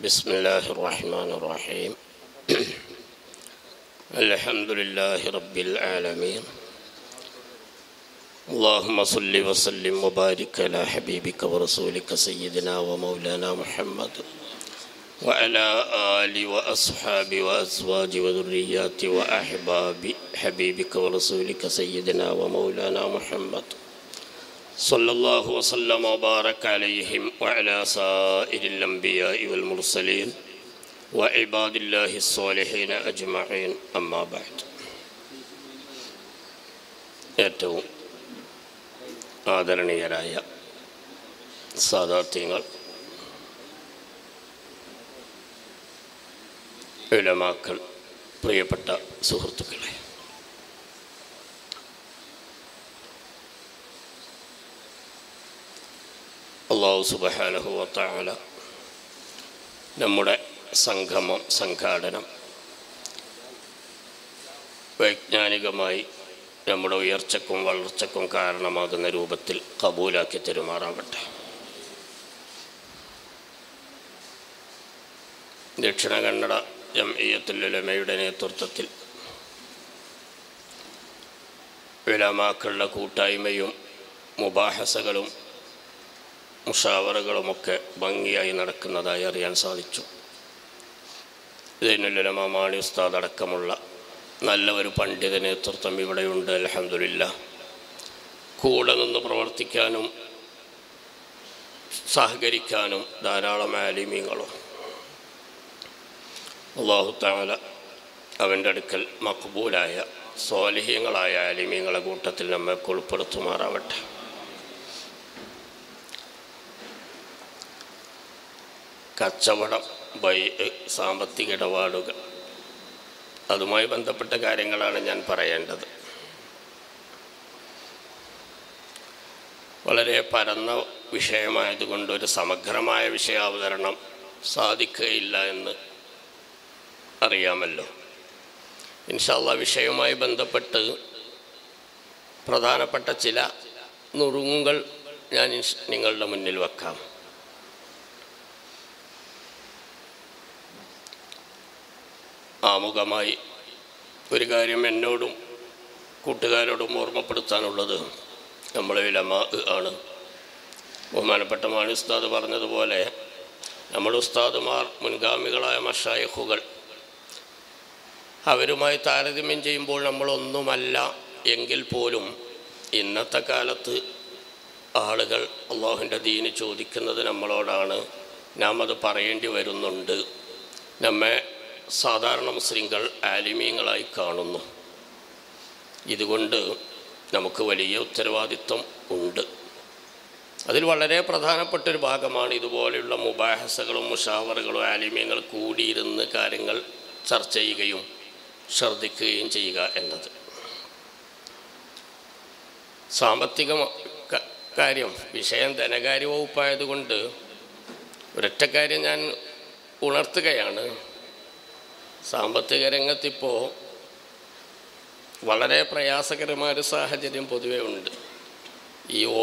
بسم الله الرحمن الرحيم الحمد لله رب العالمين اللهم صل وسلم وبارك على حبيبك ورسولك سيدنا ومولانا محمد وعلى آل وأصحاب وأزواج وذريات وأحباب حبيبك ورسولك سيدنا ومولانا محمد صلى الله وسلم وبارك عليهم وعلى سائر الأنبياء والمرسلين وعباد الله الصالحين أجمعين أما بعد ഏറ്റവും ആദരണീയരായ സാദാത്യങ്ങൾ ഇളമാക്കൾ പ്രിയപ്പെട്ട സുഹൃത്തുക്കളെ അള്ളാഹു സുബഹാനഹുവത്താല നമ്മുടെ സംഗമം സംഘാടനം വൈജ്ഞാനികമായി നമ്മുടെ ഉയർച്ചക്കും വളർച്ചക്കും കാരണമാകുന്ന രൂപത്തിൽ കബൂലാക്കി തെരുമാറാവട്ടെ ദക്ഷിണ കന്നഡ ജംഇയ്യത്തുലമയുടെ നേതൃത്വത്തിൽ വിലമാക്കളുടെ കൂട്ടായ്മയും മുബാഹസകളും മുഷാവറകളുമൊക്കെ ഭംഗിയായി നടക്കുന്നതായി അറിയാൻ സാധിച്ചു ഇതിനുലമ മാണി ഉസ്താദ് അടക്കമുള്ള നല്ല ഒരു പണ്ഡിത നേതൃത്വം ഇവിടെയുണ്ട് അലഹമില്ല കൂടെ നിന്ന് പ്രവർത്തിക്കാനും സഹകരിക്കാനും ധാരാളം ആലിമീങ്ങളും അള്ളാഹു താല അവൻ്റെ അടുക്കൽ മക്ബൂലായ സ്വാലിഹ്യങ്ങളായ ആലിമീങ്ങളെ കൂട്ടത്തിൽ നമ്മെ ഉൾപ്പെടുത്തുമാറാവട്ടെ കച്ചവടം ബൈ സാമ്പത്തിക ഇടപാടുകൾ അതുമായി ബന്ധപ്പെട്ട കാര്യങ്ങളാണ് ഞാൻ പറയേണ്ടത് വളരെ പരന്ന വിഷയമായതുകൊണ്ട് ഒരു സമഗ്രമായ വിഷയാവതരണം സാധിക്കുകയില്ല എന്ന് അറിയാമല്ലോ ഇൻഷാല്ല വിഷയവുമായി ബന്ധപ്പെട്ട് പ്രധാനപ്പെട്ട ചില നുറുങ്ങുകൾ ഞാൻ നിങ്ങളുടെ മുന്നിൽ വെക്കാം ആമുഖമായി ഒരു കാര്യം എന്നോടും കൂട്ടുകാരോടും ഓർമ്മപ്പെടുത്താനുള്ളത് നമ്മളെ വിലമ ആണ് ബഹുമാനപ്പെട്ട മാണി ഉസ്താദ് പറഞ്ഞതുപോലെ നമ്മുടെ ഉസ്താദുമാർ മുൻഗാമികളായ മഷായഹുകൾ അവരുമായി താരതമ്യം ചെയ്യുമ്പോൾ നമ്മളൊന്നുമല്ല എങ്കിൽ പോലും ഇന്നത്തെ കാലത്ത് ആളുകൾ അള്ളാഹുവിൻ്റെ ദീന് ചോദിക്കുന്നത് നമ്മളോടാണ് നാം അത് പറയേണ്ടി വരുന്നുണ്ട് നമ്മെ സാധാരണ മുസ്ലിങ്ങൾ ആലിമീങ്ങളായി കാണുന്നു ഇതുകൊണ്ട് നമുക്ക് വലിയ ഉത്തരവാദിത്വം ഉണ്ട് അതിൽ വളരെ പ്രധാനപ്പെട്ട ഒരു ഭാഗമാണ് ഇതുപോലെയുള്ള മുബാഹസകളും മുഷാവറുകളും ആലിമ്യങ്ങൾ കൂടിയിരുന്ന് കാര്യങ്ങൾ ചർച്ച ചെയ്യുകയും ശ്രദ്ധിക്കുകയും ചെയ്യുക എന്നത് സാമ്പത്തിക കാര്യം വിഷയം ധനകാര്യ വകുപ്പായതുകൊണ്ട് ഒരൊറ്റ കാര്യം ഞാൻ ഉണർത്തുകയാണ് സാമ്പത്തിക രംഗത്തിപ്പോൾ വളരെ പ്രയാസകരമായ ഒരു സാഹചര്യം പൊതുവേ ഉണ്ട് ഈ ഓ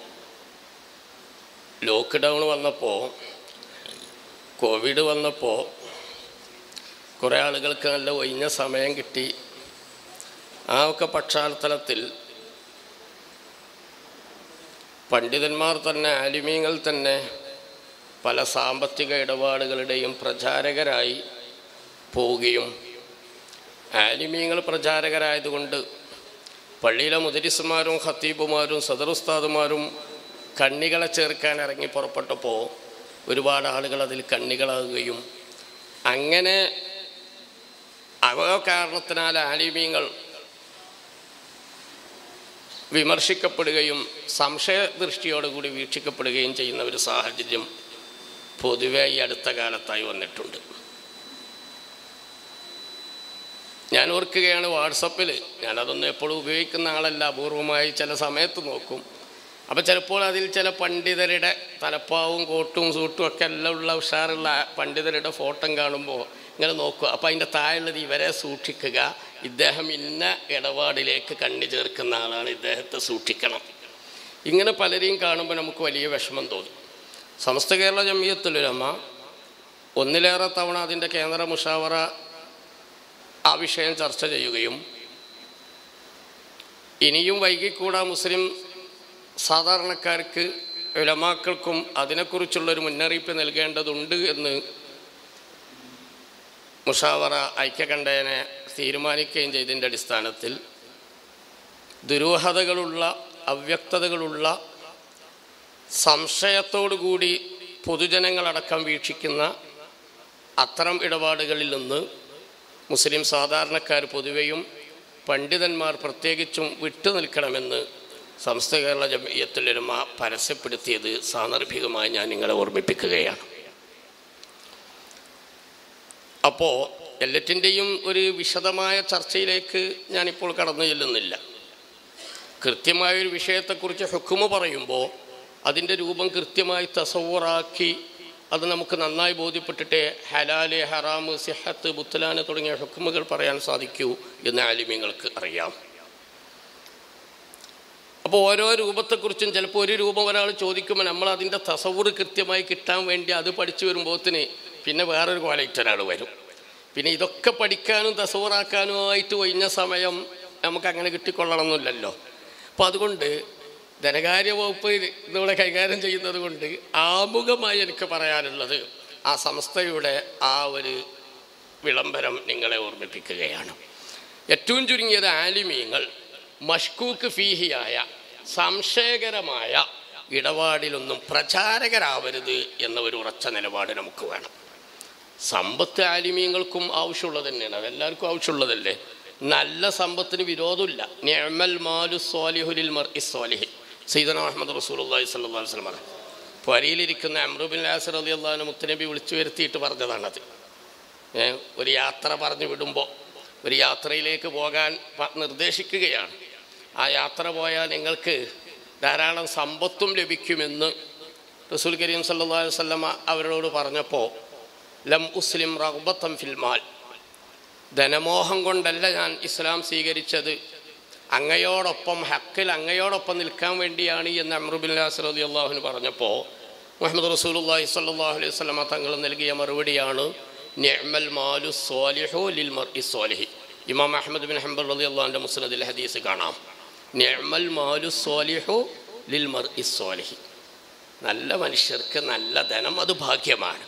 ലോക്ക്ഡൗൺ വന്നപ്പോൾ കോവിഡ് വന്നപ്പോൾ കുറേ ആളുകൾക്ക് നല്ല ഒഴിഞ്ഞ സമയം കിട്ടി ആ ഒക്കെ പശ്ചാത്തലത്തിൽ പണ്ഡിതന്മാർ തന്നെ ആലിമീങ്ങൾ തന്നെ പല സാമ്പത്തിക ഇടപാടുകളുടെയും പ്രചാരകരായി പോവുകയും ആലിമീങ്ങൾ പ്രചാരകരായതുകൊണ്ട് പള്ളിയിലെ മുദരിസുമാരും ഖത്തീബുമാരും സദറുസ്താദുമാരും കണ്ണികളെ ചേർക്കാൻ ഇറങ്ങി പുറപ്പെട്ടപ്പോൾ ഒരുപാട് ആളുകൾ അതിൽ കണ്ണികളാകുകയും അങ്ങനെ അവ കാരണത്തിനാൽ ആലിമീങ്ങൾ വിമർശിക്കപ്പെടുകയും സംശയദൃഷ്ടിയോടുകൂടി വീക്ഷിക്കപ്പെടുകയും ചെയ്യുന്ന ഒരു സാഹചര്യം പൊതുവെ ഈ അടുത്ത കാലത്തായി വന്നിട്ടുണ്ട് ഞാൻ ഓർക്കുകയാണ് വാട്സപ്പിൽ ഞാനതൊന്നും എപ്പോഴും ഉപയോഗിക്കുന്ന ആളല്ല അപൂർവമായി ചില സമയത്ത് നോക്കും അപ്പോൾ ചിലപ്പോൾ അതിൽ ചില പണ്ഡിതരുടെ തലപ്പാവും കോട്ടും സൂട്ടും ഒക്കെ എല്ലാം ഉള്ള ഉഷാറുള്ള പണ്ഡിതരുടെ ഫോട്ടോ കാണുമ്പോൾ ഇങ്ങനെ നോക്കുക അപ്പോൾ അതിൻ്റെ താഴെയുള്ളത് ഇവരെ സൂക്ഷിക്കുക ഇദ്ദേഹം ഇന്ന ഇടപാടിലേക്ക് കണ്ണി ചേർക്കുന്ന ആളാണ് ഇദ്ദേഹത്തെ സൂക്ഷിക്കണം ഇങ്ങനെ പലരെയും കാണുമ്പോൾ നമുക്ക് വലിയ വിഷമം തോന്നും സമസ്ത കേരള ജമിയത്തുലമ ഒന്നിലേറെ തവണ അതിൻ്റെ കേന്ദ്ര മുഷാവറ ആ വിഷയം ചർച്ച ചെയ്യുകയും ഇനിയും വൈകിക്കൂടാ മുസ്ലിം സാധാരണക്കാർക്ക് ഉലമാക്കൾക്കും അതിനെക്കുറിച്ചുള്ളൊരു മുന്നറിയിപ്പ് നൽകേണ്ടതുണ്ട് എന്ന് മുഷാവറ ഐക്യകണ്ഠേനെ തീരുമാനിക്കുകയും ചെയ്തതിൻ്റെ അടിസ്ഥാനത്തിൽ ദുരൂഹതകളുള്ള അവ്യക്തതകളുള്ള സംശയത്തോടുകൂടി പൊതുജനങ്ങളടക്കം വീക്ഷിക്കുന്ന അത്തരം ഇടപാടുകളിൽ നിന്ന് മുസ്ലിം സാധാരണക്കാർ പൊതുവെയും പണ്ഡിതന്മാർ പ്രത്യേകിച്ചും വിട്ടുനിൽക്കണമെന്ന് സംസ്ഥ കേരള ജമയത്തിലൊരുമ പരസ്യപ്പെടുത്തിയത് സാന്ദർഭികമായി ഞാൻ നിങ്ങളെ ഓർമ്മിപ്പിക്കുകയാണ് അപ്പോൾ എല്ലാറ്റിൻ്റെയും ഒരു വിശദമായ ചർച്ചയിലേക്ക് ഞാനിപ്പോൾ കടന്നു ചെല്ലുന്നില്ല കൃത്യമായൊരു വിഷയത്തെക്കുറിച്ച് ഹുക്കുമ പറയുമ്പോൾ അതിൻ്റെ രൂപം കൃത്യമായി തസവറാക്കി അത് നമുക്ക് നന്നായി ബോധ്യപ്പെട്ടിട്ട് ഹലാല് ഹറാമ് സിഹത്ത് ബുത്തലാന് തുടങ്ങിയ ഹുക്കുമുകൾ പറയാൻ സാധിക്കൂ എന്ന് ആലിമ്യങ്ങൾക്ക് അറിയാം അപ്പോൾ ഓരോ രൂപത്തെക്കുറിച്ചും ചിലപ്പോൾ ഒരു രൂപം ഒരാൾ ചോദിക്കുമ്പോൾ നമ്മൾ അതിൻ്റെ തസവുറ് കൃത്യമായി കിട്ടാൻ വേണ്ടി അത് പഠിച്ചു വരുമ്പോഴത്തിന് പിന്നെ വേറൊരു ക്വാളിറ്റി ഒരാൾ വരും പിന്നെ ഇതൊക്കെ പഠിക്കാനും തസവുറാക്കാനുമായിട്ട് ഒഴിഞ്ഞ സമയം നമുക്ക് അങ്ങനെ കിട്ടിക്കൊള്ളണമെന്നില്ലല്ലോ അപ്പോൾ അതുകൊണ്ട് ധനകാര്യ വകുപ്പ് ഇതിവിടെ കൈകാര്യം ചെയ്യുന്നത് കൊണ്ട് ആമുഖമായി എനിക്ക് പറയാനുള്ളത് ആ സംസ്ഥയുടെ ആ ഒരു വിളംബരം നിങ്ങളെ ഓർമ്മിപ്പിക്കുകയാണ് ഏറ്റവും ചുരുങ്ങിയത് ആലിമീങ്ങൾ മഷ്കൂക്ക് ഫീഹിയായ സംശയകരമായ ഇടപാടിലൊന്നും പ്രചാരകരാവരുത് എന്ന ഒരു ഉറച്ച നിലപാട് നമുക്ക് വേണം സമ്പത്ത് ആലിമീങ്ങൾക്കും ആവശ്യമുള്ളത് തന്നെയാണ് അതെല്ലാവർക്കും ആവശ്യമുള്ളതല്ലേ നല്ല സമ്പത്തിന് വിരോധമില്ല നിഅമൽ മാലു സ്വാലിഹുലിൽ മർ ഇസ്വാലിഹി സയ്യിദന മുഹമ്മദ് റസൂലുള്ളാഹി സ്വല്ലല്ലാഹു അലൈഹി വസല്ലം പറഞ്ഞു വരിയിലിരിക്കുന്ന അമ്രുബിൻ ലാസർ അലി അള്ളഹാനെ മുത്തനബി വിളിച്ചു വരുത്തിയിട്ട് പറഞ്ഞതാണത് ഏ, ഒരു യാത്ര പറഞ്ഞു വിടുമ്പോൾ ഒരു യാത്രയിലേക്ക് പോകാൻ പ- നിർദ്ദേശിക്കുകയാണ് ആ യാത്ര പോയാൽ നിങ്ങൾക്ക് ധാരാളം സമ്പത്തും ലഭിക്കുമെന്ന് റസൂൽ കരീം സല്ലല്ലാഹു അലൈഹി വസല്ലമ അവരോട് പറഞ്ഞപ്പോൾ ലം ഉസ്ലിം റഗ്ബത്തം ഫിൽമാൽ ധനമോഹം കൊണ്ടല്ല ഞാൻ ഇസ്ലാം സ്വീകരിച്ചത് അങ്ങയോടൊപ്പം ഹക്കിൽ അങ്ങയോടൊപ്പം നിൽക്കാൻ വേണ്ടിയാണ് എന്ന് അമ്രുബിൻ നാസർ അലി അള്ളാഹുന് പറഞ്ഞപ്പോൾ മുഹമ്മദ് റസൂലുള്ളാഹി സ്വല്ലല്ലാഹു അലൈഹി വസല്ലമ തങ്ങൾ നൽകിയ മറുപടിയാണ് നിഅമൽ മാലു സ്വാലിഹു ലിൽ മർഇ സ്വാലിഹി ഇമാം അഹമ്മദ് ബിൻ ഹംബൽ റളി അള്ളാഹുൻ്റെ മുസ്നദിൽ ഹദീസ് കാണാം നിഅമൽ മാലു സ്വാലിഹു ലിൽ മർഇ സ്വാലിഹി നല്ല മനുഷ്യർക്ക് നല്ല ധനം അത് ഭാഗ്യമാണ്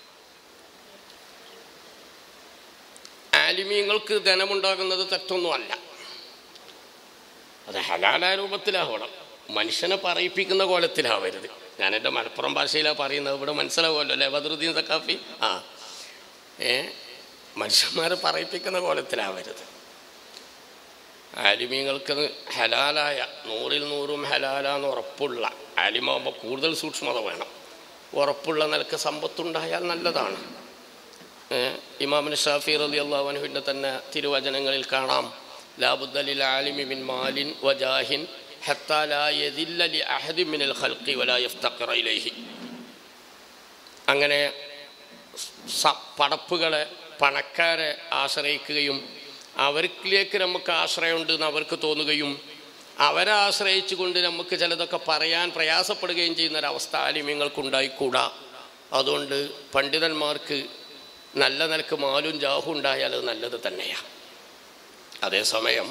ആലിമീങ്ങൾക്ക് ധനമുണ്ടാകുന്നത് തെറ്റൊന്നുമല്ല അത് ഹലാലായ രൂപത്തിലാവണം മനുഷ്യനെ പറയിപ്പിക്കുന്ന കോലത്തിലാവരുത് ഞാൻ എൻ്റെ മലപ്പുറം ഭാഷയിലാണ് പറയുന്നത് ഇവിടെ മനസ്സിലാവുമല്ലോ അല്ലേ ബദറുദ്ദീൻ സക്കാഫി ആ ഏ മനുഷ്യന്മാരെ പറയിപ്പിക്കുന്ന കോലത്തിലാവരുത് ആലിമീങ്ങൾക്ക് ഹലാലായ നൂറിൽ നൂറും ഹലാലാന്ന് ഉറപ്പുള്ള ആലിമാകുമ്പോൾ കൂടുതൽ സൂക്ഷ്മത വേണം ഉറപ്പുള്ള നിലക്ക് സമ്പത്തുണ്ടായാൽ നല്ലതാണ് ഏഹ് ഇമാമിന് ഷാഫി റലി അള്ളാഹുവിൻ്റെ തന്നെ തിരുവചനങ്ങളിൽ കാണാം ലാബുദ്ദലിൽ ആലിമി മിൻ മാലിൻ വജാഹിൻ ഹത്താ ലാ യദില്ല ലി അഹദി മിനൽ ഖൽഖി വലാ യഫ്തഖിറ ഇലൈഹി അങ്ങനെ സ പടപ്പുകളെ പണക്കാരെ ആശ്രയിക്കുകയും അവരിലേക്ക് നമുക്ക് ആശ്രയമുണ്ട് എന്ന് അവർക്ക് തോന്നുകയും അവരെ ആശ്രയിച്ചുകൊണ്ട് നമുക്ക് ചിലതൊക്കെ പറയാൻ പ്രയാസപ്പെടുകയും ചെയ്യുന്ന ഒരവസ്ഥ ആലിമ്യങ്ങൾക്കുണ്ടായിക്കൂടാ അതുകൊണ്ട് പണ്ഡിതന്മാർക്ക് നല്ല നിലക്ക് മാലും ജാഹും ഉണ്ടായാൽ അത് നല്ലത് തന്നെയാണ് അതേസമയം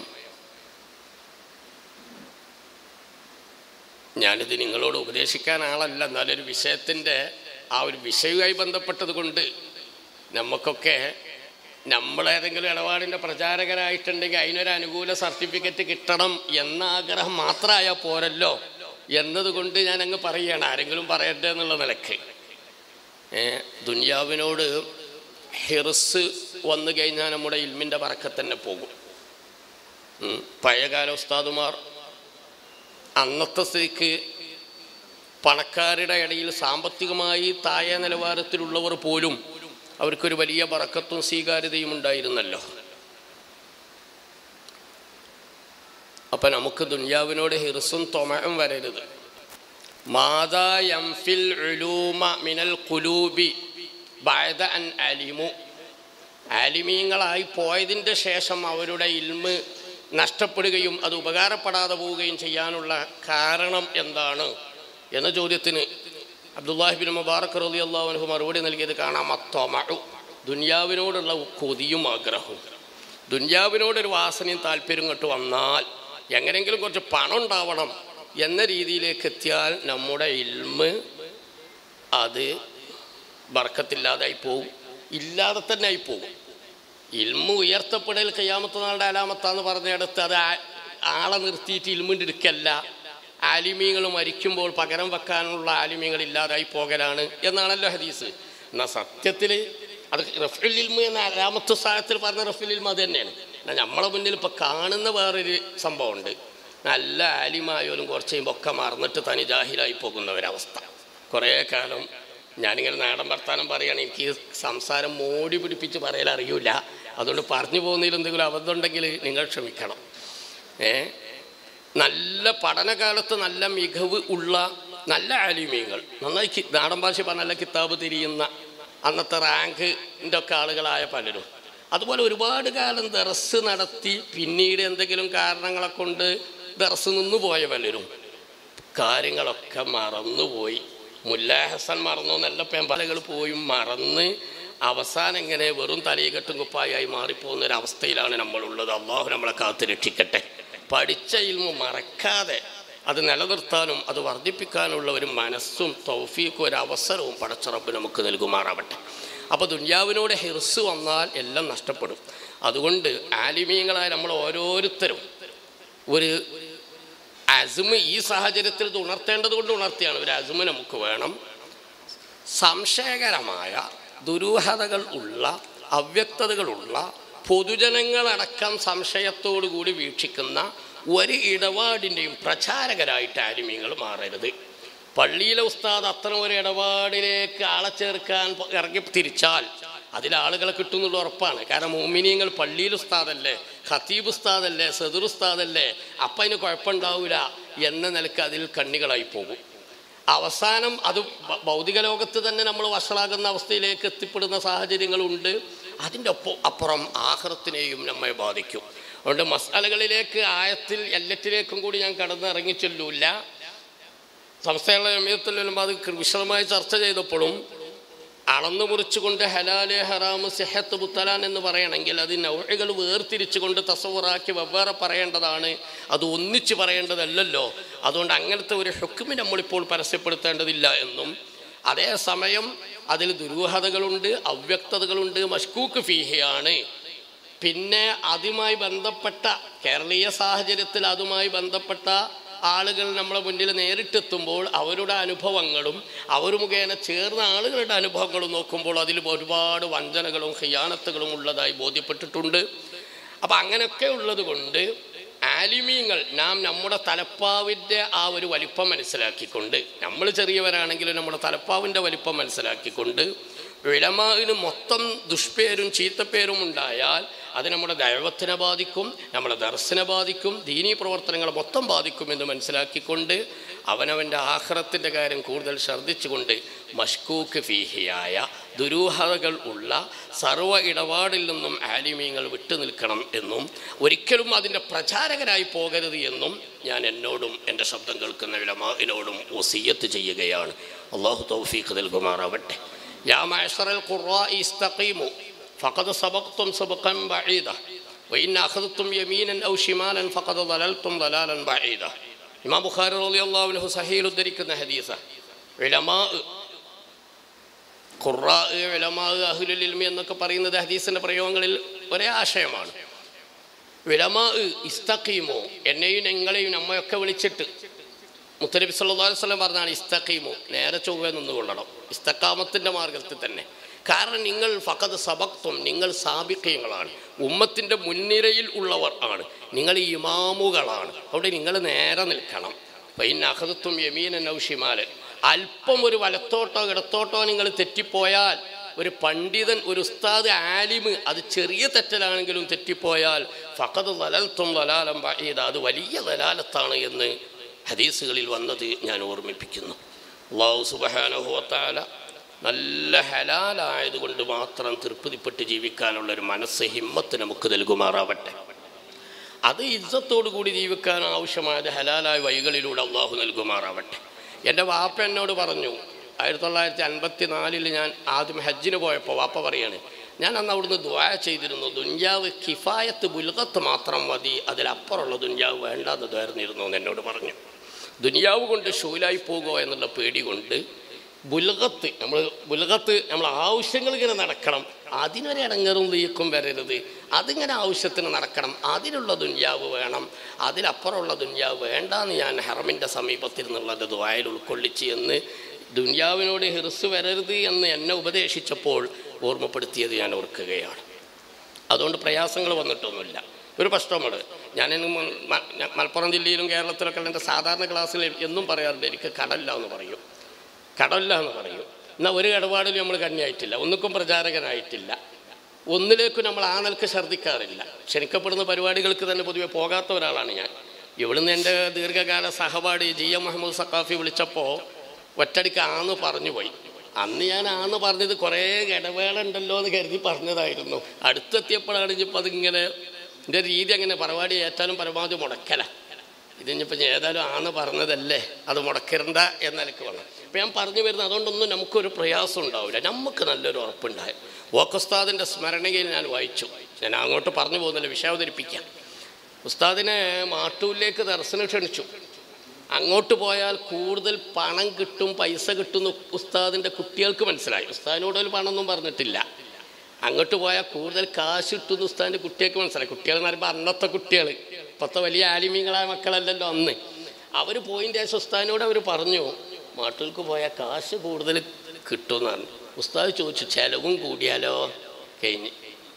ഞാനിത് നിങ്ങളോട് ഉപദേശിക്കാൻ ആളല്ല എന്നാലൊരു വിഷയത്തിൻ്റെ ആ ഒരു വിഷയവുമായി ബന്ധപ്പെട്ടത് കൊണ്ട് നമുക്കൊക്കെ നമ്മളേതെങ്കിലും ഇടപാടിൻ്റെ പ്രചാരകരായിട്ടുണ്ടെങ്കിൽ അതിനൊരു അനുകൂല സർട്ടിഫിക്കറ്റ് കിട്ടണം എന്ന ആഗ്രഹം മാത്രമായാൽ പോരല്ലോ എന്നതുകൊണ്ട് ഞാൻ അങ്ങ് പറയുകയാണ് ആരെങ്കിലും പറയട്ടെ എന്നുള്ള നിലക്ക് ഏ, ദുനിയാവിനോട് ഹിർസ് വന്നു കഴിഞ്ഞാൽ നമ്മുടെ ഇൽമിൻ്റെ പറക്കത്തന്നെ പോകും ഉം. പഴയകാല ഉസ്താദുമാർ അന്നത്തെ സ്ഥിതിക്ക് പണക്കാരുടെ ഇടയിൽ സാമ്പത്തികമായി താഴെ നിലവാരത്തിലുള്ളവർ പോലും അവർക്കൊരു വലിയ പറക്കത്തും സ്വീകാര്യതയും ഉണ്ടായിരുന്നല്ലോ അപ്പം നമുക്ക് ദുനിയാവിനോട് ഹിർസും തൊമയും വരരുത് മാതാ യംഫിൽ ഉലൂമ മിനൽ കുലൂബി ബഅദ അൻ അലിമു ആലിമീങ്ങളായി പോയതിൻ്റെ ശേഷം അവരുടെ ഇൽമ് നഷ്ടപ്പെടുകയും അത് ഉപകാരപ്പെടാതെ പോവുകയും ചെയ്യാനുള്ള കാരണം എന്താണ് എന്ന ചോദ്യത്തിന് അബ്ദുല്ലാഹിബിൻ മുബാറക് റലി അള്ളാഹുനഹു മറുപടി നൽകിയത് കാണാം അത്തോമഴു ദുന്യാവിനോടുള്ള കൊതിയും ആഗ്രഹവും ദുന്യാവിനോടൊരു വാസനയും താല്പര്യം ഇങ്ങോട്ട് വന്നാൽ എങ്ങനെയെങ്കിലും കുറച്ച് പണം ഉണ്ടാവണം എന്ന രീതിയിലേക്ക് എത്തിയാൽ നമ്മുടെ ഇൽമ് അത് ബർക്കത്തില്ലാതായി പോവും ഇല്ലാതെ തന്നെ ആയി പോകും ഇൽമു ഉയർത്തപ്പെടൽ കയ്യാമത്ത നാളുടെ അലാമത്താന്ന് പറഞ്ഞെടുത്ത് അത് ആ- ആളെ നിർത്തിയിട്ട് ഇൽമിണ്ടെടുക്കല്ല ആലിമീങ്ങൾ മരിക്കുമ്പോൾ പകരം വെക്കാനുള്ള ആലിമീങ്ങൾ ഇല്ലാതായി പോകലാണ് എന്നാണല്ലോ ഹദീസ് എന്നാൽ സത്യത്തിൽ അത് റഫുൽ ഇൽമു എന്ന അലാമത്ത് സ്ഥാനത്തിൽ പറഞ്ഞ റഫുൽ ഇൽമു അത് തന്നെയാണ് എന്നാൽ നമ്മളെ മുന്നിൽ ഇപ്പോൾ കാണുന്ന വേറൊരു സംഭവമുണ്ട് നല്ല ആലിമായാലും കുറച്ച് കഴിയുമ്പോൾ ഒക്കെ മറന്നിട്ട് തനി ജാഹിലായി പോകുന്ന ഒരവസ്ഥ കുറേ കാലം ഞാനിങ്ങനെ നാടൻ വർത്താനം പറയുകയാണ് എനിക്ക് ഈ സംസാരം മോടി പിടിപ്പിച്ച് പറയാൻ അറിയില്ല അതുകൊണ്ട് പറഞ്ഞു പോകുന്നതിൽ എന്തെങ്കിലും അബദ്ധമുണ്ടെങ്കിൽ നിങ്ങൾ ക്ഷമിക്കണം ഏ നല്ല പഠനകാലത്ത് നല്ല മികവ് ഉള്ള നല്ല ആലിമീങ്ങൾ നന്നായി കി- നാടൻ ഭാഷ പറഞ്ഞ നല്ല കിതാബ് തിരിയുന്ന അന്നത്തെ റാങ്കിൻ്റെ ഒക്കെ ആളുകളായ പലരും അതുപോലെ ഒരുപാട് കാലം ദറസ് നടത്തി പിന്നീട് എന്തെങ്കിലും കാരണങ്ങളെ കൊണ്ട് ദറസ് നിന്നു പോയ പലരും കാര്യങ്ങളൊക്കെ മറന്നുപോയി മുല്ല ഹസൻ മറന്നു എന്നല്ല പെമ്പലകൾ പോയി മറന്ന് അവസാനം ഇങ്ങനെ വെറും തലയെക്കെട്ടും കുപ്പായായി മാറിപ്പോകുന്ന ഒരു അവസ്ഥയിലാണ് നമ്മളുള്ളത് അള്ളാഹു നമ്മളെ കാത്ത് രക്ഷിക്കട്ടെ പഠിച്ച ഇൽമ മറക്കാതെ അത് നിലനിർത്താനും അത് വർദ്ധിപ്പിക്കാനുള്ള ഒരു മനസ്സും തൗഫീക്കും ഒരു അവസരവും പടച്ചറപ്പ് നമുക്ക് നൽകുമാറാവട്ടെ അപ്പോൾ ദുന്യാവിനോട് ഹിർസ് വന്നാൽ എല്ലാം നഷ്ടപ്പെടും അതുകൊണ്ട് ആലിമീങ്ങളായ നമ്മൾ ഓരോരുത്തരും ഒരു അസുമ് ഈ സാഹചര്യത്തിൽ ഇത് ഉണർത്തേണ്ടത് കൊണ്ട് ഉണർത്തിയാണ് ഒരു അസുമ് നമുക്ക് വേണം സംശയകരമായ ദുരൂഹതകൾ ഉള്ള അവ്യക്തതകളുള്ള പൊതുജനങ്ങളടക്കം സംശയത്തോടു കൂടി വീക്ഷിക്കുന്ന ഒരു ഇടപാടിൻ്റെയും പ്രചാരകരായിട്ട് ആലിമീങ്ങൾ മാറരുത് പള്ളിയിലെ ഉസ്താദ് അത്തരം ഒരു ഇടപാടിലേക്ക് ആളെ ചേർക്കാൻ പ- ഇറങ്ങി തിരിച്ചാൽ അതിൽ ആളുകളെ കിട്ടുന്നുള്ള ഉറപ്പാണ് കാരണം മോമിനിയങ്ങൾ പള്ളിയിൽ ഉസ്താദല്ലേ ഖത്തീബ് ഉസ്താദല്ലേ സദുർ ഉസ്താദല്ലേ അപ്പം അതിന് കുഴപ്പമുണ്ടാവില്ല എന്ന നിലക്ക് അതിൽ കണ്ണികളായി പോകും അവസാനം അത് ഭ- ഭൗതിക ലോകത്ത് തന്നെ നമ്മൾ വഷളാകുന്ന അവസ്ഥയിലേക്ക് എത്തിപ്പെടുന്ന സാഹചര്യങ്ങളുണ്ട് അതിൻ്റെ ഒപ്പം അപ്പുറം ആഹ്റത്തിനെയും നമ്മെ ബാധിക്കും അതുകൊണ്ട് മസാലകളിലേക്ക് ആയത്തിൽ എല്ലാറ്റിലേക്കും കൂടി ഞാൻ കടന്നിറങ്ങി ചെല്ലൂല്ല സംസ്ഥാന ജമീയത്തിൽ വരുമ്പോൾ അത് കൃ- വിശദമായി ചർച്ച ചെയ്തപ്പോഴും അളന്നു മുറിച്ചുകൊണ്ട് ഹലാല് ഹറാമ് സെഹത്ത് ബുത്തലാൻ എന്ന് പറയണമെങ്കിൽ അത് നൗഴകൾ വേർതിരിച്ചുകൊണ്ട് തസവുറാക്കി വെവ്വേറെ പറയേണ്ടതാണ് അത് ഒന്നിച്ച് പറയേണ്ടതല്ലല്ലോ അതുകൊണ്ട് അങ്ങനത്തെ ഒരു ഹുക്കുമി നമ്മളിപ്പോൾ പരസ്യപ്പെടുത്തേണ്ടതില്ല എന്നും അതേസമയം അതിൽ ദുരൂഹതകളുണ്ട് അവ്യക്തതകളുണ്ട് മഷ്കൂക്ക് ഫീഹയാണ് പിന്നെ അതുമായി ബന്ധപ്പെട്ട കേരളീയ സാഹചര്യത്തിൽ അതുമായി ബന്ധപ്പെട്ട ആളുകൾ നമ്മളെ മുന്നിൽ നേരിട്ടെത്തുമ്പോൾ അവരുടെ അനുഭവങ്ങളും അവർ മുഖേന ചേർന്ന ആളുകളുടെ അനുഭവങ്ങളും നോക്കുമ്പോൾ അതിൽ ഒരുപാട് വഞ്ചനകളും ഹിയാനത്തുകളും ഉള്ളതായി ബോധ്യപ്പെട്ടിട്ടുണ്ട് അപ്പം അങ്ങനെയൊക്കെ ഉള്ളത് കൊണ്ട് ആലിമീങ്ങൾ നാം നമ്മുടെ തലപ്പാവിൻ്റെ ആ ഒരു വലിപ്പം മനസ്സിലാക്കിക്കൊണ്ട് നമ്മൾ ചെറിയവരാണെങ്കിലും നമ്മുടെ തലപ്പാവിൻ്റെ വലിപ്പം മനസ്സിലാക്കിക്കൊണ്ട് വിളമാവിന് മൊത്തം ദുഷ്പേരും ചീത്തപ്പേരും ഉണ്ടായാൽ അത് നമ്മുടെ ദൈവത്തിനെ ബാധിക്കും നമ്മുടെ ദർശനെ ബാധിക്കും ദീനീ പ്രവർത്തനങ്ങളെ മൊത്തം ബാധിക്കുമെന്ന് മനസ്സിലാക്കിക്കൊണ്ട് അവനവൻ്റെ ആഹ്റത്തിൻ്റെ കാര്യം കൂടുതൽ ശ്രദ്ധിച്ചുകൊണ്ട് മഷ്കൂക്ക് ഫീഹിയായ ദുരൂഹതകൾ ഉള്ള സർവ്വ ഇടപാടിൽ നിന്നും ആലിമീങ്ങൾ വിട്ടുനിൽക്കണം എന്നും ഒരിക്കലും അതിൻ്റെ പ്രചാരകരായി പോകരുത് എന്നും ഞാൻ എന്നോടും എൻ്റെ ശബ്ദം കേൾക്കുന്ന വിലമാവിനോടും ഒസിയത്ത് ചെയ്യുകയാണ് അള്ളാഹു തൗഫീഖ് നൽകുമാറാവട്ടെ يا معشر القراء استقيموا فقد سبقتم سبقا بعيدا وإن أخذتم يمينا أو شمالا فقد ضللتم ضلالا بعيدا ഇമാം ബുഖാരി റളിയല്ലാഹു അൻഹു സഹീൽ ഉദ്ധരിക്കുന്ന ഹദീസ ഉലമാ ഖുറാ ഉലമാ അഹ്ലുൽ ഇൽമി എന്നൊക്കെ പറയുന്നത് ഹദീസിന്റെ പ്രയോഗങ്ങളിൽ ഒരേ ആശയമാണ് ഉലമാ ഇസ്തഖീമോ എന്നെയും നിങ്ങളെയും നമ്മയൊക്കെ വിളിച്ചിട്ട് മുത്തനബി സല്ലല്ലാഹു അലൈഹി വസല്ലം പറഞ്ഞാണ് ഇസ്തഖീമു നേരെ ചൊവ്വേ നിന്നുകൊള്ളണം ഇസ്തഖാമത്തിൻ്റെ മാർഗത്തിൽ തന്നെ കാരണം നിങ്ങൾ ഫഖദ് സബക്തും നിങ്ങൾ സാബിക്കയങ്ങളാണ് ഉമ്മത്തിൻ്റെ മുൻനിരയിൽ ഉള്ളവർ ആണ് നിങ്ങൾ ഇമാമുകളാണ് അവിടെ നിങ്ങൾ നേരെ നിൽക്കണം പിന്നെ അഹദത്തും യമീനൻ ഔഷിമാലൻ അല്പം ഒരു വലത്തോട്ടോ ഇടത്തോട്ടോ നിങ്ങൾ തെറ്റിപ്പോയാൽ ഒരു പണ്ഡിതൻ ഒരു ഉസ്താദ് ആലിമ് അത് ചെറിയ തെറ്റലാണെങ്കിലും തെറ്റിപ്പോയാൽ ഫഖദ് വലൽത്തും വലാലം ബഈദ അത് വലിയ വലാലത്താണ് എന്ന് ഹദീസുകളിൽ വന്നത് ഞാൻ ഓർമ്മിപ്പിക്കുന്നു അള്ളാഹു സുബഹാനുഭവത്താല നല്ല ഹലാലായതുകൊണ്ട് മാത്രം തൃപ്തിപ്പെട്ട് ജീവിക്കാനുള്ള ഒരു മനസ്സ് ഹിമ്മത്ത് നമുക്ക് നൽകുമാറാവട്ടെ അത് ഇജ്ജത്തോടു കൂടി ജീവിക്കാൻ ആവശ്യമായത് ഹലാലായ വഴികളിലൂടെ അള്ളാഹു നൽകുമാറാവട്ടെ എൻ്റെ വാപ്പ എന്നോട് പറഞ്ഞു ആയിരത്തി തൊള്ളായിരത്തി അൻപത്തി നാലിൽ ഞാൻ ആദ്യം ഹജ്ജിന് പോയപ്പോൾ വാപ്പ പറയാണ് ഞാൻ അന്ന് അവിടുന്ന് ദ്വായ ചെയ്തിരുന്നു ദുന്യാവ് കിഫായത്ത് ബുൽഗത്ത് മാത്രം മതി അതിലപ്പുറമുള്ള ദുന്യാവ് വേണ്ടെന്ന് ദ്വാരുന്നിരുന്നു എന്ന് എന്നോട് പറഞ്ഞു ദുനിയാവ് കൊണ്ട് ഷൂലായി പോകുമോ എന്നുള്ള പേടി കൊണ്ട് ബുൽഗത്ത് നമ്മൾ ബുൽഗത്ത് നമ്മൾ ആവശ്യങ്ങൾ ഇങ്ങനെ നടക്കണം അതിനൊരു ഇടങ്ങറും തീക്കും വരരുത് അതിങ്ങനെ ആവശ്യത്തിന് നടക്കണം അതിനുള്ള ദുന്യാവ് വേണം അതിലപ്പുറമുള്ള ദുന്യാവ് വേണ്ടാന്ന് ഞാൻ ഹറമിൻ്റെ സമീപത്തിരുന്നുള്ളത് ദ്വായൽ ഉൾക്കൊള്ളിച്ച് എന്ന് ദുന്യാവിനോട് ഹിർസ് വരരുത് എന്ന് എന്നെ ഉപദേശിച്ചപ്പോൾ ഓർമ്മപ്പെടുത്തിയത് ഞാൻ ഓർക്കുകയാണ് അതുകൊണ്ട് പ്രയാസങ്ങൾ വന്നിട്ടൊന്നുമില്ല ഒരു പ്രശ്നമുണ്ട് ഞാൻ ഇന്ന് മ- മ- ഞാൻ മലപ്പുറം ജില്ലയിലും കേരളത്തിലൊക്കെ എൻ്റെ സാധാരണ ക്ലാസ്സിൽ എന്നും പറയാറുണ്ട് എനിക്ക് കടല്ല എന്ന് പറയും കടല്ല എന്ന് പറയും എന്നാൽ ഒരു ഇടപാടിലും നമ്മൾ കന്യായിട്ടില്ല ഒന്നിക്കും പ്രചാരകനായിട്ടില്ല ഒന്നിലേക്കും നമ്മൾ ആ നിലക്ക് ഛർദ്ദിക്കാറില്ല ക്ഷണിക്കപ്പെടുന്ന പരിപാടികൾക്ക് തന്നെ പൊതുവെ പോകാത്ത ഒരാളാണ് ഞാൻ ഇവിടുന്ന് എൻ്റെ ദീർഘകാല സഹപാഠി ജി എം മുഹമ്മദ് സക്കാഫി വിളിച്ചപ്പോൾ ഒറ്റടിക്ക് ആന്ന് പറഞ്ഞു പോയി അന്ന് ഞാൻ ആന്ന് പറഞ്ഞത് കുറേ ഇടവേള ഉണ്ടല്ലോ എന്ന് കരുതി പറഞ്ഞതായിരുന്നു അടുത്തെത്തിയപ്പോഴാണ് ഇനിയിപ്പോൾ അതിങ്ങനെ എൻ്റെ രീതി അങ്ങനെ പരിപാടി ഏറ്റാലും പരമാവധി മുടക്കല ഇതിനിപ്പോൾ ഏതായാലും ആന്ന് പറഞ്ഞതല്ലേ അത് മുടക്കരുണ്ട എന്ന നിലക്ക് വന്നു അപ്പം ഞാൻ പറഞ്ഞു വരുന്നത് അതുകൊണ്ടൊന്നും നമുക്കൊരു പ്രയാസം ഉണ്ടാവില്ല നമുക്ക് നല്ലൊരു ഉറപ്പുണ്ടായി ഓക്കുസ്താദിൻ്റെ സ്മരണയിൽ ഞാൻ വായിച്ചു ഞാൻ അങ്ങോട്ട് പറഞ്ഞു പോകുന്നില്ല വിഷയം അവതരിപ്പിക്കാം ഉസ്താദിനെ മാട്ടൂരിലേക്ക് ദർശനം ക്ഷണിച്ചു അങ്ങോട്ട് പോയാൽ കൂടുതൽ പണം കിട്ടും പൈസ കിട്ടും എന്ന് ഉസ്താദിൻ്റെ കുട്ടികൾക്ക് മനസ്സിലായി ഉസ്താദിനോട് ഒരു പണമൊന്നും പറഞ്ഞിട്ടില്ല അങ്ങോട്ട് പോയാൽ കൂടുതൽ കാശ് കിട്ടും ഉസ്താദിൻ്റെ കുട്ടികൾക്ക് മനസ്സിലായി കുട്ടികൾ എന്ന് പറയുമ്പോൾ അന്നത്തെ കുട്ടികൾ ഇപ്പോഴത്തെ വലിയ ആലിമീങ്ങളായ മക്കളല്ലല്ലോ അന്ന് അവർ പോയിൻ്റെ ശേഷം ഉസ്താദിനോട് അവർ പറഞ്ഞു മാട്ടൂർക്ക് പോയാൽ കാശ് കൂടുതൽ കിട്ടുമെന്നാണ് ഉസ്താദ് ചോദിച്ചു ചിലവും കൂടിയാലോ കഴിഞ്ഞ്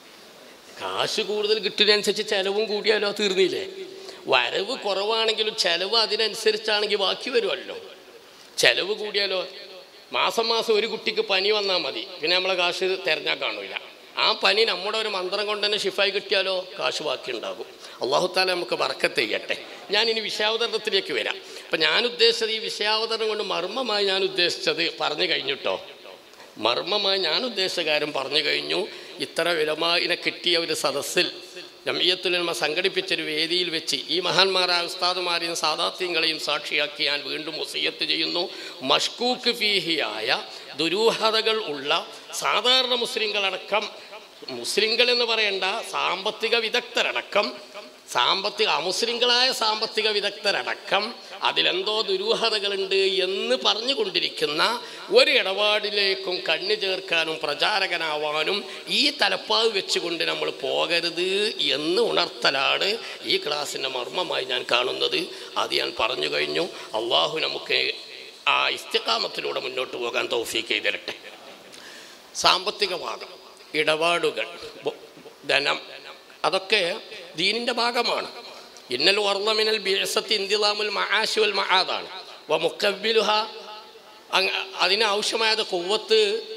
കാശ് കൂടുതൽ കിട്ടുന്നതനുസരിച്ച് ചിലവും കൂടിയാലോ തീർന്നില്ലേ വരവ് കുറവാണെങ്കിലും ചിലവ് അതിനനുസരിച്ചാണെങ്കിൽ ബാക്കി വരുമല്ലോ ചിലവ് കൂടിയാലോ മാസം മാസം ഒരു കുട്ടിക്ക് പനി വന്നാൽ മതി പിന്നെ നമ്മളെ കാശ് തിരഞ്ഞാൽ കാണൂല ആ പനി നമ്മുടെ ഒരു മന്ത്രം കൊണ്ട് തന്നെ ഷിഫായി കിട്ടിയാലോ കാശ് ബാക്കി ഉണ്ടാകും അള്ളാഹുത്താല നമുക്ക് വറക്കത്ത് ചെയ്യട്ടെ ഞാൻ ഇനി വിഷയാവതരണത്തിലേക്ക് വരാം അപ്പം ഞാൻ ഉദ്ദേശിച്ചത് ഈ വിഷയാവതരണം കൊണ്ട് മർമ്മമായി ഞാൻ ഉദ്ദേശിച്ചത് പറഞ്ഞു കഴിഞ്ഞിട്ടോ മർമ്മമായി ഞാൻ ഉദ്ദേശിച്ച കാര്യം പറഞ്ഞു കഴിഞ്ഞു ഇത്ര വിലമായിനെ കിട്ടിയ ഒരു സദസ്സിൽ ജമിയത്തുലമ സംഘടിപ്പിച്ചൊരു വേദിയിൽ വെച്ച് ഈ മഹാന്മാരായ ഉസ്താദുമാരെയും സാദാത്യങ്ങളെയും സാക്ഷിയാക്കി ഞാൻ വീണ്ടും ഒസിയത്ത് ചെയ്യുന്നു മഷ്കൂക്ക് ഫീഹിയായ ദുരൂഹതകൾ ഉള്ള സാധാരണ മുസ്ലിങ്ങളടക്കം മുസ്ലിങ്ങൾ എന്ന് പറയേണ്ട സാമ്പത്തിക വിദഗ്ധരടക്കം സാമ്പത്തിക അമുസ്ലിങ്ങളായ സാമ്പത്തിക വിദഗ്ധരടക്കം അതിലെന്തോ ദുരൂഹതകളുണ്ട് എന്ന് പറഞ്ഞുകൊണ്ടിരിക്കുന്ന ഒരു ഇടപാടിലേക്കും കണ്ണു ചേർക്കാനും പ്രചാരകനാവാനും ഈ തലപ്പാവ് വെച്ചുകൊണ്ട് നമ്മൾ പോകരുത് എന്ന് ഉണർത്തലാണ് ഈ ക്ലാസ്സിൻ്റെ മർമ്മമായി ഞാൻ കാണുന്നത് അത് ഞാൻ പറഞ്ഞു കഴിഞ്ഞു അള്ളാഹു നമുക്ക് ആ ഇസ്തിക്കാമത്തിലൂടെ മുന്നോട്ട് പോകാൻ തൗഫീക്ക് ചെയ്തിരട്ടെ സാമ്പത്തിക ഭാഗം ഇടപാടുകൾ ബൊ- ധനം അതൊക്കെ ദീനിൻ്റെ ഭാഗമാണ് ഇന്നൽ വർണ്ണമിനൽ ബിഴസത്ത് ഇന്തിലാമുൽ മഹാശുവൽ മഹാദാണ് വ മുക്കബിലുഹ അങ്ങ് അതിന് ആവശ്യമായത് കൊവ്വത്ത്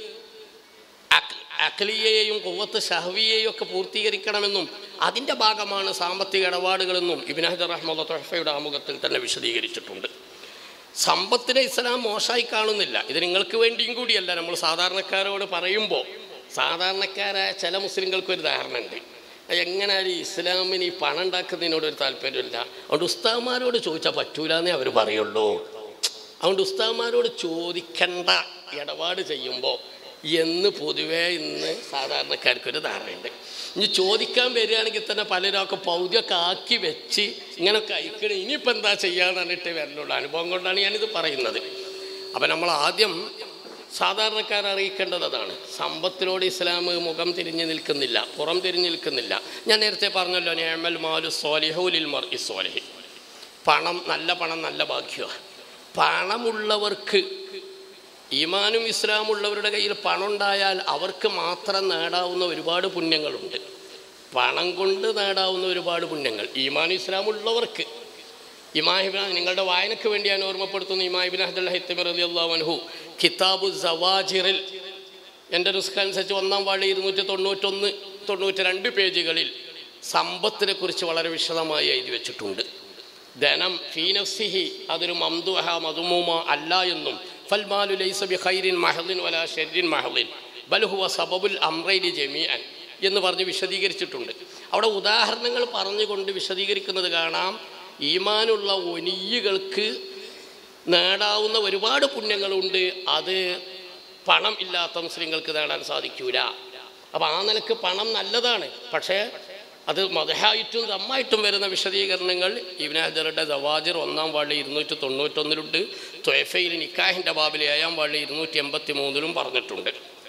അക്- അഖ്ലിയെയും കൊവ്വത്ത് ഷഹവിയെയും ഒക്കെ പൂർത്തീകരിക്കണമെന്നും അതിൻ്റെ ഭാഗമാണ് സാമ്പത്തിക ഇടപാടുകളെന്നും ഇബിനഹദ് റഹ്മദ് തൊഹഫയുടെ ആമുഖത്തിൽ തന്നെ വിശദീകരിച്ചിട്ടുണ്ട് സമ്പത്തിനെ ഇസ്ലാം മോശമായി കാണുന്നില്ല ഇത് നിങ്ങൾക്ക് വേണ്ടിയും കൂടിയല്ല നമ്മൾ സാധാരണക്കാരോട് പറയുമ്പോൾ സാധാരണക്കാരായ ചില മുസ്ലിങ്ങൾക്ക് ഒരു ധാരണ ഉണ്ട് എങ്ങനെയാലും ഇസ്ലാമിന് ഈ പണം ഉണ്ടാക്കുന്നതിനോട് ഒരു താല്പര്യമില്ല അതുകൊണ്ട് ഉസ്താവന്മാരോട് ചോദിച്ചാൽ പറ്റൂല എന്നേ അവർ പറയുള്ളൂ അതുകൊണ്ട് ഉസ്താവന്മാരോട് ചോദിക്കേണ്ട ഇടപാട് ചെയ്യുമ്പോൾ എന്ന് പൊതുവേ ഇന്ന് സാധാരണക്കാർക്കൊരു ധാരണയുണ്ട് ഇനി ചോദിക്കാൻ വരികയാണെങ്കിൽ തന്നെ പലരൊക്കെ പൗതിയൊക്കെ ആക്കി വെച്ച് ഇങ്ങനെ കഴിക്കണം ഇനിയിപ്പോൾ എന്താ ചെയ്യാന്ന് പറഞ്ഞിട്ട് വരലുള്ളൂ അനുഭവം കൊണ്ടാണ് ഞാനിത് പറയുന്നത് അപ്പം നമ്മൾ ആദ്യം സാധാരണക്കാരെ അറിയിക്കേണ്ടത് അതാണ് സമ്പത്തിനോട് ഇസ്ലാം മുഖം തിരിഞ്ഞു നിൽക്കുന്നില്ല പുറം തിരിഞ്ഞു നിൽക്കുന്നില്ല ഞാൻ നേരത്തെ പറഞ്ഞല്ലോ നേമൽ മാലു സോലിഹുലിൽ മർ ഇ സോലിഹി പണം നല്ല പണം നല്ല ഭാഗ്യമാണ് പണമുള്ളവർക്ക് ഈമാനും ഇസ്ലാമുള്ളവരുടെ കയ്യിൽ പണം ഉണ്ടായാൽ അവർക്ക് മാത്രം നേടാവുന്ന ഒരുപാട് പുണ്യങ്ങളുണ്ട് പണം കൊണ്ട് നേടാവുന്ന ഒരുപാട് പുണ്യങ്ങൾ ഈമാനും ഇസ്ലാമുള്ളവർക്ക് ഇമാഹിബിൻ നിങ്ങളുടെ വായനയ്ക്ക് വേണ്ടി ഞാൻ ഓർമ്മപ്പെടുത്തുന്നു ഇമാഹിബിൻ അഹദുൽ ഹൈത്തമിർ അലി അള്ളാഹു കിതാബു സവാജിറിൽ എൻ്റെ നുസ്ഖ അനുസരിച്ച് ഒന്നാം വാഴ ഇരുന്നൂറ്റി തൊണ്ണൂറ്റൊന്ന് തൊണ്ണൂറ്റി രണ്ട് പേജുകളിൽ സമ്പത്തിനെ കുറിച്ച് വളരെ വിശദമായി എഴുതി വെച്ചിട്ടുണ്ട് ധനം ഫീനഫ്സിഹി അതൊരു മംദുഹ മധുമൂമ അല്ല എന്നും ഫൽമാലു ലൈസ ബി ഖൈരിൻ മഹലിൻ വല ഷെരിൻ മഹലിൻ ബൽഹുവ സബബുൽ അമ്രൈലി ജമീഅൻ എന്ന് പറഞ്ഞ് വിശദീകരിച്ചിട്ടുണ്ട് അവിടെ ഉദാഹരണങ്ങൾ പറഞ്ഞുകൊണ്ട് വിശദീകരിക്കുന്നത് കാണാം ഈമാനുള്ള ഒനിയുകൾക്ക് നേടാവുന്ന ഒരുപാട് പുണ്യങ്ങളുണ്ട് അത് പണം ഇല്ലാത്ത മുസ്ലിങ്ങൾക്ക് നേടാൻ സാധിക്കൂല അപ്പം ആ നിലക്ക് പണം നല്ലതാണ് പക്ഷേ അത് മതഹായിട്ടും ദമ്മായിട്ടും വരുന്ന വിശദീകരണങ്ങൾ ഇബ്നു ഹജറുടെ ദവാജിർ ഒന്നാം വാള്ളി ഇരുന്നൂറ്റി തൊണ്ണൂറ്റൊന്നിലുണ്ട് ത്വഫയിൽ നിക്കാഹിൻ്റെ ബാബിൽ ഏഴാം വാള്ളി ഇരുന്നൂറ്റി എൺപത്തി മൂന്നിലും പറഞ്ഞിട്ടുണ്ട്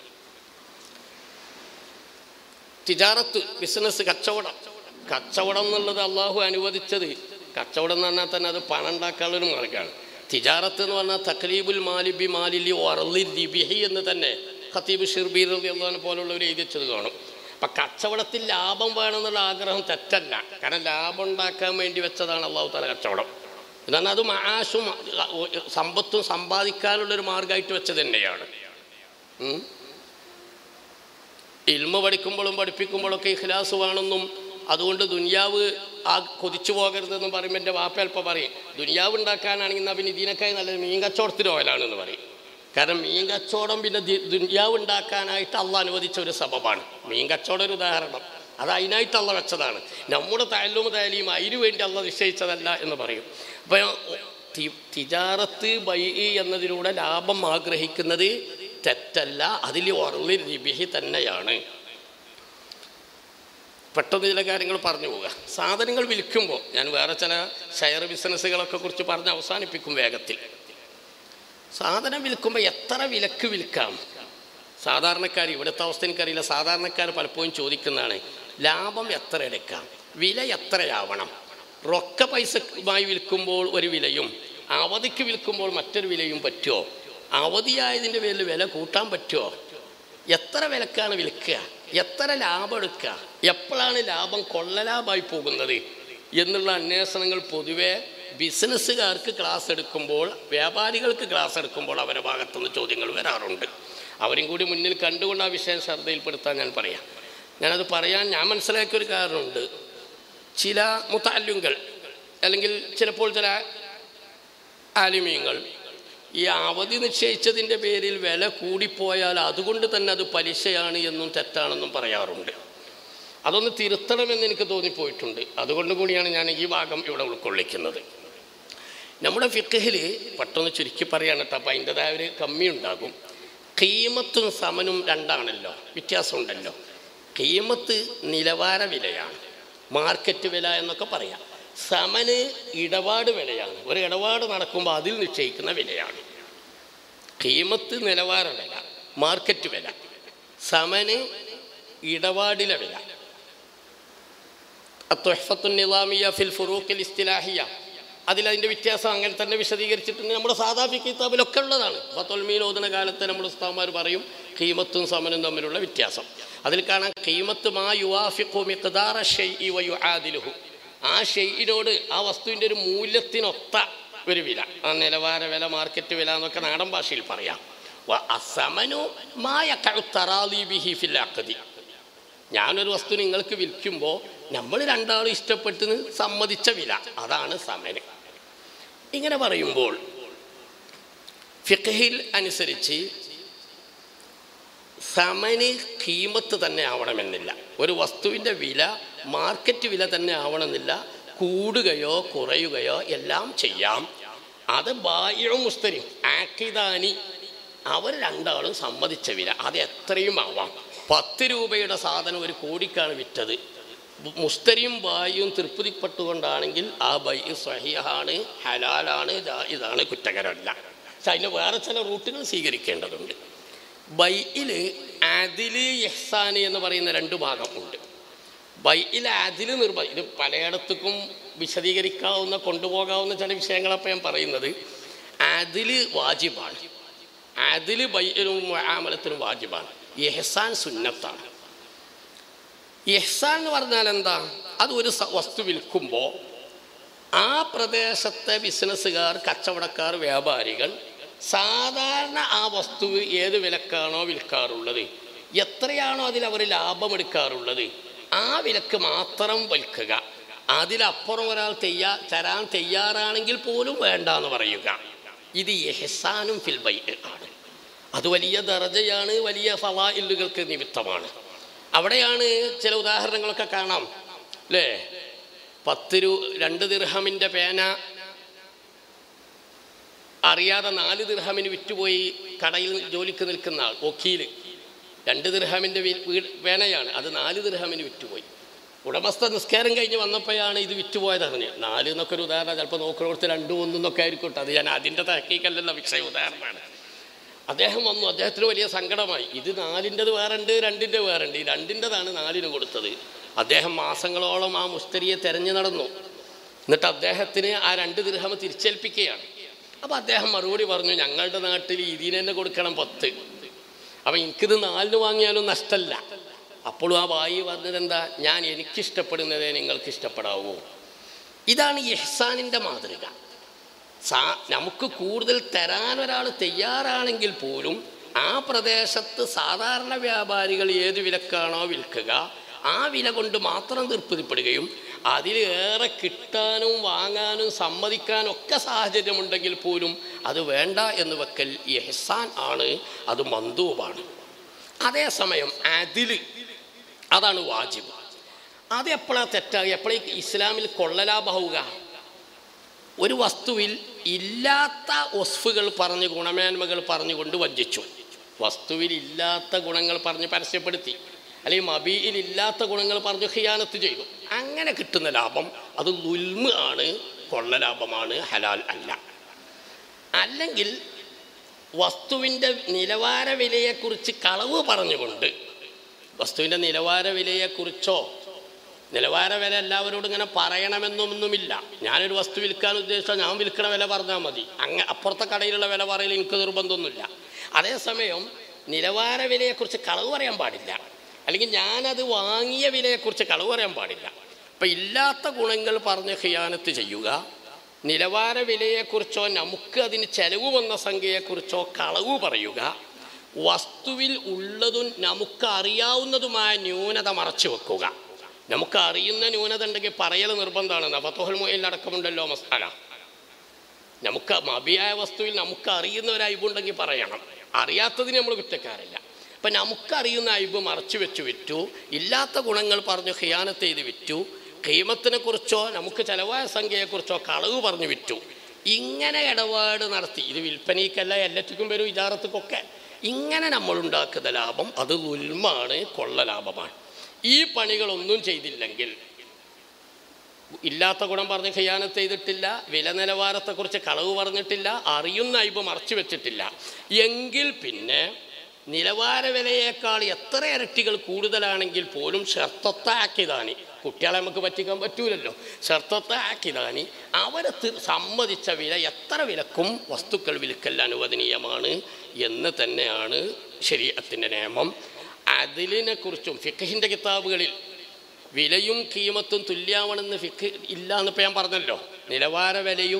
തിജാറത്ത് ബിസിനസ് കച്ചവടം കച്ചവടം എന്നുള്ളത് അള്ളാഹു അനുവദിച്ചത് കച്ചവടം എന്ന് പറഞ്ഞാൽ തന്നെ അത് പണം ഉണ്ടാക്കാനുള്ളൊരു മാർഗ്ഗമാണ് തിജാറത്ത് എന്ന് പറഞ്ഞാൽ തക്ലീബുൽ മാലിബി മാലിലി ഒറലി ദിബിഹി എന്ന് തന്നെ ഖത്തീബ് ഷിർബീർ അള്ളഹാനെ പോലുള്ളവർ എഴുതിച്ചത് കാണും അപ്പം കച്ചവടത്തിൽ ലാഭം വേണമെന്നുള്ള ആഗ്രഹം തെറ്റല്ല കാരണം ലാഭം ഉണ്ടാക്കാൻ വേണ്ടി വെച്ചതാണ് അള്ളാഹു താല കച്ചവടം എന്നാൽ അത് മാഷും സമ്പത്തും സമ്പാദിക്കാനുള്ളൊരു മാർഗമായിട്ട് വെച്ചത് തന്നെയാണ് ഉം. ഇൽമ പഠിക്കുമ്പോഴും പഠിപ്പിക്കുമ്പോഴൊക്കെ ഇഖ്ലാസ് വേണമെന്നും അതുകൊണ്ട് ദുനിയാവ് ആ കൊതിച്ചു പോകരുതെന്നും പറയുമ്പോൾ എൻ്റെ വാപ്പ അല്പം പറയും ദുനിയാവ് ഉണ്ടാക്കാനാണെങ്കിൽ എന്നാൽ പിന്നെ ഇതിനേക്കായി നല്ലത് മീൻ കച്ചവടത്തിന് പോയാലാണെന്ന് പറയും കാരണം മീൻ കച്ചവടം പിന്നെ ദി- ദുനിയാവ് ഉണ്ടാക്കാനായിട്ട് അള്ള അനുവദിച്ച ഒരു സബബാണ് മീൻ കച്ചവടം ഒരു ഉദാഹരണം അത് അതിനായിട്ട് അള്ള വെച്ചതാണ് നമ്മുടെ തയലും തയലിയും അതിനു വേണ്ടി അള്ള നിശ്ചയിച്ചതല്ല എന്ന് പറയും അപ്പം തി- തിജാറത്ത് ബൈ എന്നതിലൂടെ ലാഭം ആഗ്രഹിക്കുന്നത് തെറ്റല്ല അതിൽ ഉറളി രിബിഹി തന്നെയാണ് പെട്ടെന്ന് ചില കാര്യങ്ങൾ പറഞ്ഞു പോവുക സാധനങ്ങൾ വിൽക്കുമ്പോൾ ഞാൻ വേറെ ചില ഷെയർ ബിസിനസ്സുകളൊക്കെ കുറിച്ച് പറഞ്ഞ് അവസാനിപ്പിക്കും വേഗത്തിൽ സാധനം വിൽക്കുമ്പോൾ എത്ര വിലക്ക് വിൽക്കാം സാധാരണക്കാർ ഇവിടുത്തെ അവസ്ഥ എനിക്കറിയില്ല സാധാരണക്കാർ പലപ്പോഴും ചോദിക്കുന്നതാണ് ലാഭം എത്ര എടുക്കാം വില എത്രയാവണം റൊക്ക പൈസയുമായി വിൽക്കുമ്പോൾ ഒരു വിലയും അവധിക്ക് വിൽക്കുമ്പോൾ മറ്റൊരു വിലയും പറ്റുമോ അവധിയായതിൻ്റെ പേരിൽ വില കൂട്ടാൻ പറ്റുമോ എത്ര വിലക്കാണ് വിൽക്കുക എത്ര ലാഭം എടുക്കുക എപ്പോഴാണ് ലാഭം കൊള്ളലാഭമായി പോകുന്നത് എന്നുള്ള അന്വേഷണങ്ങൾ പൊതുവെ ബിസിനസ്സുകാർക്ക് ക്ലാസ് എടുക്കുമ്പോൾ വ്യാപാരികൾക്ക് ക്ലാസ് എടുക്കുമ്പോൾ അവരുടെ ഭാഗത്തുനിന്ന് ചോദ്യങ്ങൾ വരാറുണ്ട് അവരും കൂടി മുന്നിൽ കണ്ടുകൊണ്ട് ആ വിഷയം ശ്രദ്ധയിൽപ്പെടുത്താൻ ഞാൻ പറയാം ഞാനത് പറയാൻ ഞാൻ മനസ്സിലാക്കിയ ഒരു കാരണമുണ്ട് ചില മുത്താല്യങ്ങൾ അല്ലെങ്കിൽ ചിലപ്പോൾ ചില ആലിമീങ്ങൾ ഈ അവധി നിശ്ചയിച്ചതിൻ്റെ പേരിൽ വില കൂടിപ്പോയാൽ അതുകൊണ്ട് തന്നെ അത് പലിശയാണ് എന്നും തെറ്റാണെന്നും പറയാറുണ്ട് അതൊന്ന് തിരുത്തണമെന്ന് എനിക്ക് തോന്നിപ്പോയിട്ടുണ്ട് അതുകൊണ്ട് കൂടിയാണ് ഞാൻ ഈ ഭാഗം ഇവിടെ ഉൾക്കൊള്ളിക്കുന്നത് നമ്മുടെ ഫിക്കഹിൽ പെട്ടെന്ന് ചുരുക്കി പറയാണ് കേട്ടോ അപ്പം അതിൻ്റെതായ ഒരു കമ്മി ഉണ്ടാകും കീമത്തും സമനും രണ്ടാണല്ലോ വ്യത്യാസമുണ്ടല്ലോ കീമത്ത് നിലവാര വിലയാണ് മാർക്കറ്റ് വില എന്നൊക്കെ പറയാം സമന് ഇടപാട് വിലയാണ് ഒരു ഇടപാട് നടക്കുമ്പോൾ അതിൽ നിശ്ചയിക്കുന്ന വിലയാണ് കീമത്ത് നിലവാര വില മാർക്കറ്റ് വില സമന് ഇടപാടിലെ വില അത്വഹഫത്തു നിലാമിയ ഫിൽ ഫുറൂഖിൽ ഇസ്തിലാഹിയ അതിലതിൻ്റെ വ്യത്യാസം അങ്ങനെ തന്നെ വിശദീകരിച്ചിട്ടുണ്ട് നമ്മുടെ സാധാ കിതാബിലൊക്കെ ഉള്ളതാണ് ഫത്തൊൽമീൻ ഓതുന്ന കാലത്ത് നമ്മുടെ ഉസ്താവന്മാർ പറയും കീമത്തും സമനും തമ്മിലുള്ള വ്യത്യാസം അതിൽ കാണാൻ കീമത്ത് മാ യുവാഫിഖു മിഖ്ദാറ ഷൈഇ വ യുആദിലുഹു ആ ഷെയ്യിനോട് ആ വസ്തുവിൻ്റെ ഒരു മൂല്യത്തിനൊത്ത ഒരു വില ആ നിലവാര വില മാർക്കറ്റ് വില എന്നൊക്കെ നാടൻ ഭാഷയിൽ പറയാം വ അസമനു മായ തറാലി ബിഹി ഫിൽ അഖദി ഞാനൊരു വസ്തു നിങ്ങൾക്ക് വിൽക്കുമ്പോൾ നമ്മൾ രണ്ടാളും ഇഷ്ടപ്പെട്ട് സമ്മതിച്ച വില അതാണ് സമന് ഇങ്ങനെ പറയുമ്പോൾ ഫിഖഹിൽ അനുസരിച്ച് സമന് കീമത്ത് തന്നെ ആവണമെന്നില്ല ഒരു വസ്തുവിൻ്റെ വില മാർക്കറ്റ് വില തന്നെ ആവണമെന്നില്ല കൂടുകയോ കുറയുകയോ എല്ലാം ചെയ്യാം അത് ബാഹ്യവും മുസ്തരിയും ആക്കിദാനി അവർ രണ്ടാളും സമ്മതിച്ച വില അത് എത്രയും ആവാം പത്ത് രൂപയുടെ സാധനം ഒരു കോടിക്കാണ് വിറ്റത് മുസ്തരിയും ബായും തൃപ്തിപ്പെട്ടുകൊണ്ടാണെങ്കിൽ ആ ബൈ സ്വഹിയാണ് ഹലാലാണ് ഇതാണ് കുറ്റകരമല്ല പക്ഷെ അതിന് വേറെ ചില റൂട്ടുകൾ സ്വീകരിക്കേണ്ടതുണ്ട് ബൈയിൽ അതില് യഹ്സാന് എന്ന് പറയുന്ന രണ്ട് ഭാഗം ഉണ്ട് ബൈയിൽ അതില് നിർബന്ധം ഇത് പലയിടത്തേക്കും വിശദീകരിക്കാവുന്ന കൊണ്ടുപോകാവുന്ന ചില വിഷയങ്ങളപ്പം ഞാൻ പറയുന്നത് അതില് വാജിബാണ് അതില് ബൈയിലും ആമലത്തിനും വാജിബാണ് യഹ്സാൻ സുന്നത്താണ് യഹ്സാൻ എന്ന് പറഞ്ഞാൽ എന്താ അത് ഒരു സ- വസ്തു വിൽക്കുമ്പോൾ ആ പ്രദേശത്തെ ബിസിനസ്സുകാർ കച്ചവടക്കാർ വ്യാപാരികൾ സാധാരണ ആ വസ്തു ഏത് വിലക്കാണോ വിൽക്കാറുള്ളത് എത്രയാണോ അതിൽ അവർ ലാഭമെടുക്കാറുള്ളത് ആ വിലക്ക് മാത്രം വിൽക്കുക അതിലപ്പുറം ഒരാൾ തെയ്യാ തരാൻ തയ്യാറാണെങ്കിൽ പോലും വേണ്ട എന്ന് പറയുക ഇത് യഹ്സാനും ഫിൽബൈ ആണ് അത് വലിയ ദർജയാണ് വലിയ ഫവായിലുകൾക്ക് നിമിത്തമാണ് അവിടെയാണ് ചില ഉദാഹരണങ്ങളൊക്കെ കാണാം അല്ലേ പത്ത് രൂ രണ്ട് ദിർഹമിൻ്റെ പേന അറിയാതെ നാല് ദിർഹമിന് വിറ്റുപോയി കടയിൽ ജോലിക്ക് നിൽക്കുന്ന ആൾ വക്കീല് രണ്ട് ദിർഹമിൻ്റെ വീട് വേനയാണ് അത് നാല് ദിർഹമിന് വിറ്റുപോയി ഉടമസ്ഥ നിസ്കാരം കഴിഞ്ഞ് വന്നപ്പോഴാണ് ഇത് വിറ്റുപോയത് അറിഞ്ഞ് നാല് എന്നൊക്കെ ഒരു ഉദാഹരണം ചിലപ്പോൾ നോക്കുന്നിടത്ത് രണ്ടും ഒന്നും എന്നൊക്കെ ആയിരിക്കും കേട്ടോ അത് ഞാൻ അതിൻ്റെ തഹക്കീക്കല്ലല്ലോ വിഷയ ഉദാഹരണമാണ് അദ്ദേഹം വന്നു അദ്ദേഹത്തിന് വലിയ സങ്കടമായി ഇത് നാലിൻ്റെത് വേറുണ്ട് രണ്ടിൻ്റെ വേറുണ്ട് ഈ രണ്ടിൻ്റെതാണ് നാലിന് കൊടുത്തത് അദ്ദേഹം മാസങ്ങളോളം ആ മുസ്തരിയെ തെരഞ്ഞു നടന്നു എന്നിട്ട് അദ്ദേഹത്തിന് ആ രണ്ട് ദിർഹമ തിരിച്ചേൽപ്പിക്കുകയാണ് അപ്പോൾ അദ്ദേഹം മറുപടി പറഞ്ഞു ഞങ്ങളുടെ നാട്ടിൽ ഇതിന് തന്നെ കൊടുക്കണം പത്ത് അപ്പം എനിക്കിത് നാലിന് വാങ്ങിയാലും നഷ്ടമല്ല അപ്പോഴും ആ വായി പറഞ്ഞത് എന്താ ഞാൻ എനിക്കിഷ്ടപ്പെടുന്നതേ നിങ്ങൾക്ക് ഇഷ്ടപ്പെടാവൂ ഇതാണ് ഇഹ്സാനിൻ്റെ മാതൃക സാ നമുക്ക് കൂടുതൽ തരാൻ ഒരാൾ തയ്യാറാണെങ്കിൽ പോലും ആ പ്രദേശത്ത് സാധാരണ വ്യാപാരികൾ ഏത് വിലക്കാണോ വിൽക്കുക ആ വില കൊണ്ട് മാത്രം തൃപ്തിപ്പെടുകയും അതിലേറെ കിട്ടാനും വാങ്ങാനും സമ്മതിക്കാനും ഒക്കെ സാഹചര്യമുണ്ടെങ്കിൽ പോലും അത് വേണ്ട എന്ന് വെക്കൽ എഹ്സാൻ ആണ് അത് മന്ദൂബാണ് അതേസമയം അതിൽ അതാണ് വാജിബ് അത് എപ്പോഴാണ് തെറ്റാകുക എപ്പോഴേ ഇസ്ലാമിൽ കൊള്ളലാഭാവുക ഒരു വസ്തുവിൽ ഇല്ലാത്ത ഒസ്ഫുകൾ പറഞ്ഞ് ഗുണമേന്മകൾ പറഞ്ഞുകൊണ്ട് വഞ്ചിച്ചു വസ്തുവിൽ ഇല്ലാത്ത ഗുണങ്ങൾ പറഞ്ഞ് പരസ്യപ്പെടുത്തി അല്ലെങ്കിൽ മബിയിൽ ഇല്ലാത്ത ഗുണങ്ങൾ പറഞ്ഞ് ഖിയാനത്ത് ചെയ്തു അങ്ങനെ കിട്ടുന്ന ലാഭം അത് ലുൽമ് ആണ് കൊള്ള ലാഭമാണ് ഹലാൽ അല്ല അല്ലെങ്കിൽ വസ്തുവിൻ്റെ നിലവാര വിലയെക്കുറിച്ച് കളവ് പറഞ്ഞുകൊണ്ട് വസ്തുവിൻ്റെ നിലവാര വിലയെക്കുറിച്ചോ നിലവാര വില എല്ലാവരോടും ഇങ്ങനെ പറയണമെന്നൊന്നുമില്ല ഞാനൊരു വസ്തു വിൽക്കാൻ ഉദ്ദേശിച്ചാൽ ഞാൻ വിൽക്കണ വില പറഞ്ഞാൽ മതി അങ്ങ് അപ്പുറത്തെ കടയിലുള്ള വില പറയൽ എനിക്ക് നിർബന്ധമൊന്നുമില്ല അതേസമയം നിലവാര വിലയെക്കുറിച്ച് കളവ് പറയാൻ പാടില്ല അല്ലെങ്കിൽ ഞാനത് വാങ്ങിയ വിലയെക്കുറിച്ച് കളവ് പറയാൻ പാടില്ല അപ്പം ഇല്ലാത്ത ഗുണങ്ങൾ പറഞ്ഞ് ഖിയാനത്ത് ചെയ്യുക നിലവാര വിലയെക്കുറിച്ചോ നമുക്ക് അതിന് ചെലവ് വന്ന സംഖ്യയെക്കുറിച്ചോ കളവ് പറയുക വസ്തുവിൽ ഉള്ളതും നമുക്ക് അറിയാവുന്നതുമായ ന്യൂനത മറച്ചു വെക്കുക നമുക്ക് അറിയുന്ന ന്യൂനത ഉണ്ടെങ്കിൽ പറയൽ നിർബന്ധമാണ് ഫത്തോഹൽ മൊയിൽ അടക്കമുണ്ടല്ലോ മസാല നമുക്ക് മബിയായ വസ്തുവിൽ നമുക്ക് അറിയുന്ന ഒരു അയബുണ്ടെങ്കിൽ പറയണം അറിയാത്തതിന് നമ്മൾ കുറ്റക്കാരില്ല അപ്പം നമുക്കറിയുന്ന അയബ് മറച്ചു വെച്ച് വിറ്റു ഇല്ലാത്ത ഗുണങ്ങൾ പറഞ്ഞു ഖിയാനത്ത് ചെയ്ത് വിറ്റു ഖീമത്തിനെ കുറിച്ചോ നമുക്ക് ചിലവായ സംഖ്യയെക്കുറിച്ചോ കളവ് പറഞ്ഞു വിറ്റു ഇങ്ങനെ ഇടപാട് നടത്തി ഇത് വിൽപ്പനയ്ക്കല്ല എല്ലാറ്റിക്കും വരും ഇജാറത്തുക്കൊക്കെ ഇങ്ങനെ നമ്മൾ ഉണ്ടാക്കുന്ന ലാഭം അത് ഉൽമാണ് കൊള്ള ലാഭമാണ് ഈ പണികളൊന്നും ചെയ്തില്ലെങ്കിൽ ഇല്ലാത്ത ഗുണം പറഞ്ഞ് ഖിയാനത്ത് ചെയ്തിട്ടില്ല വില നിലവാരത്തെക്കുറിച്ച് കളവ് പറഞ്ഞിട്ടില്ല അറിയുന്ന അയബ് മറച്ചു വെച്ചിട്ടില്ല എങ്കിൽ പിന്നെ നിലവാര വിലയേക്കാൾ എത്ര ഇരട്ടികൾ കൂടുതലാണെങ്കിൽ പോലും ഷർത്തത്തെ ആക്കിയതാനി കുട്ടികളെ നമുക്ക് പറ്റിക്കാൻ പറ്റൂലല്ലോ ഷർത്തത്തെ ആക്കിയതാനി അവരെ തി- സമ്മതിച്ച വില എത്ര വിലക്കും വസ്തുക്കൾ വിൽക്കൽ അനുവദനീയമാണ് എന്ന് തന്നെയാണ് ശരീരത്തിൻ്റെ നിയമം അതിലിനെ കുറിച്ചും ഫിഖഹിൻ്റെ കിതാബുകളിൽ വിലയും കീമത്തും തുല്യാവണമെന്ന് ഫിഖ് ഇല്ല എന്നിപ്പോൾ ഞാൻ പറഞ്ഞല്ലോ നിലവാര വിലയും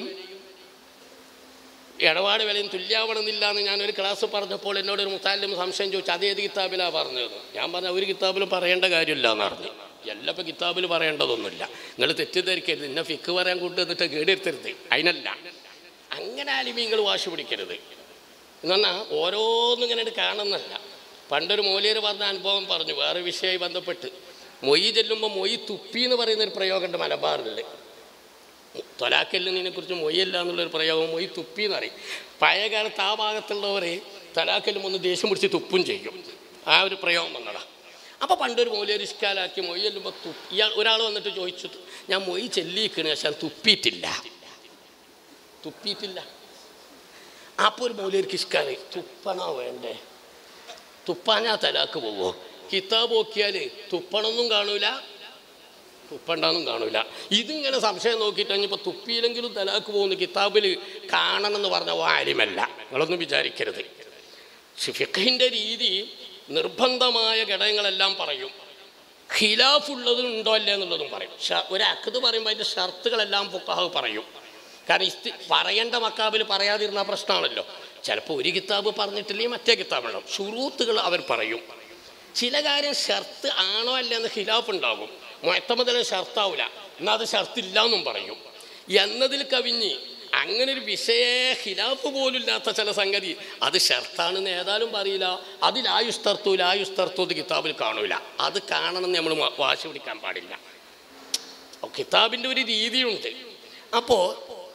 ഇടപാട് വിലയും തുല്യാവണമെന്നില്ല എന്ന് ഞാനൊരു ക്ലാസ് പറഞ്ഞപ്പോൾ എന്നോട് ഒരു മുത്താലിം സംശയം ചോദിച്ചു അത് ഏത് കിതാബിലാണ് പറഞ്ഞത് ഞാൻ പറഞ്ഞ ഒരു കിതാബിലും പറയേണ്ട കാര്യമില്ല എന്ന് പറഞ്ഞു എല്ലാം ഇപ്പോൾ കിതാബിൽ പറയേണ്ടതൊന്നുമില്ല നിങ്ങൾ തെറ്റിദ്ധരിക്കരുത് ഇന്ന ഫിക്ക് പറയാൻ കൊണ്ടുവന്നിട്ട് കേടെടുത്തരുത് അതിനല്ല അങ്ങനെ ആലിമീങ്ങൾ വാശി പിടിക്കരുത് എന്ന് പറഞ്ഞാൽ ഓരോന്നും ഇങ്ങനെ കാണുന്നല്ല പണ്ടൊരു മൂലിയർ പറഞ്ഞ അനുഭവം പറഞ്ഞു വേറെ വിഷയമായി ബന്ധപ്പെട്ട് മൊയ് ചെല്ലുമ്പോൾ മൊയ് തുപ്പി എന്ന് പറയുന്നൊരു പ്രയോഗമുണ്ട് മലബാറിൽ തൊലാക്കല്ലിനെ കുറിച്ച് മൊയ്യല്ല എന്നുള്ളൊരു പ്രയോഗം മൊയ് തുപ്പി എന്ന് പറയും പഴയ കാലത്ത് ആ ഭാഗത്തുള്ളവരെ തലാക്കല്ലും ഒന്ന് ദേഷ്യം പിടിച്ച് തുപ്പും ചെയ്യും ആ ഒരു പ്രയോഗം വന്നടാ അപ്പോൾ പണ്ടൊരു മൂലയൊരു ഇഷ്കാലാക്കി മൊയ് ചെല്ലുമ്പോൾ തുപ്പി ഇയാൾ ഒരാൾ വന്നിട്ട് ചോദിച്ചു ഞാൻ മൊയ് ചെല്ലിക്കണ് പക്ഷെ അത് തുപ്പിയിട്ടില്ല തുപ്പിയിട്ടില്ല അപ്പോൾ ഒരു മൂലയൊരു ഇഷ്കാല് തുപ്പണോ വേണ്ടേ തുപ്പാഞ്ഞാ തലാക്ക് പോവോ കിതാബ് നോക്കിയാൽ തുപ്പണമൊന്നും കാണൂല തുപ്പണ്ടെന്നും കാണൂല ഇതിങ്ങനെ സംശയം നോക്കിയിട്ട് കഴിഞ്ഞപ്പോൾ തുപ്പിയില്ലെങ്കിലും തലാക്ക് പോകുന്ന കിതാബിൽ കാണണമെന്ന് പറഞ്ഞ വാര്യമല്ല നിങ്ങളൊന്നും വിചാരിക്കരുത് ഫിഖിൻ്റെ രീതി നിർബന്ധമായ ഘടകങ്ങളെല്ലാം പറയും ഖിലാഫുള്ളതും ഉണ്ടോ അല്ലേ എന്നുള്ളതും പറയും ഷ- ഒരു അക്കത് പറയുമ്പോൾ അതിൻ്റെ ഷർത്തുകളെല്ലാം ഫുക്കാഹ് പറയും കാരണം ഇസ്തി പറയേണ്ട മക്കാബിൽ പറയാതിരുന്ന പ്രശ്നമാണല്ലോ ചിലപ്പോൾ ഒരു കിതാബ് പറഞ്ഞിട്ടില്ലെങ്കിൽ മറ്റേ കിതാബ് ഉണ്ടാവും ഷുറൂത്തുകൾ അവർ പറയും ചില കാര്യം ഷർത്ത് ആണോ അല്ല എന്ന് ഖിലാഫ് ഉണ്ടാകും മുഴത്തമതിലെ ഷർത്താവില്ല എന്നാൽ അത് ഷർത്തില്ല എന്നും പറയും എന്നതിൽ കവിഞ്ഞ് അങ്ങനെ ഒരു വിഷയ ഖിലാഫ് പോലും ഇല്ലാത്ത ചില സംഗതി അത് ഷർത്താണെന്ന് ഏതായാലും പറയില്ല അതിൽ ആയുസ്തർത്തു ലായുസ്തർത്തു ഇത് കിതാബിൽ കാണൂല അത് കാണണമെന്ന് നമ്മൾ വാശി പിടിക്കാൻ പാടില്ല കിതാബിൻ്റെ ഒരു രീതിയുണ്ട് അപ്പോൾ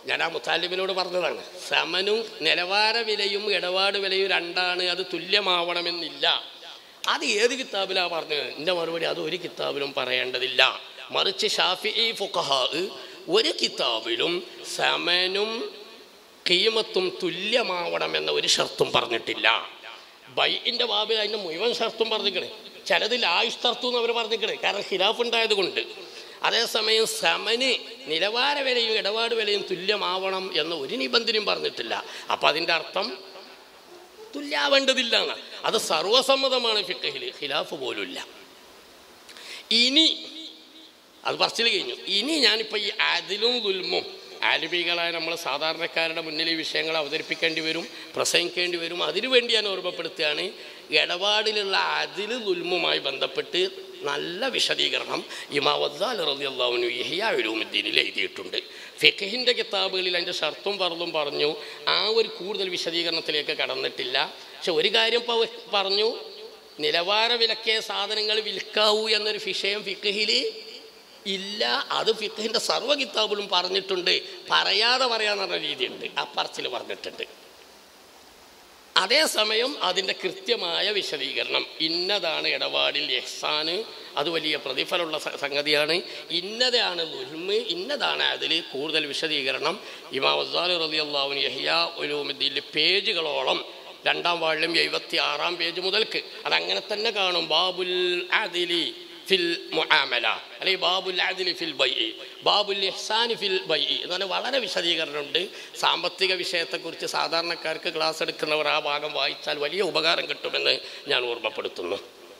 ഞാൻ ആ മുത്താലിബിനോട് പറഞ്ഞതാണ് സമനും നിലവാര വിലയും ഇടപാട് വിലയും രണ്ടാണ് അത് തുല്യമാവണമെന്നില്ല അത് ഏത് കിതാബിലാ പറഞ്ഞത് എൻ്റെ മറുപടി അത് ഒരു കിതാബിലും പറയേണ്ടതില്ല മറിച്ച് ഷാഫി ഫുഖഹ ഒരു കിതാബിലും സമനും കീമത്തും തുല്യമാവണമെന്ന ഒരു ഷർത്തും പറഞ്ഞിട്ടില്ല ബൈൻ്റെ ബാബിൽ അതിൻ്റെ മുഴുവൻ ഷർത്തും പറഞ്ഞിക്കണേ ചിലതിൽ ആയുഷ് ഷർത്തും എന്ന് അവർ പറഞ്ഞിക്കണേ കാരണം ഖിലാഫ് ഉണ്ടായത് കൊണ്ട് അതേസമയം സമന് നിലവാര വിലയും ഇടപാട് വിലയും തുല്യമാവണം എന്ന ഒരു നിബന്ധനയും പറഞ്ഞിട്ടില്ല അപ്പം അതിൻ്റെ അർത്ഥം തുല്യാവേണ്ടതില്ല എന്നാ അത് സർവസമ്മതമാണ് ഫിക്കഹിൽ ഖിലാഫ് പോലുമില്ല ഇനി അത് പറച്ചിൽ കഴിഞ്ഞു ഇനി ഞാനിപ്പോൾ ഈ അതിലും ദുൽമും ആലിബികളായ നമ്മൾ സാധാരണക്കാരുടെ മുന്നിൽ ഈ വിഷയങ്ങൾ അവതരിപ്പിക്കേണ്ടി വരും പ്രസംഗിക്കേണ്ടി വരും അതിനുവേണ്ടി ഞാൻ ഓർമ്മപ്പെടുത്തുകയാണ് ഇടപാടിലുള്ള അതിൽ ദുൽമുമായി ബന്ധപ്പെട്ട് നല്ല വിശദീകരണം ഇമാവദ്ദാൽ റളിയല്ലാഹുവിനു ഇഹിയാ ഉലൂമുദ്ദീനിൽ എഴുതിയിട്ടുണ്ട് ഫിഖഹിൻ്റെ കിതാബുകളിൽ അതിൻ്റെ ഷർത്തും പറലും പറഞ്ഞു ആ ഒരു കൂടുതൽ വിശദീകരണത്തിലേക്ക് കടന്നിട്ടില്ല പക്ഷെ ഒരു കാര്യം പ- പറഞ്ഞു നിലവാര വിലക്കേ സാധനങ്ങൾ വിൽക്കാവൂ എന്നൊരു വിഷയം ഫിഖഹിൽ ഇല്ല അത് ഫിഖഹിൻ്റെ സർവ്വ കിതാബിലും പറഞ്ഞിട്ടുണ്ട് പറയാതെ പറയാന്ന് പറഞ്ഞ രീതിയുണ്ട് ആ പറച്ചിൽ പറഞ്ഞിട്ടുണ്ട് അതേസമയം അതിൻ്റെ കൃത്യമായ വിശദീകരണം ഇന്നതാണ് ഇടപാടിൽ എഹ്സാന് അത് വലിയ പ്രതിഫലമുള്ള സ- സംഗതിയാണ് ഇന്നതാണ് ദുൽമ് ഇന്നതാണ് അതിൽ കൂടുതൽ വിശദീകരണം ഇമാം അസാൽ റലി അള്ളാഹുൻ യഹിയ ഉലൂമുദ്ദീനിൽ പേജുകളോളം രണ്ടാം വാള്യം എഴുപത്തി ആറാം പേജ് മുതൽക്ക് അതങ്ങനെ തന്നെ കാണും ബാബുൽ ആദിലി ഫിൽ മുആമല അല്ലെങ്കിൽ ബാബുൽ ആദിലി ഫിൽ ബൈ ബാബുൽ ഇഹ്സാനി ഫിൽ ബൈ എന്ന് പറഞ്ഞാൽ വളരെ വിശദീകരണമുണ്ട് സാമ്പത്തിക വിഷയത്തെക്കുറിച്ച് സാധാരണക്കാർക്ക് ക്ലാസ് എടുക്കുന്നവർ ആ ഭാഗം വായിച്ചാൽ വലിയ ഉപകാരം കിട്ടുമെന്ന് ഞാൻ ഓർമ്മപ്പെടുത്തുന്നു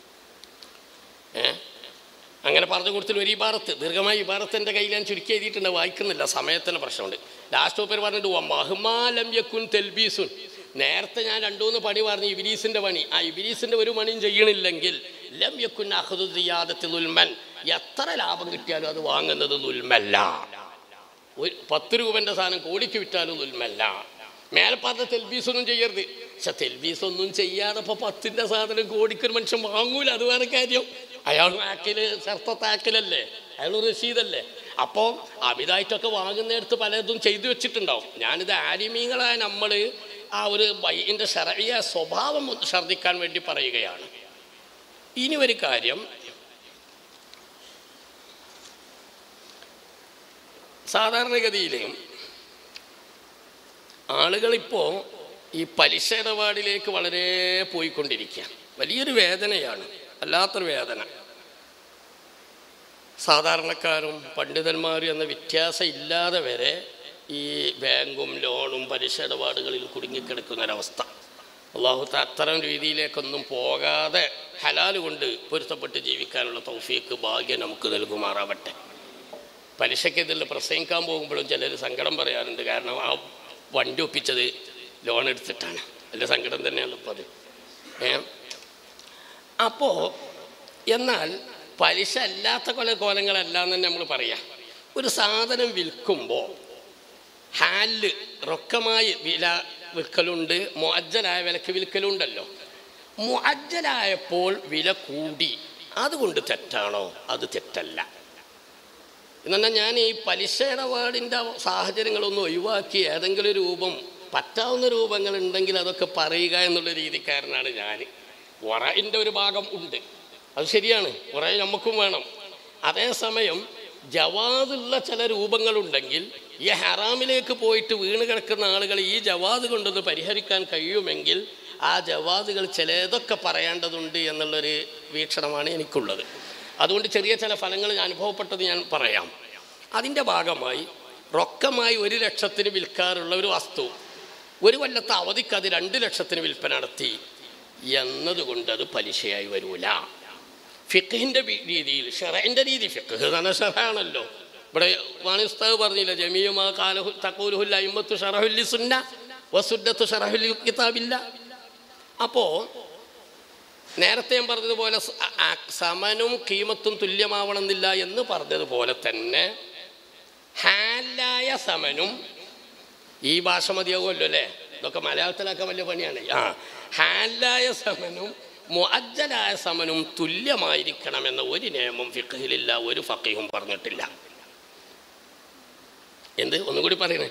ഏ അങ്ങനെ പറഞ്ഞു കൊടുത്തിൽ ഒരു ഇബാറത്ത് ദീർഘമായ ഇബാറത്ത് എൻ്റെ കയ്യിൽ ഞാൻ ചുരുക്കി എഴുതിയിട്ടുണ്ട് വായിക്കുന്നില്ല സമയത്തിന് പ്രശ്നമുണ്ട് ലാസ്റ്റ് പേര് പറഞ്ഞിട്ട് മഹ്മാലം യക്കുൻ തെൽബീസുൻ നേരത്തെ ഞാൻ രണ്ടു മൂന്ന് പണി പറഞ്ഞു ഇബിലീസിൻ്റെ പണി ആ ഇബിലീസിൻ്റെ ഒരു പണിയും ചെയ്യണില്ലെങ്കിൽ ലം യക്കുൻ അഹദുദിയാദത്തിൽ ദുൽമൻ എത്ര ലാഭം കിട്ടിയാലും അത് വാങ്ങുന്നത് ദുൽമല്ല ഒരു പത്ത് രൂപൻ്റെ സാധനം കോടിക്ക് വിറ്റാലും ദുൽമല്ല മേലെ പറഞ്ഞ തെൽബീസൊന്നും ചെയ്യരുത് പക്ഷെ തെൽബീസൊന്നും ചെയ്യാതെ ഇപ്പോൾ പത്തിൻ്റെ സാധനം കോടിക്കൊരു മനുഷ്യൻ വാങ്ങൂല അത് വേറെ കാര്യം അയാൾ ആക്കില് ശർത്തത്താക്കലല്ലേ അയാൾ റഷീദല്ലേ അപ്പോൾ അമിതായിട്ടൊക്കെ വാങ്ങുന്നിടത്ത് പലതും ചെയ്തു വെച്ചിട്ടുണ്ടാവും ഞാനിത് ആലിമീങ്ങളായ നമ്മൾ ആ ഒരു ബൈൻ്റെ ശരയ സ്വഭാവം ഒന്ന് ഛർദ്ദിക്കാൻ വേണ്ടി പറയുകയാണ് ഇനി ഒരു കാര്യം സാധാരണഗതിയിലും ആളുകളിപ്പോൾ ഈ പലിശ ഇടപാടിലേക്ക് വളരെ പോയിക്കൊണ്ടിരിക്കുക വലിയൊരു വേദനയാണ് വല്ലാത്തൊരു വേദന സാധാരണക്കാരും പണ്ഡിതന്മാരും എന്ന വ്യത്യാസം ഇല്ലാതെ വരെ ഈ ബാങ്കും ലോണും പലിശ ഇടപാടുകളിൽ കുടുങ്ങിക്കിടക്കുന്നൊരവസ്ഥ അള്ളാഹുത്ത അത്തരം രീതിയിലേക്കൊന്നും പോകാതെ ഹലാൽ കൊണ്ട് പൊരുത്തപ്പെട്ട് ജീവിക്കാനുള്ള തൗഫീക്ക് ഭാഗ്യം നമുക്ക് നൽകുമാറാവട്ടെ പലിശക്കെതിരിൽ പ്രസംഗിക്കാൻ പോകുമ്പോഴും ചിലർ സങ്കടം പറയാറുണ്ട് കാരണം ആ വണ്ടി ഒപ്പിച്ചത് ലോൺ എടുത്തിട്ടാണ് വലിയ സങ്കടം തന്നെയാണ് ഇപ്പോൾ അത് ഏ അപ്പോൾ എന്നാൽ പലിശ അല്ലാത്ത കൊല കോലങ്ങളെല്ലാം തന്നെ നമ്മൾ പറയാം ഒരു സാധനം വിൽക്കുമ്പോൾ ഹാല് റൊക്കമായി വില വിൽക്കലുണ്ട് മുഅജ്ജലായ വിലക്ക് വിൽക്കലുണ്ടല്ലോ മുഅജ്ജലായപ്പോൾ വില കൂടി അതുകൊണ്ട് തെറ്റാണോ അത് തെറ്റല്ല എന്നാൽ ഞാൻ ഈ പലിശ ഇടപാടിൻ്റെ സാഹചര്യങ്ങളൊന്നും ഒഴിവാക്കി ഏതെങ്കിലും രൂപം പറ്റാവുന്ന രൂപങ്ങൾ ഉണ്ടെങ്കിൽ അതൊക്കെ പറയുക എന്നുള്ള രീതിക്കാരനാണ് ഞാൻ ഉറയിൻ്റെ ഒരു ഭാഗം ഉണ്ട് അത് ശരിയാണ് ഉറ നമുക്കും വേണം അതേസമയം ജവാദുള്ള ചില രൂപങ്ങളുണ്ടെങ്കിൽ ഈ ഹറാമിലേക്ക് പോയിട്ട് വീണ് കിടക്കുന്ന ആളുകൾ ഈ ജവാദ് കൊണ്ടൊന്ന് പരിഹരിക്കാൻ കഴിയുമെങ്കിൽ ആ ജവാദുകൾ ചിലതൊക്കെ പറയേണ്ടതുണ്ട് എന്നുള്ളൊരു വീക്ഷണമാണ് എനിക്കുള്ളത് അതുകൊണ്ട് ചെറിയ ചില ഫലങ്ങൾ ഞാൻ അനുഭവപ്പെട്ടത് ഞാൻ പറയാം അതിൻ്റെ ഭാഗമായി റൊക്കമായി ഒരു ലക്ഷത്തിന് വിൽക്കാറുള്ള ഒരു വസ്തു ഒരു കൊല്ലത്തെ അവധിക്ക് അത് രണ്ട് ലക്ഷത്തിന് വിൽപ്പന നടത്തി എന്നതുകൊണ്ട് അത് പലിശയായി വരൂല ഫിഖിൻ്റെ രീതിയിൽ ഷെറൈൻ്റെ രീതി ഫിഖ് തന്നെ ഷെറാണല്ലോ ഇവിടെ വാണി ഉസ്താദ് പറഞ്ഞില്ല ജമീയുമാ കാലഹു തക്കൂലുഹുല്ല അയിമ്പത്തു ഷറഹുല്ലി സുന്ന വസുddത്തു ഷറഹുല്ലി കിതാബില്ല അപ്പോൾ നേരത്തെ ഞാൻ പറഞ്ഞതുപോലെ സ- അ- അ- സമനും കീമത്തും തുല്യമാവണമെന്നില്ല എന്ന് പറഞ്ഞതുപോലെ തന്നെ ഹാലായ സമനും ഈ ഭാഷ മതിയാകുമല്ലോ അല്ലേ ഇതൊക്കെ മലയാളത്തിലൊക്കെ വലിയ പണിയാണ് ആ ഹാലായ സമനും മുഅജ്ജലായ സമനും തുല്യമായിരിക്കണമെന്ന ഒരു നിയമം ഫിഖഹിലില്ല ഒരു ഫക്കീഹും പറഞ്ഞിട്ടില്ല എന്ത് ഒന്നും കൂടി പറയണേ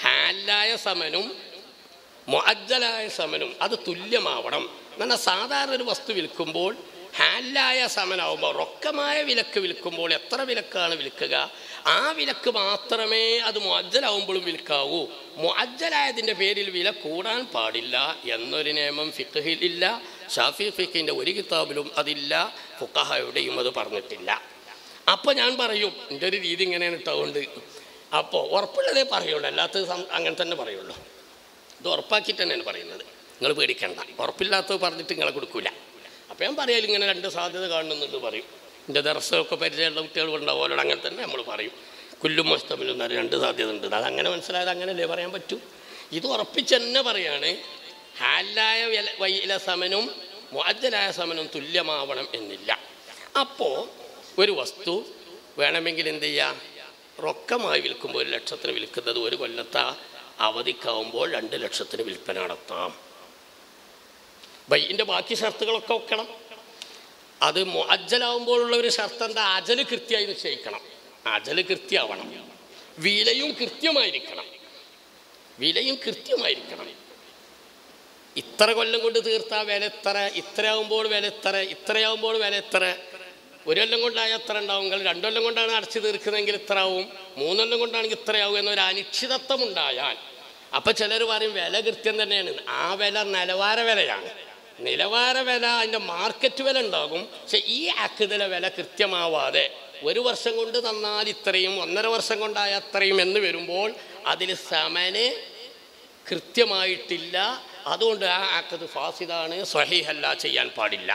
ഹാലായ സമനും മുഅജ്ജലായ സമനും അത് തുല്യമാവണം എന്നാൽ സാധാരണ ഒരു വസ്തു വിൽക്കുമ്പോൾ ഹാലായ സമനാവുമ്പോൾ റൊക്കമായ വിലക്ക് വിൽക്കുമ്പോൾ എത്ര വിലക്കാണ് വിൽക്കുക ആ വിലക്ക് മാത്രമേ അത് മുഅജ്ജലാവുമ്പോഴും വിൽക്കാവൂ മുഅജ്ജലായതിൻ്റെ പേരിൽ വില കൂടാൻ പാടില്ല എന്നൊരു നിയമം ഫിഖഹിൽ ഇല്ല ഷാഫി ഫിഖിൻ്റെ ഒരു കിതാബിലും അതില്ല ഫുക്കഹയുടെയും അത് പറഞ്ഞിട്ടില്ല അപ്പോൾ ഞാൻ പറയും എൻ്റെ ഒരു രീതി ഇങ്ങനെയാണ് ഇട്ടുകൊണ്ട് അപ്പോൾ ഉറപ്പുള്ളതേ പറയുള്ളൂ അല്ലാത്തത് സം- അങ്ങനെ തന്നെ പറയുള്ളൂ ഇത് ഉറപ്പാക്കിയിട്ട് തന്നെയാണ് പറയുന്നത് നിങ്ങൾ പേടിക്കണ്ട ഉറപ്പില്ലാത്തത് പറഞ്ഞിട്ട് നിങ്ങളെ കൊടുക്കൂല അപ്പോൾ ഞാൻ പറയാലും ഇങ്ങനെ രണ്ട് സാധ്യത കാണുന്നുണ്ട് പറയും എൻ്റെ ദർശനമൊക്കെ പരിചയമുള്ള കുട്ടികൾ ഉണ്ടാവുമല്ലോ അങ്ങനെ തന്നെ നമ്മൾ പറയും കുല്ലും മസ്തമിലും എന്ന് രണ്ട് സാധ്യത ഉണ്ട് അത് അങ്ങനെ മനസ്സിലായത് അങ്ങനെയല്ലേ പറയാൻ പറ്റൂ ഇത് ഉറപ്പിച്ച് തന്നെ പറയാണ് ഹാലായ വില വൈല സമനും മുഅജ്ജലായ സമനും തുല്യമാവണം എന്നില്ല അപ്പോൾ ഒരു വസ്തു വേണമെങ്കിൽ എന്ത് ചെയ്യാം റൊക്കമായി വിൽക്കുമ്പോൾ ഒരു ലക്ഷത്തിന് വിൽക്കുന്നത് ഒരു കൊല്ലത്തെ അവധിക്കാവുമ്പോൾ രണ്ട് ലക്ഷത്തിന് വിൽപ്പന നടത്താം ബൈൻ്റെ ബാക്കി ഷർത്തുകളൊക്കെ വെക്കണം അത് അജലാവുമ്പോഴുള്ള ഒരു ഷർത്ത് എന്താ അജല് കൃത്യമായി നിശ്ചയിക്കണം അജല് കൃത്യമാവണം വിലയും കൃത്യമായിരിക്കണം വിലയും കൃത്യമായിരിക്കണം ഇത്ര കൊല്ലം കൊണ്ട് തീർത്ത വില ഇത്ര ഇത്രയാവുമ്പോൾ വില ഇത്ര ഇത്രയാവുമ്പോൾ വില ഇത്ര ഒരു കൊല്ലം കൊണ്ടായ എത്ര ഉണ്ടാവും നിങ്ങൾ രണ്ടു കൊല്ലം കൊണ്ടാണ് അടച്ചു തീർക്കുന്നതെങ്കിൽ ഇത്ര ആവും മൂന്നൊല്ലം കൊണ്ടാണെങ്കിൽ ഇത്രയാവും എന്നൊരു അനിശ്ചിതത്വം ഉണ്ടായാൽ അപ്പം ചിലർ പറയും വില കൃത്യം തന്നെയാണ് ആ വില നിലവാര വിലയാണ് നിലവാര വില അതിൻ്റെ മാർക്കറ്റ് വില ഉണ്ടാകും പക്ഷെ ഈ അക്കുതല വില കൃത്യമാവാതെ ഒരു വർഷം കൊണ്ട് തന്നാൽ ഇത്രയും ഒന്നര വർഷം കൊണ്ടായ അത്രയും എന്ന് വരുമ്പോൾ അതിൽ സമന് കൃത്യമായിട്ടില്ല അതുകൊണ്ട് ആ ആക്കത് ഫാസിദാണ് സ്വഹീഹല്ല ചെയ്യാൻ പാടില്ല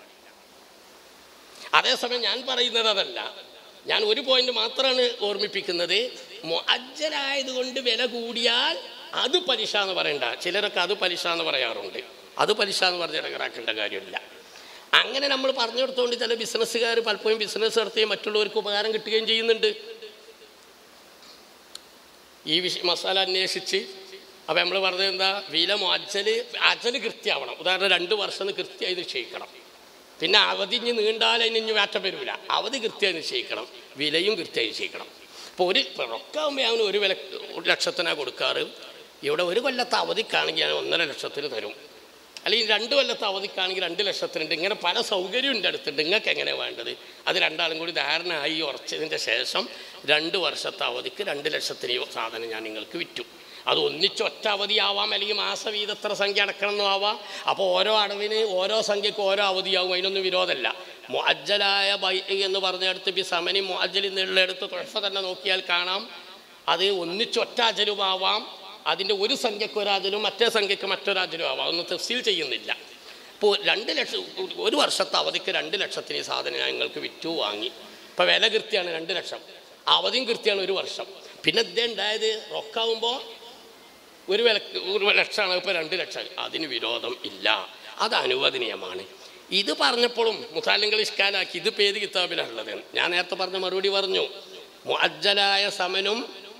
അതേസമയം ഞാൻ പറയുന്നത് അതല്ല ഞാൻ ഒരു പോയിന്റ് മാത്രമാണ് ഓർമ്മിപ്പിക്കുന്നത് മുഅജ്ജലായതുകൊണ്ട് വില കൂടിയാൽ അത് പലിശ എന്ന് പറയണ്ട ചിലരൊക്കെ അത് പലിശ എന്ന് പറയാറുണ്ട് അത് പലിശ എന്ന് പറഞ്ഞ് ഇടങ്ങറാക്കേണ്ട കാര്യമില്ല അങ്ങനെ നമ്മൾ പറഞ്ഞു കൊടുത്തുകൊണ്ട് ചില ബിസിനസ്സുകാർ പലപ്പോഴും ബിസിനസ് നടത്തുകയും മറ്റുള്ളവർക്ക് ഉപകാരം കിട്ടുകയും ചെയ്യുന്നുണ്ട് ഈ വിഷ മസാല അന്വേഷിച്ച് അപ്പം നമ്മൾ പറഞ്ഞത് എന്താ വില അജല് അജല് കൃത്യമാവണം ഉദാഹരണം രണ്ട് വർഷം കൃത്യമായി നിശ്ചയിക്കണം പിന്നെ അവധി ഇനി നീണ്ടാൽ അതിന് ഇനി മാറ്റം വരില്ല അവധി കൃത്യമായി നിശ്ചയിക്കണം വിലയും കൃത്യമായി നിശ്ചയിക്കണം ഇപ്പോൾ ഒരു ഇപ്പൊ റൊക്കാകുമ്പോൾ അവന് ഒരു വില ഒരു ലക്ഷത്തിനാണ് കൊടുക്കാറ് ഇവിടെ ഒരു കൊല്ലത്തെ അവധിക്കാണെങ്കിൽ ഞാൻ ഒന്നര ലക്ഷത്തിന് തരും അല്ലെങ്കിൽ രണ്ട് കൊല്ലത്തെ അവധിക്കാണെങ്കിൽ രണ്ട് ലക്ഷത്തിനുണ്ട് ഇങ്ങനെ പല സൗകര്യം ഉണ്ട് അടുത്തുണ്ട് നിങ്ങൾക്ക് എങ്ങനെ വേണ്ടത് അത് രണ്ടാളും കൂടി ധാരണ ആയി ഉറച്ചതിൻ്റെ ശേഷം രണ്ട് വർഷത്തെ അവധിക്ക് രണ്ട് ലക്ഷത്തിന് ഈ സാധനം ഞാൻ നിങ്ങൾക്ക് വിറ്റു അത് ഒന്നിച്ച് ഒറ്റ അവധിയാവാം അല്ലെങ്കിൽ മാസവീതം എത്ര സംഖ്യ അടക്കണമെന്നും ആവാം അപ്പോൾ ഓരോ അടവിന് ഓരോ സംഖ്യക്ക് ഓരോ അവധിയാവും അതിനൊന്നും വിരോധമല്ല മുഅജ്ജലായ ബൈ എന്ന് പറഞ്ഞെടുത്ത് ബി സമനി മുഅജ്ജൽ എന്നുള്ളിടത്ത് തുഴഫ തന്നെ നോക്കിയാൽ കാണാം അത് ഒന്നിച്ച് ഒറ്റ അജലുമാവാം അതിൻ്റെ ഒരു സംഖ്യക്ക് ഒരാജലും മറ്റേ സംഖ്യക്ക് മറ്റൊരാജലും ആവാം അതൊന്നും തഫ്സീൽ ചെയ്യുന്നില്ല ഇപ്പോൾ രണ്ട് ലക്ഷം ഒരു വർഷത്തെ അവധിക്ക് രണ്ട് ലക്ഷത്തിന് ഈ സാധനം ഞാൻ നിങ്ങൾക്ക് വിറ്റു വാങ്ങി ഇപ്പോൾ വില കൃത്യമാണ് രണ്ട് ലക്ഷം അവധിയും കൃത്യമാണ് ഒരു വർഷം പിന്നെ ഇതേ ഉണ്ടായത് റൊക്കാവുമ്പോൾ ഒരു വില ഒരു ലക്ഷമാണ് ഇപ്പോൾ രണ്ട് ലക്ഷം അതിന് വിരോധം ഇല്ല അത് അനുവദനീയമാണ് ഇത് പറഞ്ഞപ്പോഴും മുസാലിങ്ങൾ ഇഷ്കാലാക്കി ഇത് പേര് കിതാബിലാണുള്ളത് ഞാൻ നേരത്തെ പറഞ്ഞ മറുപടി പറഞ്ഞു മുഅജ്ജലായ സമനും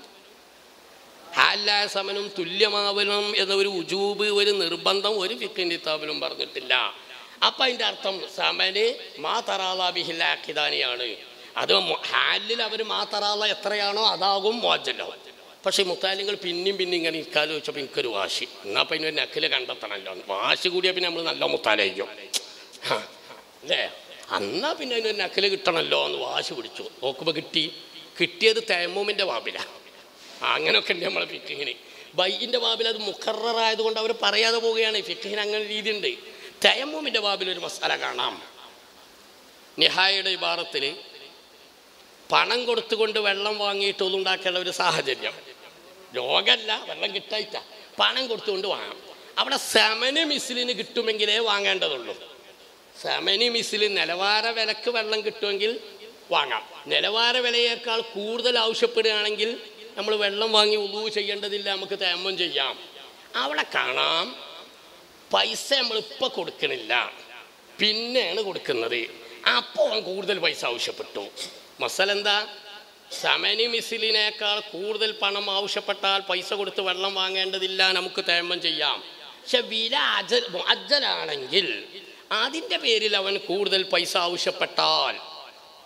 ഹാലായ സമനും തുല്യമാവണം എന്ന ഒരു ഉജൂബ് ഒരു നിർബന്ധം ഒരു ഫിക്കിൻ്റെ കിതാബിലും പറഞ്ഞിട്ടില്ല അപ്പം അതിൻ്റെ അർത്ഥം സമന് മാ തറാലാബിഹിലാക്കിദാനിയാണ് അത് മു- ഹാലിൽ അവർ മാ തറാല എത്രയാണോ അതാകും മോജലാവും പക്ഷേ മുത്താലിങ്ങൾ പിന്നെയും പിന്നെ ഇങ്ങനെ ഇക്കാലം വെച്ചപ്പോൾ എനിക്കൊരു വാശി എന്നാൽ പിന്നെ ഒരു നക്കില് കണ്ടെത്തണമല്ലോ വാശി കൂടിയാൽ പിന്നെ നമ്മൾ നല്ല മുത്താലായിരിക്കും ഹാ, അല്ലേ എന്നാ പിന്നെ അതിനൊരു നക്കല് കിട്ടണമല്ലോ എന്ന് വാശി പിടിച്ചു നോക്കുമ്പോൾ കിട്ടി കിട്ടിയത് തേമൂമിൻ്റെ വാബിലാണ് അങ്ങനെയൊക്കെ ഉണ്ട് നമ്മളെ ഫിക്കിങ്ങിന് ബൈൻ്റെ ബാബിൽ അത് മുഖറായത് കൊണ്ട് അവർ പറയാതെ പോവുകയാണ് ഫിക്കിന് അങ്ങനെ രീതി ഉണ്ട് തയമ്മൂമിൻ്റെ ബാബിൽ ഒരു മസാല കാണാം നിഹായുടെ ഇബാറത്തിൽ പണം കൊടുത്തുകൊണ്ട് വെള്ളം വാങ്ങിയിട്ട് ഒന്നുണ്ടാക്കേണ്ട ഒരു സാഹചര്യം രോഗമല്ല വെള്ളം കിട്ടായിട്ട പണം കൊടുത്തുകൊണ്ട് വാങ്ങാം അവിടെ സമന് മിസിലിന് കിട്ടുമെങ്കിലേ വാങ്ങേണ്ടതുള്ളൂ സമനി മിസിൽ നിലവാര വിലക്ക് വെള്ളം കിട്ടുമെങ്കിൽ വാങ്ങാം നിലവാര വിലയേക്കാൾ കൂടുതൽ ആവശ്യപ്പെടുകയാണെങ്കിൽ നമ്മൾ വെള്ളം വാങ്ങി ഉളവ് ചെയ്യേണ്ടതില്ല നമുക്ക് തേമ്മം ചെയ്യാം അവിടെ കാണാം പൈസ നമ്മൾ ഇപ്പം കൊടുക്കണില്ല പിന്നെയാണ് കൊടുക്കുന്നത് അപ്പോൾ അവൻ കൂടുതൽ പൈസ ആവശ്യപ്പെട്ടു മസൽ എന്താ സമനി മിസിലിനേക്കാൾ കൂടുതൽ പണം ആവശ്യപ്പെട്ടാൽ പൈസ കൊടുത്ത് വെള്ളം വാങ്ങേണ്ടതില്ല നമുക്ക് തേമ്മം ചെയ്യാം പക്ഷെ വില അജൽ അജലാണെങ്കിൽ അതിൻ്റെ പേരിൽ അവൻ കൂടുതൽ പൈസ ആവശ്യപ്പെട്ടാൽ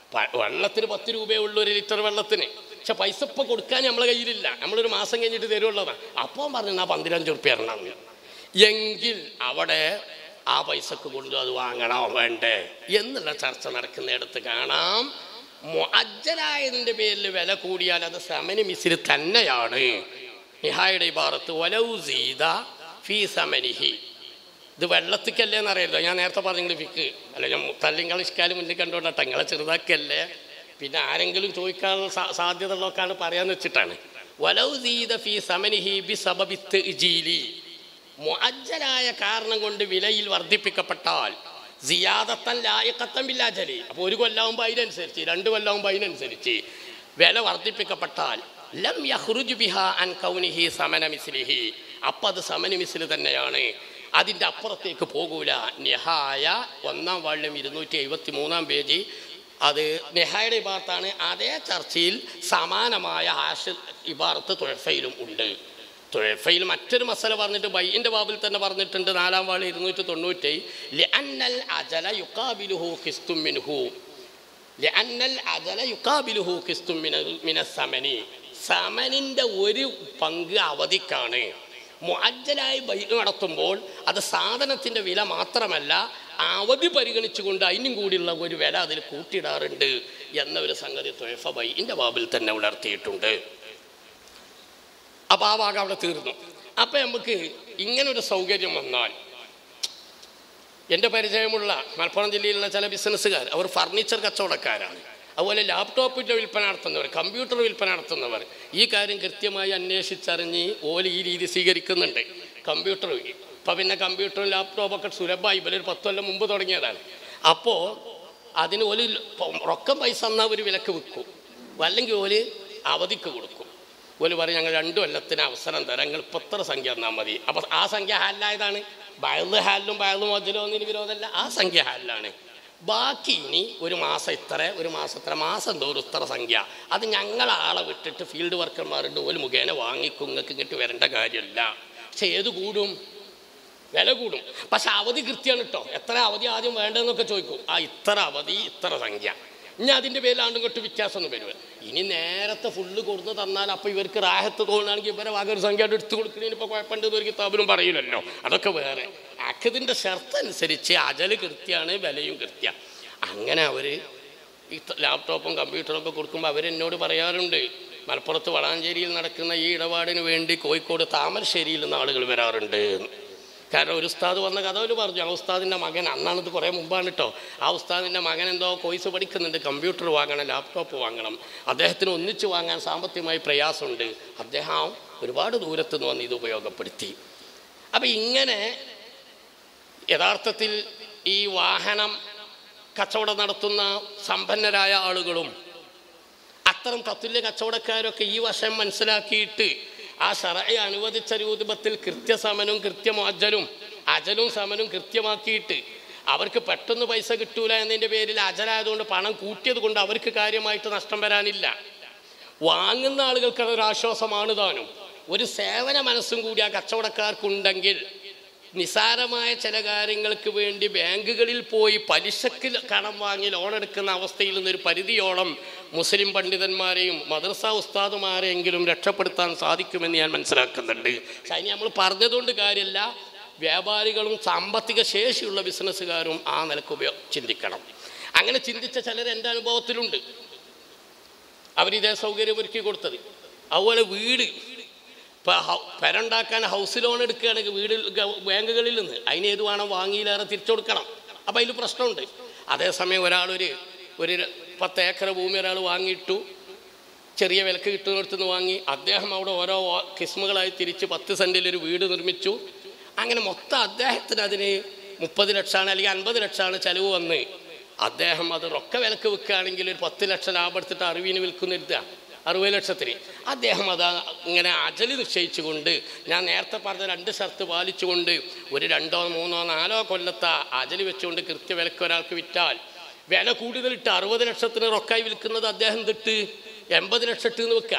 പ- വെള്ളത്തിന് പത്ത് രൂപയേ ഉള്ളൂ ഒരു ലിറ്റർ വെള്ളത്തിന് പക്ഷെ പൈസ ഇപ്പം കൊടുക്കാൻ നമ്മളെ കയ്യിലില്ല നമ്മളൊരു മാസം കഴിഞ്ഞിട്ട് തരുള്ളതാണ് അപ്പോൾ പറഞ്ഞു ആ പന്തിരഞ്ച് ഉറുപ്പ്യ തരണം എങ്കിൽ അവിടെ ആ പൈസക്ക് കൊണ്ട് അത് വാങ്ങണോ വേണ്ടേ എന്നുള്ള ചർച്ച നടക്കുന്നിടത്ത് കാണാം മുഅജ്ജലായതിൻ്റെ പേരിൽ വില കൂടിയാൽ അത് സമന് മിസിൽ തന്നെയാണ് നിഹായുടെ ഇബാറത്ത് വലൗസീദ ഫീ സമനിഹി ഇത് വെള്ളത്തിക്കല്ലേ എന്നറിയില്ല ഞാൻ നേരത്തെ പറഞ്ഞെങ്കിൽ ഫിക്ക് അല്ല ഞാൻ തല്ലിയും കളിക്കാലും മുന്നിൽ കണ്ടോട്ടെ തങ്ങളെ ചെറുതാക്കല്ലേ പിന്നെ ആരെങ്കിലും ചോദിക്കാനുള്ള സാ- സാധ്യത ഉള്ളതൊക്കെയാണ് പറയാന്ന് വെച്ചിട്ടാണ് വലൗസീദ ഫീ സമനിഹി ബി സബബിത്ത് ഇജീലി മുഅജ്ജലായ കാരണം കൊണ്ട് വിലയിൽ വർദ്ധിപ്പിക്കപ്പെട്ടാൽ സിയാദത്തൻ ലായക്കത്തൻ ബില്ലാജലി അപ്പോൾ ഒരു കൊല്ലാവുമ്പോൾ അതിനനുസരിച്ച് രണ്ട് കൊല്ലാവുമ്പോൾ അതിനനുസരിച്ച് വില വർദ്ധിപ്പിക്കപ്പെട്ടാൽ ലം യഹ്റുജു ബിഹ അൻ കൗനിഹി സമന മിസ്ലിഹി അപ്പം അത് സമന മിസ്ലി തന്നെയാണ് അതിൻ്റെ അപ്പുറത്തേക്ക് പോകൂല നിഹായ ഒന്നാം വാള്യം ഇരുന്നൂറ്റി എഴുപത്തി മൂന്നാം പേജ് അത് നെഹായുടെ ഇബാർത്താണ് അതേ ചർച്ചയിൽ സമാനമായ ആഷ് ഇബാർത്ത് തുഴഫയിലും ഉണ്ട് തുഴഫയിൽ മറ്റൊരു മസല പറഞ്ഞിട്ട് ബൈൻ്റെ ബാബിൽ തന്നെ പറഞ്ഞിട്ടുണ്ട് നാലാം വാളി ഇരുന്നൂറ്റി തൊണ്ണൂറ്റി ലിഅന്നൽ അജല യുക്കാബിലുഹു കിസ്തും മിൻഹു ലിഅന്നൽ അജല യുക്കാബിലുഹു കിസ്തും മിന മിന സമനി സമനിൻ്റെ ഒരു പങ്ക് അവധിക്കാണ് മുഅജ്ജലായി ബൈ നടത്തുമ്പോൾ അത് സാധനത്തിൻ്റെ വില മാത്രമല്ല അവധി പരിഗണിച്ചുകൊണ്ട് അതിനും കൂടിയുള്ള ഒരു വില അതിൽ കൂട്ടിയിടാറുണ്ട് എന്ന ഒരു സംഗതി തൊയഫ ബൈൻ്റെ ബാബിൽ തന്നെ ഉണർത്തിയിട്ടുണ്ട് അപ്പോൾ ആ ഭാഗം അവിടെ തീർന്നു അപ്പം നമുക്ക് ഇങ്ങനൊരു സൗകര്യം വന്നാൽ എൻ്റെ പരിചയമുള്ള മലപ്പുറം ജില്ലയിലുള്ള ചില ബിസിനസ്സുകാർ അവർ ഫർണിച്ചർ കച്ചവടക്കാരാണ് അതുപോലെ ലാപ്ടോപ്പിൻ്റെ വിൽപ്പന നടത്തുന്നവർ കമ്പ്യൂട്ടർ വിൽപ്പന നടത്തുന്നവർ ഈ കാര്യം കൃത്യമായി അന്വേഷിച്ചറിഞ്ഞ് ഓല് ഈ രീതി സ്വീകരിക്കുന്നുണ്ട് കമ്പ്യൂട്ടർ ഇപ്പം പിന്നെ കമ്പ്യൂട്ടറും ലാപ്ടോപ്പൊക്കെ സുലഭമായി ഇവരൊരു പത്ത് കൊല്ലം മുമ്പ് തുടങ്ങിയതാണ് അപ്പോൾ അതിന് ഒരു റൊക്കം പൈസ എന്നാൽ ഒരു വിലക്ക് വിൽക്കും അല്ലെങ്കിൽ ഓല് അവധിക്ക് കൊടുക്കും ഓല് പറയും ഞങ്ങൾ രണ്ടു കൊല്ലത്തിന് അവസരം തരാം നിങ്ങൾ ഇപ്പം എത്ര സംഖ്യ തന്നാൽ മതി അപ്പോൾ ആ സംഖ്യ ഹാലിലായതാണ് ബയല് ഹാലിലും ബയലും മതിലും ഒന്നിന് വിരോധമല്ല ആ സംഖ്യ ഹാലിലാണ് ബാക്കി ഇനി ഒരു മാസം ഇത്ര ഒരു മാസം ഇത്ര മാസം തോറും ഇത്ര സംഖ്യ അത് ഞങ്ങൾ ആളെ വിട്ടിട്ട് ഫീൽഡ് വർക്കർമാരുണ്ട് ഒരു മുഖേന വാങ്ങിക്കും നിങ്ങൾക്ക് ഇങ്ങോട്ട് വരേണ്ട കാര്യമില്ല പക്ഷെ ഏത് കൂടും വില കൂടും പക്ഷെ അവധി കൃത്യമാണ് കേട്ടോ എത്ര അവധി ആദ്യം വേണ്ടതെന്നൊക്കെ ചോദിക്കും ആ ഇത്ര അവധി ഇത്ര സംഖ്യ ഇനി അതിൻ്റെ പേരിൽ ആണ്ടും തൊട്ട് വ്യത്യാസമൊന്നും വരിക ഇനി നേരത്തെ ഫുള്ള് കൊടുന്ന് തന്നാൽ അപ്പോൾ ഇവർക്ക് റാഹത്ത് തോന്നുകയാണെങ്കിൽ ഇവരെ വക ഒരു സംഖ്യ എടുത്ത് കൊടുക്കുന്നതിന് ഇപ്പോൾ കുഴപ്പമുണ്ട് ഒരു കിതാബിലും പറയില്ലല്ലോ അതൊക്കെ വേറെ അക്കതിൻ്റെ ഷർത്ത് അനുസരിച്ച് അജല് കൃത്യമാണ് വിലയും കൃത്യ അങ്ങനെ അവർ ഈ ത- ലാപ്ടോപ്പും കമ്പ്യൂട്ടറും ഒക്കെ കൊടുക്കുമ്പോൾ അവരെന്നോട് പറയാറുണ്ട് മലപ്പുറത്ത് വളാഞ്ചേരിയിൽ നടക്കുന്ന ഈ ഇടപാടിന് വേണ്ടി കോഴിക്കോട് താമരശ്ശേരിയിൽ നിന്ന് ആളുകൾ വരാറുണ്ട് എന്ന്. കാരണം ഒരു ഉസ്താദ് വന്ന കഥ ഒരു പറഞ്ഞു ആ ഉസ്താദിൻ്റെ മകൻ അന്നാണ് ഇത് കുറേ മുമ്പാണ് കേട്ടോ ആ ഉസ്താദിൻ്റെ മകൻ എന്തോ കോഴ്സ് പഠിക്കുന്നുണ്ട് കമ്പ്യൂട്ടർ വാങ്ങണം ലാപ്ടോപ്പ് വാങ്ങണം അദ്ദേഹത്തിന് ഒന്നിച്ച് വാങ്ങാൻ സാമ്പത്തികമായി പ്രയാസമുണ്ട് അദ്ദേഹം ഒരുപാട് ദൂരത്ത് നിന്ന് വന്ന് ഇത് ഉപയോഗപ്പെടുത്തി അപ്പം ഇങ്ങനെ യഥാർത്ഥത്തിൽ ഈ വാഹനം കച്ചവടം നടത്തുന്ന സമ്പന്നരായ ആളുകളും അത്തരം തത്തുല്യ കച്ചവടക്കാരൊക്കെ ഈ വശം മനസ്സിലാക്കിയിട്ട് ആ ഷറയെ അനുവദിച്ച രൂപത്തിൽ കൃത്യസമനും കൃത്യമോജ്ജലും അജലും സമനും കൃത്യമാക്കിയിട്ട് അവർക്ക് പെട്ടെന്ന് പൈസ കിട്ടൂല എന്നതിൻ്റെ പേരിൽ അജലായതുകൊണ്ട് പണം കൂട്ടിയത് കൊണ്ട് അവർക്ക് കാര്യമായിട്ട് നഷ്ടം വരാനില്ല വാങ്ങുന്ന ആളുകൾക്ക് അതൊരു ആശ്വാസമാണ് താനും ഒരു സേവന മനസ്സും കൂടി ആ കച്ചവടക്കാർക്കുണ്ടെങ്കിൽ നിസാരമായ ചില കാര്യങ്ങൾക്ക് വേണ്ടി ബാങ്കുകളിൽ പോയി പലിശക്ക് കടം വാങ്ങി ലോൺ എടുക്കുന്ന അവസ്ഥയിൽ നിന്നൊരു പരിധിയോളം മുസ്ലിം പണ്ഡിതന്മാരെയും മദ്രസ ഉസ്താദുമാരെയെങ്കിലും രക്ഷപ്പെടുത്താൻ സാധിക്കുമെന്ന് ഞാൻ മനസ്സിലാക്കുന്നുണ്ട് പക്ഷെ അതിന് നമ്മൾ പറഞ്ഞതുകൊണ്ട് കാര്യമില്ല വ്യാപാരികളും സാമ്പത്തിക ശേഷിയുള്ള ബിസിനസ്സുകാരും ആ നിലക്ക് ഉപയോ ചിന്തിക്കണം അങ്ങനെ ചിന്തിച്ച ചിലർ എൻ്റെ അനുഭവത്തിലുണ്ട് അവരിതേ സൗകര്യം ഒരുക്കി കൊടുത്തത് അതുപോലെ വീട് ഇപ്പോൾ പെരണ്ടാക്കാൻ ഹൗസ് ലോൺ എടുക്കുകയാണെങ്കിൽ വീട് ഗ- ബാങ്കുകളിൽ നിന്ന് അതിന് ഏത് വേണം വാങ്ങിയിലേറെ തിരിച്ചു കൊടുക്കണം അപ്പോൾ അതിൽ പ്രശ്നമുണ്ട് അതേസമയം ഒരാളൊരു ഒരു പത്ത് ഏക്കർ ഭൂമി ഒരാൾ വാങ്ങിയിട്ടു ചെറിയ വിലക്ക് കിട്ടുന്നിടത്തുനിന്ന് വാങ്ങി അദ്ദേഹം അവിടെ ഓരോ വാ- കിസ്മുകളായി തിരിച്ച് പത്ത് സെൻറ്റിൽ ഒരു വീട് നിർമ്മിച്ചു അങ്ങനെ മൊത്തം അദ്ദേഹത്തിന് അതിന് മുപ്പത് ലക്ഷമാണ് അല്ലെങ്കിൽ അൻപത് ലക്ഷമാണ് ചിലവ് വന്ന് അദ്ദേഹം അത് റൊക്ക വിലക്ക് വിൽക്കുകയാണെങ്കിൽ ഒരു പത്ത് ലക്ഷം ലാഭം എടുത്തിട്ട് അറിവിന് വിൽക്കുന്നിരുത്തുക അറുപത് ലക്ഷത്തിന് അദ്ദേഹം അത് ഇങ്ങനെ അജല് നിശ്ചയിച്ചുകൊണ്ട് ഞാൻ നേരത്തെ പറഞ്ഞ രണ്ട് ഷർത്ത് പാലിച്ചുകൊണ്ട് ഒരു രണ്ടോ മൂന്നോ നാലോ കൊല്ലത്തെ അജല് വെച്ചുകൊണ്ട് കൃത്യവിലക്ക് ഒരാൾക്ക് വിറ്റാൽ വില കൂടുതലിട്ട് അറുപത് ലക്ഷത്തിന് റൊക്കായി വിൽക്കുന്നത് അദ്ദേഹം തൊട്ട് എൺപത് ലക്ഷം ഇട്ട് എന്ന് വെക്കുക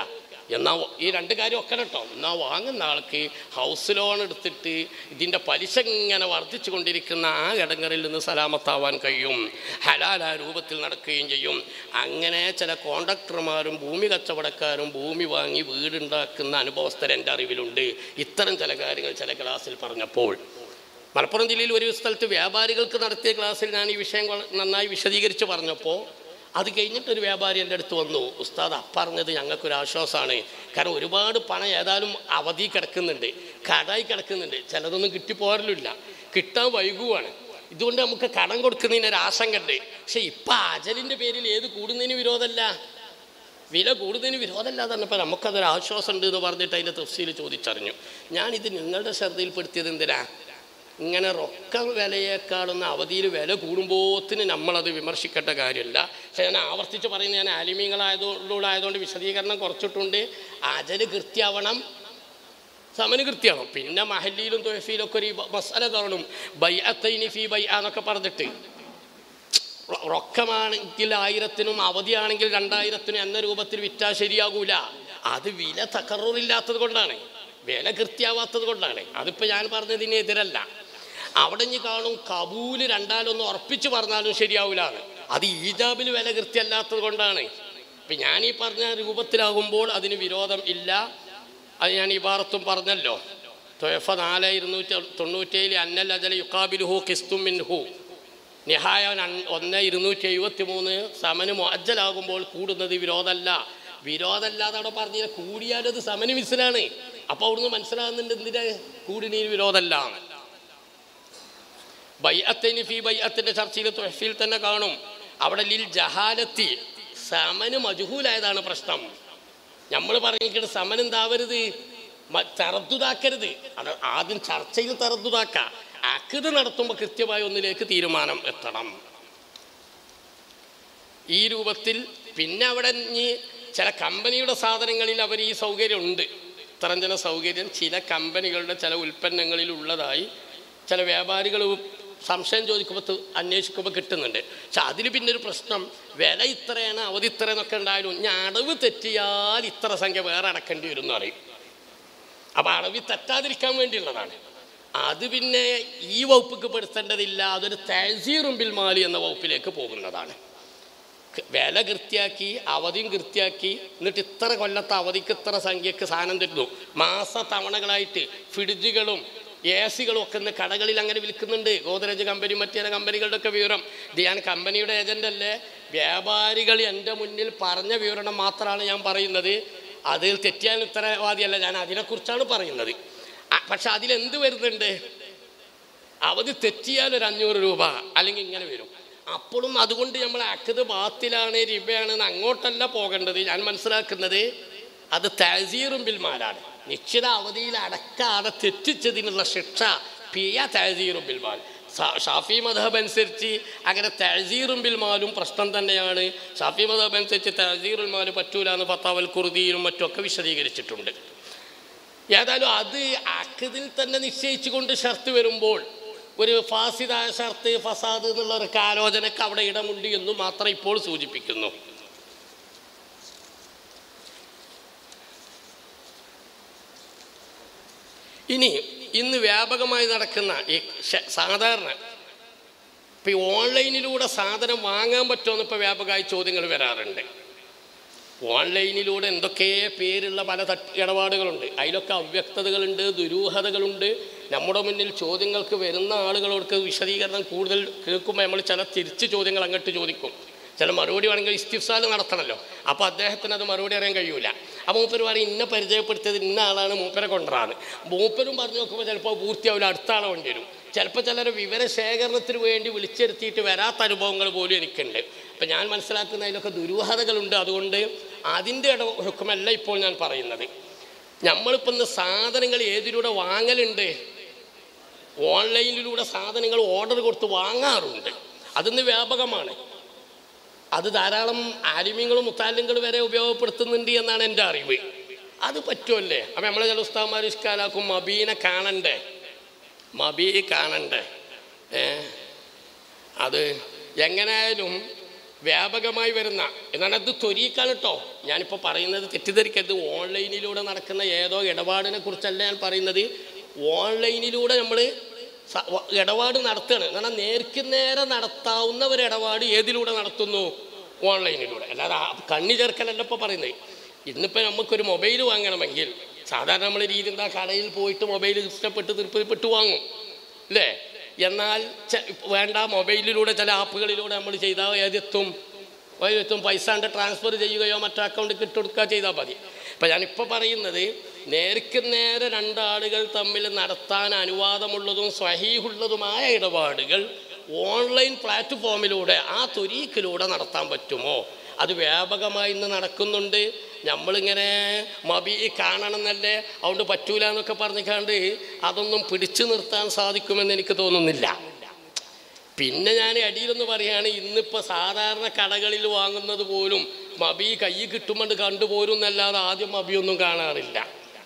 എന്നാൽ ഈ രണ്ട് കാര്യം ഒക്കെ കേട്ടോ എന്നാൽ വാങ്ങുന്ന ആൾക്ക് ഹൗസ് ലോൺ എടുത്തിട്ട് ഇതിൻ്റെ പലിശ ഇങ്ങനെ വർദ്ധിച്ചു കൊണ്ടിരിക്കുന്ന ആ ഇടങ്ങളിൽ നിന്ന് സലാമത്താവാൻ കഴിയും ഹലാലായ രൂപത്തിൽ നടക്കുകയും ചെയ്യും അങ്ങനെ ചില കോൺട്രാക്ടർമാരും ഭൂമി കച്ചവടക്കാരും ഭൂമി വാങ്ങി വീടുണ്ടാക്കുന്ന അനുഭവസ്ഥർ എൻ്റെ അറിവിലുണ്ട് ഇത്തരം ചില കാര്യങ്ങൾ ചില ക്ലാസ്സിൽ പറഞ്ഞപ്പോൾ മലപ്പുറം ജില്ലയിൽ ഒരു സ്ഥലത്ത് വ്യാപാരികൾക്ക് നടത്തിയ ക്ലാസ്സിൽ ഞാൻ ഈ വിഷയം വള- നന്നായി വിശദീകരിച്ച് പറഞ്ഞപ്പോൾ അത് കഴിഞ്ഞിട്ട് ഒരു വ്യാപാരി എൻ്റെ അടുത്ത് വന്നു ഉസ്താദ് അപ്പറഞ്ഞത് ഞങ്ങൾക്കൊരു ആശ്വാസമാണ് കാരണം ഒരുപാട് പണം ഏതായാലും അവധി കിടക്കുന്നുണ്ട് കടായി കിടക്കുന്നുണ്ട് ചിലതൊന്നും കിട്ടിപ്പോരലില്ല കിട്ടാൻ വൈകുവാണ് ഇതുകൊണ്ട് നമുക്ക് കടം കൊടുക്കുന്നതിന് ഒരു ആശങ്കയുണ്ട് പക്ഷെ ഇപ്പം അജലിൻ്റെ പേരിൽ ഏത് കൂടുന്നതിന് വിരോധമല്ല വില കൂടുതലിന് വിരോധമല്ലാതെ പറഞ്ഞപ്പോൾ നമുക്കതൊരു ആശ്വാസം ഉണ്ട് എന്ന് പറഞ്ഞിട്ട് അതിൻ്റെ തഫ്സീൽ ചോദിച്ചറിഞ്ഞു ഞാനിത് നിങ്ങളുടെ ശ്രദ്ധയിൽപ്പെടുത്തിയത് എന്തിനാ ഇങ്ങനെ റൊക്ക വിലയേക്കാളുന്ന അവധിയിൽ വില കൂടുമ്പോത്തിന് നമ്മളത് വിമർശിക്കേണ്ട കാര്യമില്ല പക്ഷെ ഞാൻ ആവർത്തിച്ച് പറയുന്നത് ഞാൻ ആലിമീങ്ങളായതുകൊണ്ടുകൂടെ ആയതുകൊണ്ട് വിശദീകരണം കുറച്ചിട്ടുണ്ട് അജല് കൃത്യാവണം സമന് കൃത്യമാണോ പിന്നെ മഹല്ലിയിലും തൊയഫിയിലും ഒക്കെ ഒരു മസാല കാണും ബൈ അത്തൈനി ഫി ബൈ എന്നൊക്കെ പറഞ്ഞിട്ട് റൊ- റൊക്കമാണെങ്കിൽ ആയിരത്തിനും അവധിയാണെങ്കിൽ രണ്ടായിരത്തിനും എന്ന രൂപത്തിൽ വിറ്റാൽ ശരിയാകൂല അത് വില തക്കറില്ലാത്തത് കൊണ്ടാണ് വില കൃത്യാവാത്തത് കൊണ്ടാണ് അതിപ്പോൾ ഞാൻ പറഞ്ഞതിന് എതിരല്ല അവിടെ ഇനി കാണും കബൂല് രണ്ടാലൊന്ന് ഉറപ്പിച്ച് പറഞ്ഞാലും ശരിയാവില്ല അത് ഈജാബിൽ വില കൃത്യമല്ലാത്തത് കൊണ്ടാണ് ഇപ്പം ഞാൻ ഈ പറഞ്ഞ രൂപത്തിലാകുമ്പോൾ അതിന് വിരോധം ഇല്ല അത് ഞാൻ ഈ ഭാരത്തും പറഞ്ഞല്ലോ തൊയഫ നാല് ഇരുന്നൂറ്റി തൊണ്ണൂറ്റേഴ് അന്നൽ അജല യുക്കാബിലുഹു കിസ്തും മിൻഹു നിഹായ നൺ- ഒന്ന് ഇരുന്നൂറ്റി എഴുപത്തി മൂന്ന് സമന് മുഅജ്ജലാകുമ്പോൾ കൂടുന്നത് വിരോധമല്ല വിരോധമല്ലാതെ അവിടെ പറഞ്ഞ കൂടിയാലത് സമന് മിസ്സിലാണ് അപ്പോൾ അവിടുന്ന് മനസ്സിലാകുന്നുണ്ട് എന്തിനാ കൂടിനീര് വിരോധമല്ല ബൈഅത്തിന് ഫി ബൈഅത്തിൻ്റെ ചർച്ചയിൽ തൊഹഫിൽ തന്നെ കാണും അവിടെ ലിൽ ജഹാലത്തി സമന് മജുഹൂലായതാണ് പ്രശ്നം നമ്മൾ പറഞ്ഞിട്ട് സമൻ എന്താവരുത് മ- തറദ്ദുതാക്കരുത് അത് ആദ്യം ചർച്ചയിൽ തറദ്ദുതാക്ക അക്കത് നടത്തുമ്പോൾ കൃത്യമായ ഒന്നിലേക്ക് തീരുമാനം എത്തണം ഈ രൂപത്തിൽ പിന്നെ അവിടെ ഇനി ചില കമ്പനിയുടെ സാധനങ്ങളിൽ അവർ ഈ സൗകര്യം ഉണ്ട് ഇത്തരം ചില സൗകര്യം ചില കമ്പനികളുടെ ചില ഉൽപ്പന്നങ്ങളിൽ ഉള്ളതായി ചില വ്യാപാരികൾ സംശയം ചോദിക്കുമ്പോൾ ത് അന്വേഷിക്കുമ്പോൾ കിട്ടുന്നുണ്ട് പക്ഷെ അതിൽ പിന്നെ ഒരു പ്രശ്നം വില ഇത്രയാണ് അവധി ഇത്ര എന്നൊക്കെ ഉണ്ടായാലും ഞാൻ അടവ് തെറ്റിയാൽ ഇത്ര സംഖ്യ വേറെ അടക്കേണ്ടി വരും എന്ന് പറയും അപ്പം അളവിൽ തെറ്റാതിരിക്കാൻ വേണ്ടിയുള്ളതാണ് അത് പിന്നെ ഈ വകുപ്പിക്ക് പെടുത്തേണ്ടതില്ല അതൊരു തഹസീറും ബിൽമാലി എന്ന വകുപ്പിലേക്ക് പോകുന്നതാണ് ക- വില കൃത്യാക്കി അവധിയും കൃത്യാക്കി എന്നിട്ട് ഇത്ര കൊല്ലത്തെ അവധിക്ക് ഇത്ര സംഖ്യക്ക് സാധനം തരുന്നു മാസ തവണകളായിട്ട് ഫ്രിഡ്ജുകളും എ സികളും ഒക്കെ ഇന്ന് കടകളിൽ അങ്ങനെ വിൽക്കുന്നുണ്ട് ഗോദ്രേജ് കമ്പനി മറ്റു ചില കമ്പനികളുടെ ഒക്കെ വിവരം ഇത് ഞാൻ കമ്പനിയുടെ ഏജൻ്റ് അല്ലേ വ്യാപാരികൾ എൻ്റെ മുന്നിൽ പറഞ്ഞ വിവരണം മാത്രമാണ് ഞാൻ പറയുന്നത് അതിൽ തെറ്റിയാൻ ഉത്തരവാദിയല്ല ഞാൻ അതിനെക്കുറിച്ചാണ് പറയുന്നത് അ- പക്ഷെ അതിലെന്ത് വരുന്നുണ്ട് അവധി തെറ്റിയാൽ ഒരു അഞ്ഞൂറ് രൂപ അല്ലെങ്കിൽ ഇങ്ങനെ വരും അപ്പോഴും അതുകൊണ്ട് നമ്മൾ അക്കത് ബാത്തിലാണ് റിബയാണെന്ന് അങ്ങോട്ടല്ല പോകേണ്ടത് ഞാൻ മനസ്സിലാക്കുന്നത് അത് തഹസീറും ബിൽമാലാണ് നിശ്ചിത അവധിയിൽ അടക്കാതെ തെറ്റിച്ചതിനുള്ള ശിക്ഷ പിയ തഹസീറും ബിൽമാൽ സ- ഷാഫി മധബ് അനുസരിച്ച് അങ്ങനെ തഹസീറും ബിൽമാലും പ്രശ്നം തന്നെയാണ് ഷാഫി മധബ് അനുസരിച്ച് തഹസീറുൽ മാല് പറ്റൂല എന്ന് ഫത്താവൽ കുർദിയിലും മറ്റുമൊക്കെ വിശദീകരിച്ചിട്ടുണ്ട് ഏതായാലും അത് അക്കതിൽ തന്നെ നിശ്ചയിച്ചുകൊണ്ട് ഷർത്ത് വരുമ്പോൾ ഒരു ഫാസിദായ ഷർത്ത് ഫസാദ് എന്നുള്ള ഒരു ആലോചനക്ക് അവിടെ ഇടമുണ്ട് എന്ന് മാത്രം ഇപ്പോൾ സൂചിപ്പിക്കുന്നു ഇനി ഇന്ന് വ്യാപകമായി നടക്കുന്ന ഈ ഷ- സാധാരണ ഇപ്പം ഈ ഓൺലൈനിലൂടെ സാധനം വാങ്ങാൻ പറ്റുമെന്ന് ഇപ്പോൾ വ്യാപകമായി ചോദ്യങ്ങൾ വരാറുണ്ട് ഓൺലൈനിലൂടെ എന്തൊക്കെ പേരുള്ള പല തട്ട് ഇടപാടുകളുണ്ട് അതിലൊക്കെ അവ്യക്തതകളുണ്ട് ദുരൂഹതകളുണ്ട് നമ്മുടെ മുന്നിൽ ചോദ്യങ്ങൾക്ക് വരുന്ന ആളുകളോർക്ക് വിശദീകരണം കൂടുതൽ കേൾക്കുമ്പോൾ നമ്മൾ ചില തിരിച്ച് ചോദ്യങ്ങൾ അങ്ങോട്ട് ചോദിക്കും ചില മറുപടി വേണമെങ്കിൽ ഇസ്തിഫ്സാൽ നടത്തണമല്ലോ അപ്പോൾ അദ്ദേഹത്തിന് അത് മറുപടി അറിയാൻ കഴിയൂല അപ്പോൾ മൂപ്പര് പറയും ഇന്ന പരിചയപ്പെടുത്തിയത് ഇന്ന ആളാണ് മൂപ്പരെ കൊണ്ടുവരാന്ന് മൂപ്പരും പറഞ്ഞു നോക്കുമ്പോൾ ചിലപ്പോൾ പൂർത്തിയാവില്ല അടുത്ത ആളെ വേണ്ടി വരും ചിലപ്പോൾ ചിലർ വിവരശേഖരണത്തിന് വേണ്ടി വിളിച്ചിരുത്തിയിട്ട് വരാത്ത അനുഭവങ്ങൾ പോലും എനിക്കുണ്ട് അപ്പം ഞാൻ മനസ്സിലാക്കുന്ന അതിലൊക്കെ ദുരൂഹതകളുണ്ട് അതുകൊണ്ട് അതിൻ്റെ ഇട ഹുക്കുമല്ല ഇപ്പോൾ ഞാൻ പറയുന്നത് നമ്മളിപ്പോൾ ഇന്ന് സാധനങ്ങൾ ഏതിലൂടെ വാങ്ങലുണ്ട് ഓൺലൈനിലൂടെ സാധനങ്ങൾ ഓർഡർ കൊടുത്ത് വാങ്ങാറുണ്ട് അതിന്ന് വ്യാപകമാണ് അത് ധാരാളം ആലിമ്യങ്ങളും മുത്താലിങ്ങളും വരെ ഉപയോഗപ്പെടുത്തുന്നുണ്ട് എന്നാണ് എൻ്റെ അറിവ് അത് പറ്റുമല്ലേ അപ്പം നമ്മളെ ചില ഉസ്താമാർ ഇഷ്കാലാക്കും മബീനെ കാണണ്ടേ മബി കാണണ്ടേ ഏ അത് എങ്ങനെയായാലും വ്യാപകമായി വരുന്ന എന്നാണ് അത് തൊരീക്കാണ് കേട്ടോ ഞാനിപ്പോൾ പറയുന്നത് തെറ്റിദ്ധരിക്കരുത് ഓൺലൈനിലൂടെ നടക്കുന്ന ഏതോ ഇടപാടിനെ കുറിച്ചല്ല ഞാൻ പറയുന്നത് ഓൺലൈനിലൂടെ നമ്മൾ ഇടപാട് നടത്തുകയാണ് എന്നാൽ നേർക്ക് നേരെ നടത്താവുന്ന ഒരു ഇടപാട് ഏതിലൂടെ നടത്തുന്നു ഓൺലൈനിലൂടെ അല്ലാതെ ആ കണ്ണി ചേർക്കലല്ല ഇപ്പോൾ പറയുന്നത് ഇന്നിപ്പോൾ നമുക്കൊരു മൊബൈൽ വാങ്ങണമെങ്കിൽ സാധാരണ നമ്മൾ രീതി എന്താ കടയിൽ പോയിട്ട് മൊബൈൽ ഇഷ്ടപ്പെട്ട് തൃപ്തിപ്പെട്ട് വാങ്ങും അല്ലേ എന്നാൽ ചെ- വേണ്ട മൊബൈലിലൂടെ ചില ആപ്പുകളിലൂടെ നമ്മൾ ചെയ്താൽ ഏതെത്തും ഏതെത്തും പൈസ കൊണ്ട് ട്രാൻസ്ഫർ ചെയ്യുകയോ മറ്റോ അക്കൗണ്ടിൽ ഇട്ടുകൊടുക്കുക ചെയ്താൽ മതി അപ്പം ഞാനിപ്പോൾ പറയുന്നത് നേർക്ക് നേരെ രണ്ടാളുകൾ തമ്മിൽ നടത്താൻ അനുവാദമുള്ളതും സ്വഹീഹുള്ളതുമായ ഇടപാടുകൾ ഓൺലൈൻ പ്ലാറ്റ്ഫോമിലൂടെ ആ തൊരീക്കിലൂടെ നടത്താൻ പറ്റുമോ അത് വ്യാപകമായി ഇന്ന് നടക്കുന്നുണ്ട് നമ്മളിങ്ങനെ മബി കാണണം എന്നല്ലേ അതുകൊണ്ട് പറ്റൂല എന്നൊക്കെ പറഞ്ഞിക്കാണ്ട് അതൊന്നും പിടിച്ചു നിർത്താൻ സാധിക്കുമെന്ന് എനിക്ക് തോന്നുന്നില്ല പിന്നെ ഞാൻ അടിയിലൊന്ന് പറയുകയാണ് ഇന്നിപ്പോൾ സാധാരണ കടകളിൽ വാങ്ങുന്നത് പോലും മബി കൈ കിട്ടുമ്പോൾ കണ്ടുപോരും എന്നല്ലാതെ ആദ്യം മബിയൊന്നും കാണാറില്ല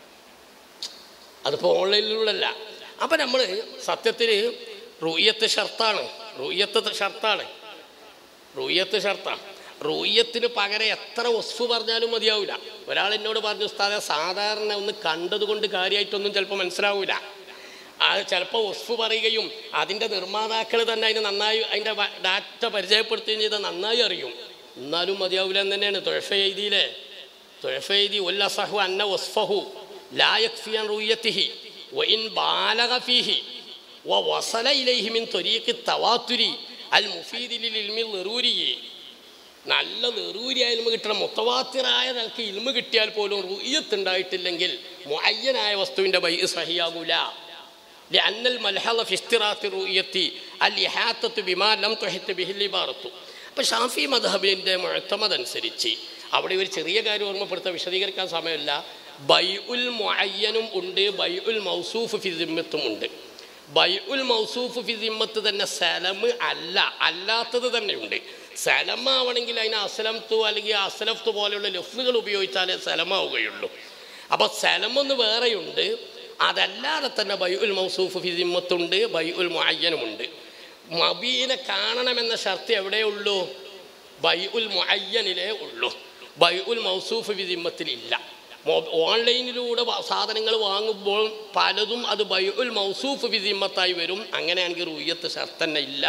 അതിപ്പോൾ ഓൺലൈനിലൂടെ അല്ല അപ്പം നമ്മൾ സത്യത്തിൽ റൂയ്യത്ത് ഷർത്താണ് റൂയ്യത്ത് ഷർത്താണ് റൂയ്യത്ത് ഷർത്താണ് റൂയ്യത്തിന് പകരം എത്ര വസ്തു പറഞ്ഞാലും മതിയാവില്ല ഒരാൾ എന്നോട് പറഞ്ഞു ഉസ്താദെ സാധാരണ ഒന്ന് കണ്ടതുകൊണ്ട് കാര്യമായിട്ടൊന്നും ചിലപ്പോൾ മനസ്സിലാവില്ല അത് ചിലപ്പോൾ വസ്തു പറയുകയും അതിൻ്റെ നിർമ്മാതാക്കൾ തന്നെ അതിന് നന്നായി അതിൻ്റെ വ- ഡാറ്റ പരിചയപ്പെടുത്തുകയും ചെയ്താൽ നന്നായി അറിയും എന്നാലും മതിയാവില്ല എന്ന് തന്നെയാണ് തുഴഫ എഴുതിയില്ലേ തുഴഫ എഴുതി ഒല്ലസഹു അന്ന വസ്ഫഹു ലായക്ഫിയൻ റൂയ്യത്തിഹി വഇൻ ബാലഗ ഫീഹി ووصل إليه من طريق التواتر المفيد للعلم الضروري നല്ല നെറൂരിയായ ഇൽമ കിട്ടണം മുത്തവാത്തിറായ നിലക്ക് ഇൽമ കിട്ടിയാൽ പോലും റുയ്യത്ത് ഉണ്ടായിട്ടില്ലെങ്കിൽ മുഅയ്യനായ വസ്തുവിൻ്റെ ബൈ സഹിയാകൂല لأن الملحظ في اشتراط الرؤية الإحاطة بما لم تحط به العبارة അപ്പോൾ ഷാഫി മദ്ഹബിൻ്റെ മുഴത്തമതനുസരിച്ച് അവിടെ ഒരു ചെറിയ കാര്യം ഓർമ്മപ്പെടുത്താൻ വിശദീകരിക്കാൻ സമയമില്ല ബൈ ഉൽ മുഅയ്യനും ഉണ്ട് ബൈ ഉൽ മൗസൂഫ് ഫി ദിമ്മത്തും ഉണ്ട് ബൈ ഉൽ മൗസൂഫ് ഫി ദിമ്മത്ത് തന്നെ സലമ് അല്ല അല്ലാത്തത് തന്നെയുണ്ട് സലമാവണമെങ്കിൽ അതിന് അസലംത്തു അല്ലെങ്കിൽ അസലഫ്തു പോലെയുള്ള ലഫ്ലുകൾ ഉപയോഗിച്ചാലേ സലമാവുകയുള്ളൂ അപ്പോൾ സലമൊന്ന് വേറെയുണ്ട് അതല്ലാതെ തന്നെ ബൈ ഉൽ മൗസൂഫ് ഫി ദിമ്മത്തുണ്ട് ബൈ ഉൽ മുഅയ്യനുമുണ്ട് മബീനെ കാണണമെന്ന ഷർത്ത് എവിടെയുള്ളൂ ബൈ ഉൽ മുഅയ്യനിലേ ഉള്ളൂ ബൈ ഉൽ മൗസൂഫ് വിധിമ്മത്തിലില്ല ഓൺലൈനിലൂടെ വ- സാധനങ്ങൾ വാങ്ങുമ്പോൾ പലതും അത് ബൈ ഉൽ മൗസൂഫ് വിധിമ്മത്തായി വരും അങ്ങനെയാണെങ്കിൽ റുയ്യത്ത് ഷർത്ത് തന്നെ ഇല്ല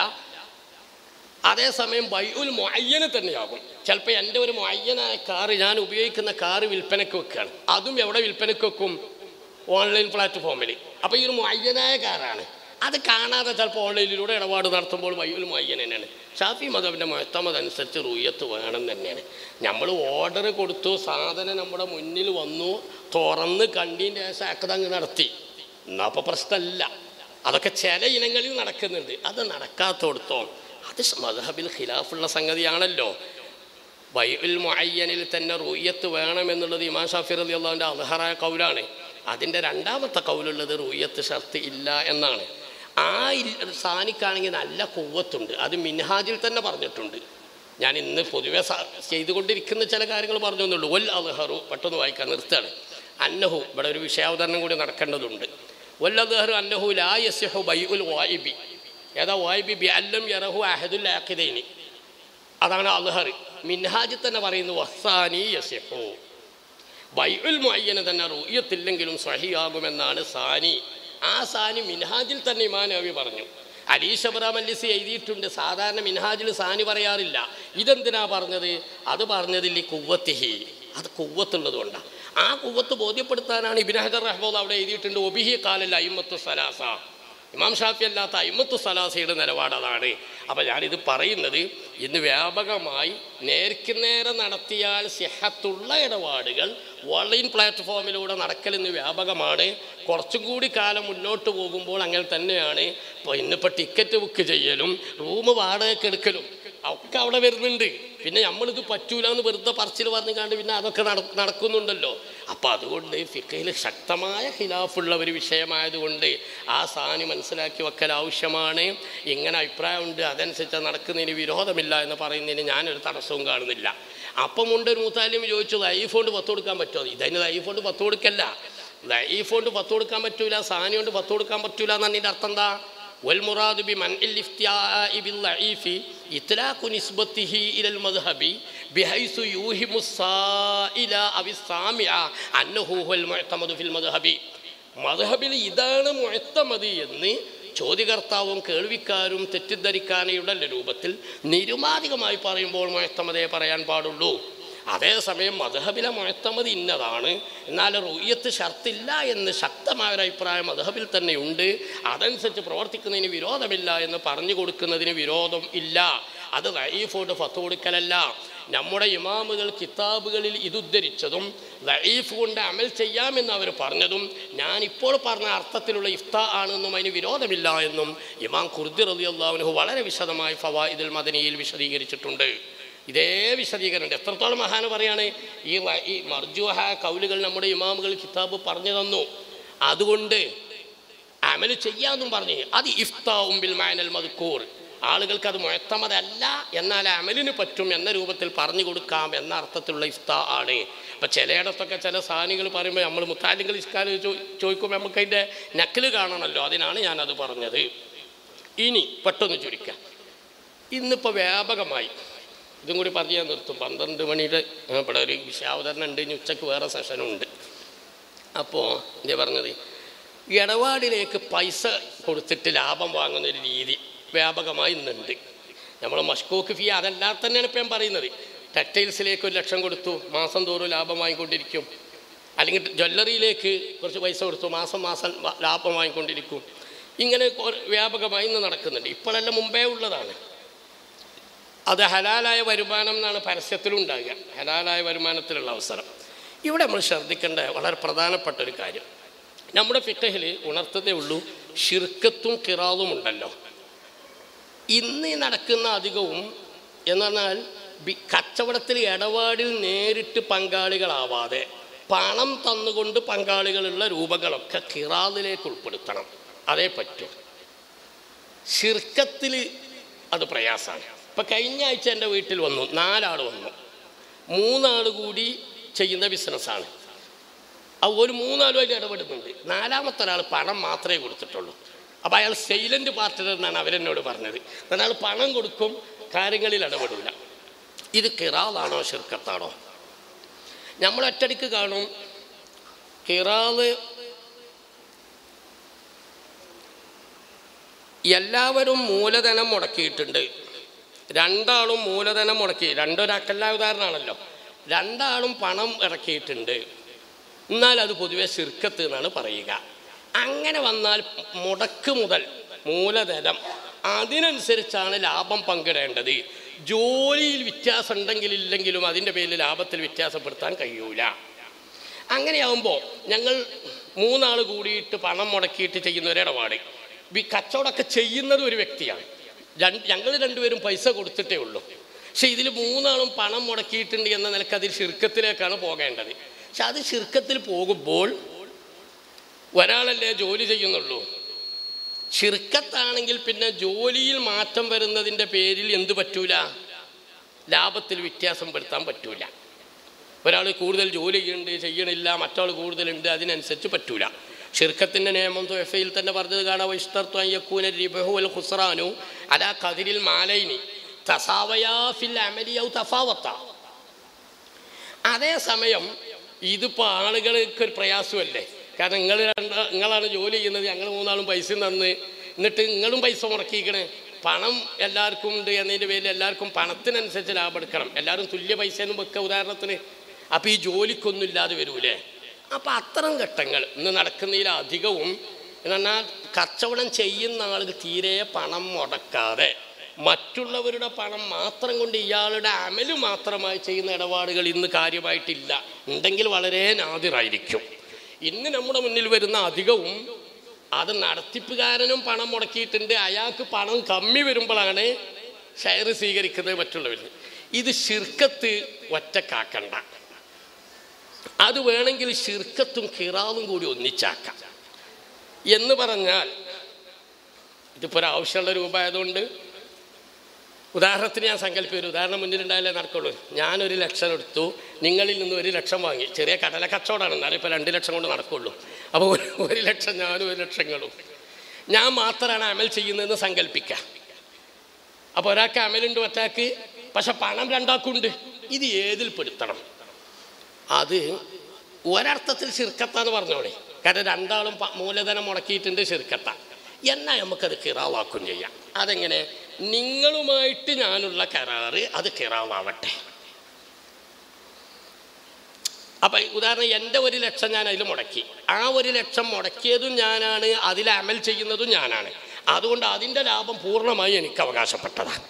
അതേസമയം ബൈ ഉൽ മൊയ്യന് തന്നെയാകും ചിലപ്പോൾ എൻ്റെ ഒരു മൊയ്യനായ കാറ് ഞാൻ ഉപയോഗിക്കുന്ന കാറ് വിൽപ്പനയ്ക്ക് വെക്കുകയാണ് അതും എവിടെ വിൽപ്പനയ്ക്ക് വെക്കും ഓൺലൈൻ പ്ലാറ്റ്ഫോമിൽ അപ്പോൾ ഈ ഒരു മൊയ്യനായ കാറാണ് അത് കാണാതെ ചിലപ്പോൾ ഓൺലൈനിലൂടെ ഇടപാട് നടത്തുമ്പോൾ വയ്യുൽ മൊയ്യൻ തന്നെയാണ് ഷാഫി മതവിൻ്റെ മുഴത്തമത് അനുസരിച്ച് റൂയത്ത് വേണം തന്നെയാണ് നമ്മൾ ഓർഡർ കൊടുത്തു സാധനം നമ്മുടെ മുന്നിൽ വന്നു തുറന്ന് കണ്ടീൻ്റെ ശേഷം അങ്ങ് നടത്തി എന്നാൽ അപ്പോൾ പ്രശ്നമല്ല അതൊക്കെ ചില ഇനങ്ങളിൽ നടക്കുന്നുണ്ട് അത് നടക്കാത്തോടത്തോ അത് മദ്ഹബിൽ ഖിലാഫുള്ള സംഗതിയാണല്ലോ ബൈഉൽ മുഅയ്യനിൽ തന്നെ റൂയ്യത്ത് വേണമെന്നുള്ളത് ഇമാം ഷാഫി റലി അള്ളാഹുവിൻ്റെ അൽഹറായ കൗലാണ് അതിൻ്റെ രണ്ടാമത്തെ കൗലുള്ളത് റൂയ്യത്ത് ഷർത്ത് ഇല്ല എന്നാണ് ആ ഇൽ- സാനിക്കാണെങ്കിൽ നല്ല കുവ്വത്തുണ്ട് അത് മിൻഹാജിൽ തന്നെ പറഞ്ഞിട്ടുണ്ട് ഞാൻ ഇന്ന് പൊതുവെ സ- ചെയ്തുകൊണ്ടിരിക്കുന്ന ചില കാര്യങ്ങൾ പറഞ്ഞു എന്നുള്ളൂ ഒൽ അൽഹറു പെട്ടെന്ന് വായിക്കാൻ നിർത്തുകയാണ് അന്നഹു ഇവിടെ ഒരു വിഷയാവതരണം കൂടി നടക്കേണ്ടതുണ്ട് ഒൽ അൽഹറു അന്നഹു ലാ യസിഹു ബൈഉൽ വായിബി ഏതാ വായിബി ബി അല്ലം യറഹു അഹദുൽ ആഖിദൈനി അതാണ് അൽഹർ മിൻഹാജിൽ തന്നെ പറയുന്നു വസാനി യസിഹു ബൈഉൽ മുഅയ്യന തന്നെ റൂയത്തില്ലെങ്കിലും സഹിയാകുമെന്നാണ് സാനി ആ സാനി മിൻഹാജിൽ തന്നെ ഇമാനവി പറഞ്ഞു അലീഷ് അബ്രാം അല്ലിസി എഴുതിയിട്ടുണ്ട് സാധാരണ മിൻഹാജിൽ സാനി പറയാറില്ല ഇതെന്തിനാ പറഞ്ഞത് അത് പറഞ്ഞതിൽ ഈ കുവ്വത്തിഹി അത് കുവ്വത്തുള്ളത് കൊണ്ടാണ് ആ കുവ്വത്ത് ബോധ്യപ്പെടുത്താനാണ് ഇബിൻ ഹജർ റഹ്മോദ് അവിടെ എഴുതിയിട്ടുണ്ട് ഒബിഹി കാലല്ല അയിമത്തു സലാസ ഇമാം ഷാഫി അല്ലാത്ത അയിമത്തു സലാസയുടെ നിലപാട് അതാണ് അപ്പോൾ ഞാനിത് പറയുന്നത് ഇന്ന് വ്യാപകമായി നേർക്ക് നേരെ നടത്തിയാൽ സിഹത്തുള്ള ഇടപാടുകൾ ഓൺലൈൻ പ്ലാറ്റ്ഫോമിലൂടെ നടക്കലിന്ന് വ്യാപകമാണ് കുറച്ചും കൂടി കാലം മുന്നോട്ട് പോകുമ്പോൾ അങ്ങനെ തന്നെയാണ് ഇപ്പോൾ ഇന്നിപ്പോൾ ടിക്കറ്റ് ബുക്ക് ചെയ്യലും റൂം വാടകയ്ക്ക് എടുക്കലും ഒക്കെ അവിടെ വരുന്നുണ്ട് പിന്നെ നമ്മളിത് പറ്റൂല എന്ന് വെറുതെ പറച്ചിൽ പറഞ്ഞു കണ്ട് പിന്നെ അതൊക്കെ നട നടക്കുന്നുണ്ടല്ലോ അപ്പം അതുകൊണ്ട് ഫിക്കയിൽ ശക്തമായ ഖിലാഫുള്ള ഒരു വിഷയമായതുകൊണ്ട് ആ സാധനം മനസ്സിലാക്കി വെക്കൽ ആവശ്യമാണ് ഇങ്ങനെ അഭിപ്രായമുണ്ട് അതനുസരിച്ച് നടക്കുന്നതിന് വിരോധമില്ല എന്ന് പറയുന്നതിന് ഞാനൊരു തടസ്സവും കാണുന്നില്ല അപ്പം ഉണ്ട് ഒരു മൂത്താലിം ചോദിച്ചത് ഐഫോണ്ട് പത്ത് കൊടുക്കാൻ പറ്റുമോ ഇതതിന് ഐഫോണ്ട് പത്ത് കൊടുക്കല്ല ഐഫോണ്ട് പത്ത് കൊടുക്കാൻ പറ്റൂല സാധനം കൊണ്ട് പത്ത് കൊടുക്കാൻ പറ്റൂല എന്നാണ് അതിൻ്റെ അർത്ഥം എന്താ والمراد بمنع الافتياء بالضعيف إطلاق نسبته إلى المذهب بحيث يوهم السائل أو السامع أنه هو المعتمد في المذهب മധബിൽ ഇതാണ് മുഴത്തമതി എന്ന് ചോദ്യകർത്താവും കേൾവിക്കാരും തെറ്റിദ്ധരിക്കാനയുടെ രൂപത്തിൽ നിരുമാധികമായി പറയുമ്പോൾ മുഴത്തമതയെ പറയാൻ പാടുള്ളൂ അതേസമയം മധബിലെ മുഴത്തമതി ഇന്നതാണ് എന്നാൽ റുയ്യത്ത് ഷർത്തില്ല എന്ന് ശക്തമായ ഒരു അഭിപ്രായം മധബിൽ തന്നെയുണ്ട് അതനുസരിച്ച് പ്രവർത്തിക്കുന്നതിന് വിരോധമില്ല എന്ന് പറഞ്ഞു കൊടുക്കുന്നതിന് വിരോധം ഇല്ല അത് റയീഫോട് ഫത്ത് കൊടുക്കലല്ല നമ്മുടെ ഇമാമുകൾ കിതാബുകളിൽ ഇതുദ്ധരിച്ചതും ലൈഫ് കൊണ്ട് അമൽ ചെയ്യാമെന്ന് അവർ പറഞ്ഞതും ഞാൻ ഇപ്പോൾ പറഞ്ഞ അർത്ഥത്തിലുള്ള ഇഫ്ത ആണെന്നും അതിന് വിരോധമില്ല എന്നും ഇമാം ഖുർദി റലി അള്ളാഹുനഹു വളരെ വിശദമായി ഫവായിദുൽ മദനിയിൽ വിശദീകരിച്ചിട്ടുണ്ട് ഇതേ വിശദീകരണം എത്രത്തോളം മഹാന് പറയാണ് ഈ വ- ഈ മർജുഹ കൗലുകൾ നമ്മുടെ ഇമാമുകൾ കിതാബ് പറഞ്ഞു തന്നു അതുകൊണ്ട് അമൽ ചെയ്യാന്നും പറഞ്ഞു അത് ഇഫ്താവും ബിൽ മാനൽ മദ്കൂർ ആളുകൾക്ക് അത് മുഴത്തമതല്ല എന്നാൽ അമലിന് പറ്റും എന്ന രൂപത്തിൽ പറഞ്ഞു കൊടുക്കാം എന്ന അർത്ഥത്തിലുള്ള ഇഫ്ത ആണ് ഇപ്പം ചിലയിടത്തൊക്കെ ചില സാധനങ്ങൾ പറയുമ്പോൾ നമ്മൾ മുത്താലിങ്ങൾ ഇസ്കാൽ ചോദിക്കുമ്പോൾ നമുക്ക് അതിൻ്റെ നക്കല് കാണണമല്ലോ അതിനാണ് ഞാനത് പറഞ്ഞത് ഇനി പെട്ടെന്ന് ചുരുക്കാം ഇന്നിപ്പോൾ വ്യാപകമായി ഇതും കൂടി പറഞ്ഞ് ഞാൻ നിർത്തും പന്ത്രണ്ട് മണിയുടെ ആ, ഇവിടെ ഒരു വിഷയാവതരണം ഉണ്ട് ഇനി ഉച്ചക്ക് വേറെ സെഷനും ഉണ്ട് അപ്പോൾ എന്താ പറഞ്ഞത് ഇടപാടിലേക്ക് പൈസ കൊടുത്തിട്ട് ലാഭം വാങ്ങുന്ന ഒരു രീതി വ്യാപകമായി ഇന്നുണ്ട് നമ്മൾ മഷ്കോക്ക് ഫീ അതല്ലാതെ തന്നെയാണ് ഇപ്പം ഞാൻ പറയുന്നത് ടെക്സ്റ്റൈൽസിലേക്ക് ഒരു ലക്ഷം കൊടുത്തു മാസം തോറും ലാഭം വാങ്ങിക്കൊണ്ടിരിക്കും അല്ലെങ്കിൽ ജ്വല്ലറിയിലേക്ക് കുറച്ച് പൈസ കൊടുത്തു മാസം മാസം വ- ലാഭം വാങ്ങിക്കൊണ്ടിരിക്കും ഇങ്ങനെ കൊ- വ്യാപകമായി ഇന്ന് നടക്കുന്നുണ്ട് ഇപ്പോഴല്ല മുമ്പേ ഉള്ളതാണ് അത് ഹലാലായ വരുമാനം എന്നാണ് പരസ്യത്തിലുണ്ടാകുക ഹലാലായ വരുമാനത്തിലുള്ള അവസരം ഇവിടെ നമ്മൾ ശ്രദ്ധിക്കേണ്ട വളരെ പ്രധാനപ്പെട്ട ഒരു കാര്യം നമ്മുടെ ഫിക്കഹിൽ ഉണർത്തതേ ഉള്ളൂ ഷിർക്കത്തും കിറാതും ഉണ്ടല്ലോ ഇന്ന് ഈ നടക്കുന്ന അധികവും എന്ന് പറഞ്ഞാൽ ബി- കച്ചവടത്തിൽ ഇടപാടിൽ നേരിട്ട് പങ്കാളികളാവാതെ പണം തന്നുകൊണ്ട് പങ്കാളികളുള്ള രൂപങ്ങളൊക്കെ കിറാദിലേക്ക് ഉൾപ്പെടുത്തണം അതേ പറ്റൂ ഷിർക്കത്തിൽ അത് പ്രയാസമാണ് ഇപ്പം കഴിഞ്ഞ ആഴ്ച എൻ്റെ വീട്ടിൽ വന്നു നാലാൾ വന്നു മൂന്നാൾ കൂടി ചെയ്യുന്ന ബിസിനസ്സാണ് അത് ഒരു മൂന്നാളും അതിൽ ഇടപെടുന്നുണ്ട് നാലാമത്തെ ഒരാൾ പണം മാത്രമേ കൊടുത്തിട്ടുള്ളൂ അപ്പോൾ അയാൾ സൈലൻ്റ് പാർട്ട്ണർ എന്നാണ് അവരെന്നോട് പറഞ്ഞത് എന്നാൽ പണം കൊടുക്കും കാര്യങ്ങളിൽ ഇടപെടില്ല ഇത് കിറാദാണോ ഷിർക്കത്താണോ നമ്മൾ ഒറ്റടിക്ക് കാണും കിറാദ് എല്ലാവരും മൂലധനം മുടക്കിയിട്ടുണ്ട് രണ്ടാളും മൂലധനം മുടക്കി രണ്ടൊരക്കല്ല ഉദാഹരണമാണല്ലോ രണ്ടാളും പണം ഇറക്കിയിട്ടുണ്ട് എന്നാൽ അത് പൊതുവെ ശിർക്കത്ത് എന്നാണ് പറയുക അങ്ങനെ വന്നാൽ മുടക്ക് മുതൽ മൂലധനം അതിനനുസരിച്ചാണ് ലാഭം പങ്കിടേണ്ടത് ജോലിയിൽ വ്യത്യാസം ഉണ്ടെങ്കിൽ ഇല്ലെങ്കിലും അതിൻ്റെ പേരിൽ ലാഭത്തിൽ വ്യത്യാസപ്പെടുത്താൻ കഴിയൂല അങ്ങനെയാവുമ്പോൾ ഞങ്ങൾ മൂന്നാൾ കൂടിയിട്ട് പണം മുടക്കിയിട്ട് ചെയ്യുന്ന ഒരു ഇടപാട് ഈ കച്ചവടമൊക്കെ ചെയ്യുന്നത് ഒരു വ്യക്തിയാണ് രണ്ട് ഞങ്ങൾ രണ്ടുപേരും പൈസ കൊടുത്തിട്ടേ ഉള്ളൂ പക്ഷെ ഇതിൽ മൂന്നാളും പണം മുടക്കിയിട്ടുണ്ട് എന്ന നിലക്ക് അതിൽ ശിർക്കത്തിലേക്കാണ് പോകേണ്ടത് പക്ഷെ അത് ശിർക്കത്തിൽ പോകുമ്പോൾ ഒരാളല്ലേ ജോലി ചെയ്യുന്നുള്ളൂ ഷിർക്കത്താണെങ്കിൽ പിന്നെ ജോലിയിൽ മാറ്റം വരുന്നതിൻ്റെ പേരിൽ എന്ത് പറ്റൂല ലാഭത്തിൽ വ്യത്യാസം വരുത്താൻ പറ്റൂല ഒരാൾ കൂടുതൽ ജോലി ചെയ്യുന്നുണ്ട് ചെയ്യണില്ല മറ്റാൾ കൂടുതലുണ്ട് അതിനനുസരിച്ച് പറ്റൂല ഷിർക്കത്തിൻ്റെ നിയമം തൊഫയിൽ തന്നെ പറഞ്ഞത് കാണാം ഇഷ്ടത്വയ്യക്കൂന റിബഹുൽ ഖുസ്റാനു അലാ കതിരിൽ മാലൈനി തസാവയാ ഫിൽ അമലിയൗ തഫാവത്ത അതേസമയം ഇതിപ്പോൾ ആളുകൾക്ക് ഒരു പ്രയാസമല്ലേ കാരണം നിങ്ങൾ രണ്ട നിങ്ങളാണ് ജോലി ചെയ്യുന്നത് ഞങ്ങൾ മൂന്നാളും പൈസ തന്ന് എന്നിട്ട് നിങ്ങളും പൈസ മുടക്കിക്കണേ പണം എല്ലാവർക്കും ഉണ്ട് എന്നതിൻ്റെ പേരിൽ എല്ലാവർക്കും പണത്തിനനുസരിച്ച് ലാഭം എടുക്കണം എല്ലാവരും തുല്യ പൈസയൊന്നും വെക്കുക ഉദാഹരണത്തിന് അപ്പോൾ ഈ ജോലിക്കൊന്നും ഇല്ലാതെ വരൂലേ അപ്പോൾ അത്തരം ഘട്ടങ്ങൾ ഇന്ന് നടക്കുന്നതിൽ അധികവും എന്ന് പറഞ്ഞാൽ കച്ചവടം ചെയ്യുന്ന ആളുകൾ തീരെ പണം മുടക്കാതെ മറ്റുള്ളവരുടെ പണം മാത്രം കൊണ്ട് ഇയാളുടെ അമല് മാത്രമായി ചെയ്യുന്ന ഇടപാടുകൾ ഇന്ന് കാര്യമായിട്ടില്ല ഉണ്ടെങ്കിൽ വളരെ നാദിറായിരിക്കും ഇന്ന് നമ്മുടെ മുന്നിൽ വരുന്ന അധികവും അത് നടത്തിപ്പുകാരനും പണം മുടക്കിയിട്ടുണ്ട് അയാൾക്ക് പണം കമ്മി വരുമ്പോഴാണ് ഷെയർ സ്വീകരിക്കുന്നത് മറ്റുള്ളവർ ഇത് ശിർക്കത്ത് ഒറ്റക്കാക്കണ്ട അത് വേണമെങ്കിൽ ഷിർക്കത്തും കിറാവും കൂടി ഒന്നിച്ചാക്കാം എന്ന് പറഞ്ഞാൽ ഇതിപ്പോൾ ഒരു ആവശ്യമുള്ള രൂപ ആയതുകൊണ്ട് ഉദാഹരണത്തിന് ഞാൻ സങ്കല്പിക്കും ഒരു ഉദാഹരണം മുന്നിലുണ്ടായാലേ നടക്കുള്ളൂ ഞാനൊരു ലക്ഷം എടുത്തു നിങ്ങളിൽ നിന്ന് ഒരു ലക്ഷം വാങ്ങി ചെറിയ കടല കച്ചവടമാണ് എന്നാലും ഇപ്പോൾ രണ്ട് ലക്ഷം കൊണ്ട് നടക്കുള്ളൂ അപ്പോൾ ഒരു ഒരു ലക്ഷം ഞാനും ഒരു ലക്ഷങ്ങളും ഞാൻ മാത്രമാണ് അമൽ ചെയ്യുന്നതെന്ന് സങ്കല്പിക്കുക അപ്പോൾ ഒരാൾക്ക് അമലുണ്ട് മറ്റാൾക്ക് പക്ഷെ പണം രണ്ടാക്കുണ്ട് ഇത് ഏതിൽ പെടുത്തണം അത് ഒരർത്ഥത്തിൽ ശിർക്കത്താന്ന് പറഞ്ഞോളെ കാരണം രണ്ടാളും പ- മൂലധനം മുടക്കിയിട്ടുണ്ട് ശിർക്കത്ത എന്നാൽ നമുക്കത് കിറാവാക്കും ചെയ്യാം അതെങ്ങനെ നിങ്ങളുമായിട്ട് ഞാനുള്ള കരാറ് അത് കിറാവാവട്ടെ അപ്പൊ ഉദാഹരണം എൻ്റെ ഒരു ലക്ഷം ഞാൻ അതിൽ മുടക്കി ആ ഒരു ലക്ഷം മുടക്കിയതും ഞാനാണ് അതിൽ അമൽ ചെയ്യുന്നതും ഞാനാണ് അതുകൊണ്ട് അതിൻ്റെ ലാഭം പൂർണ്ണമായി എനിക്ക് അവകാശപ്പെട്ടതാണ്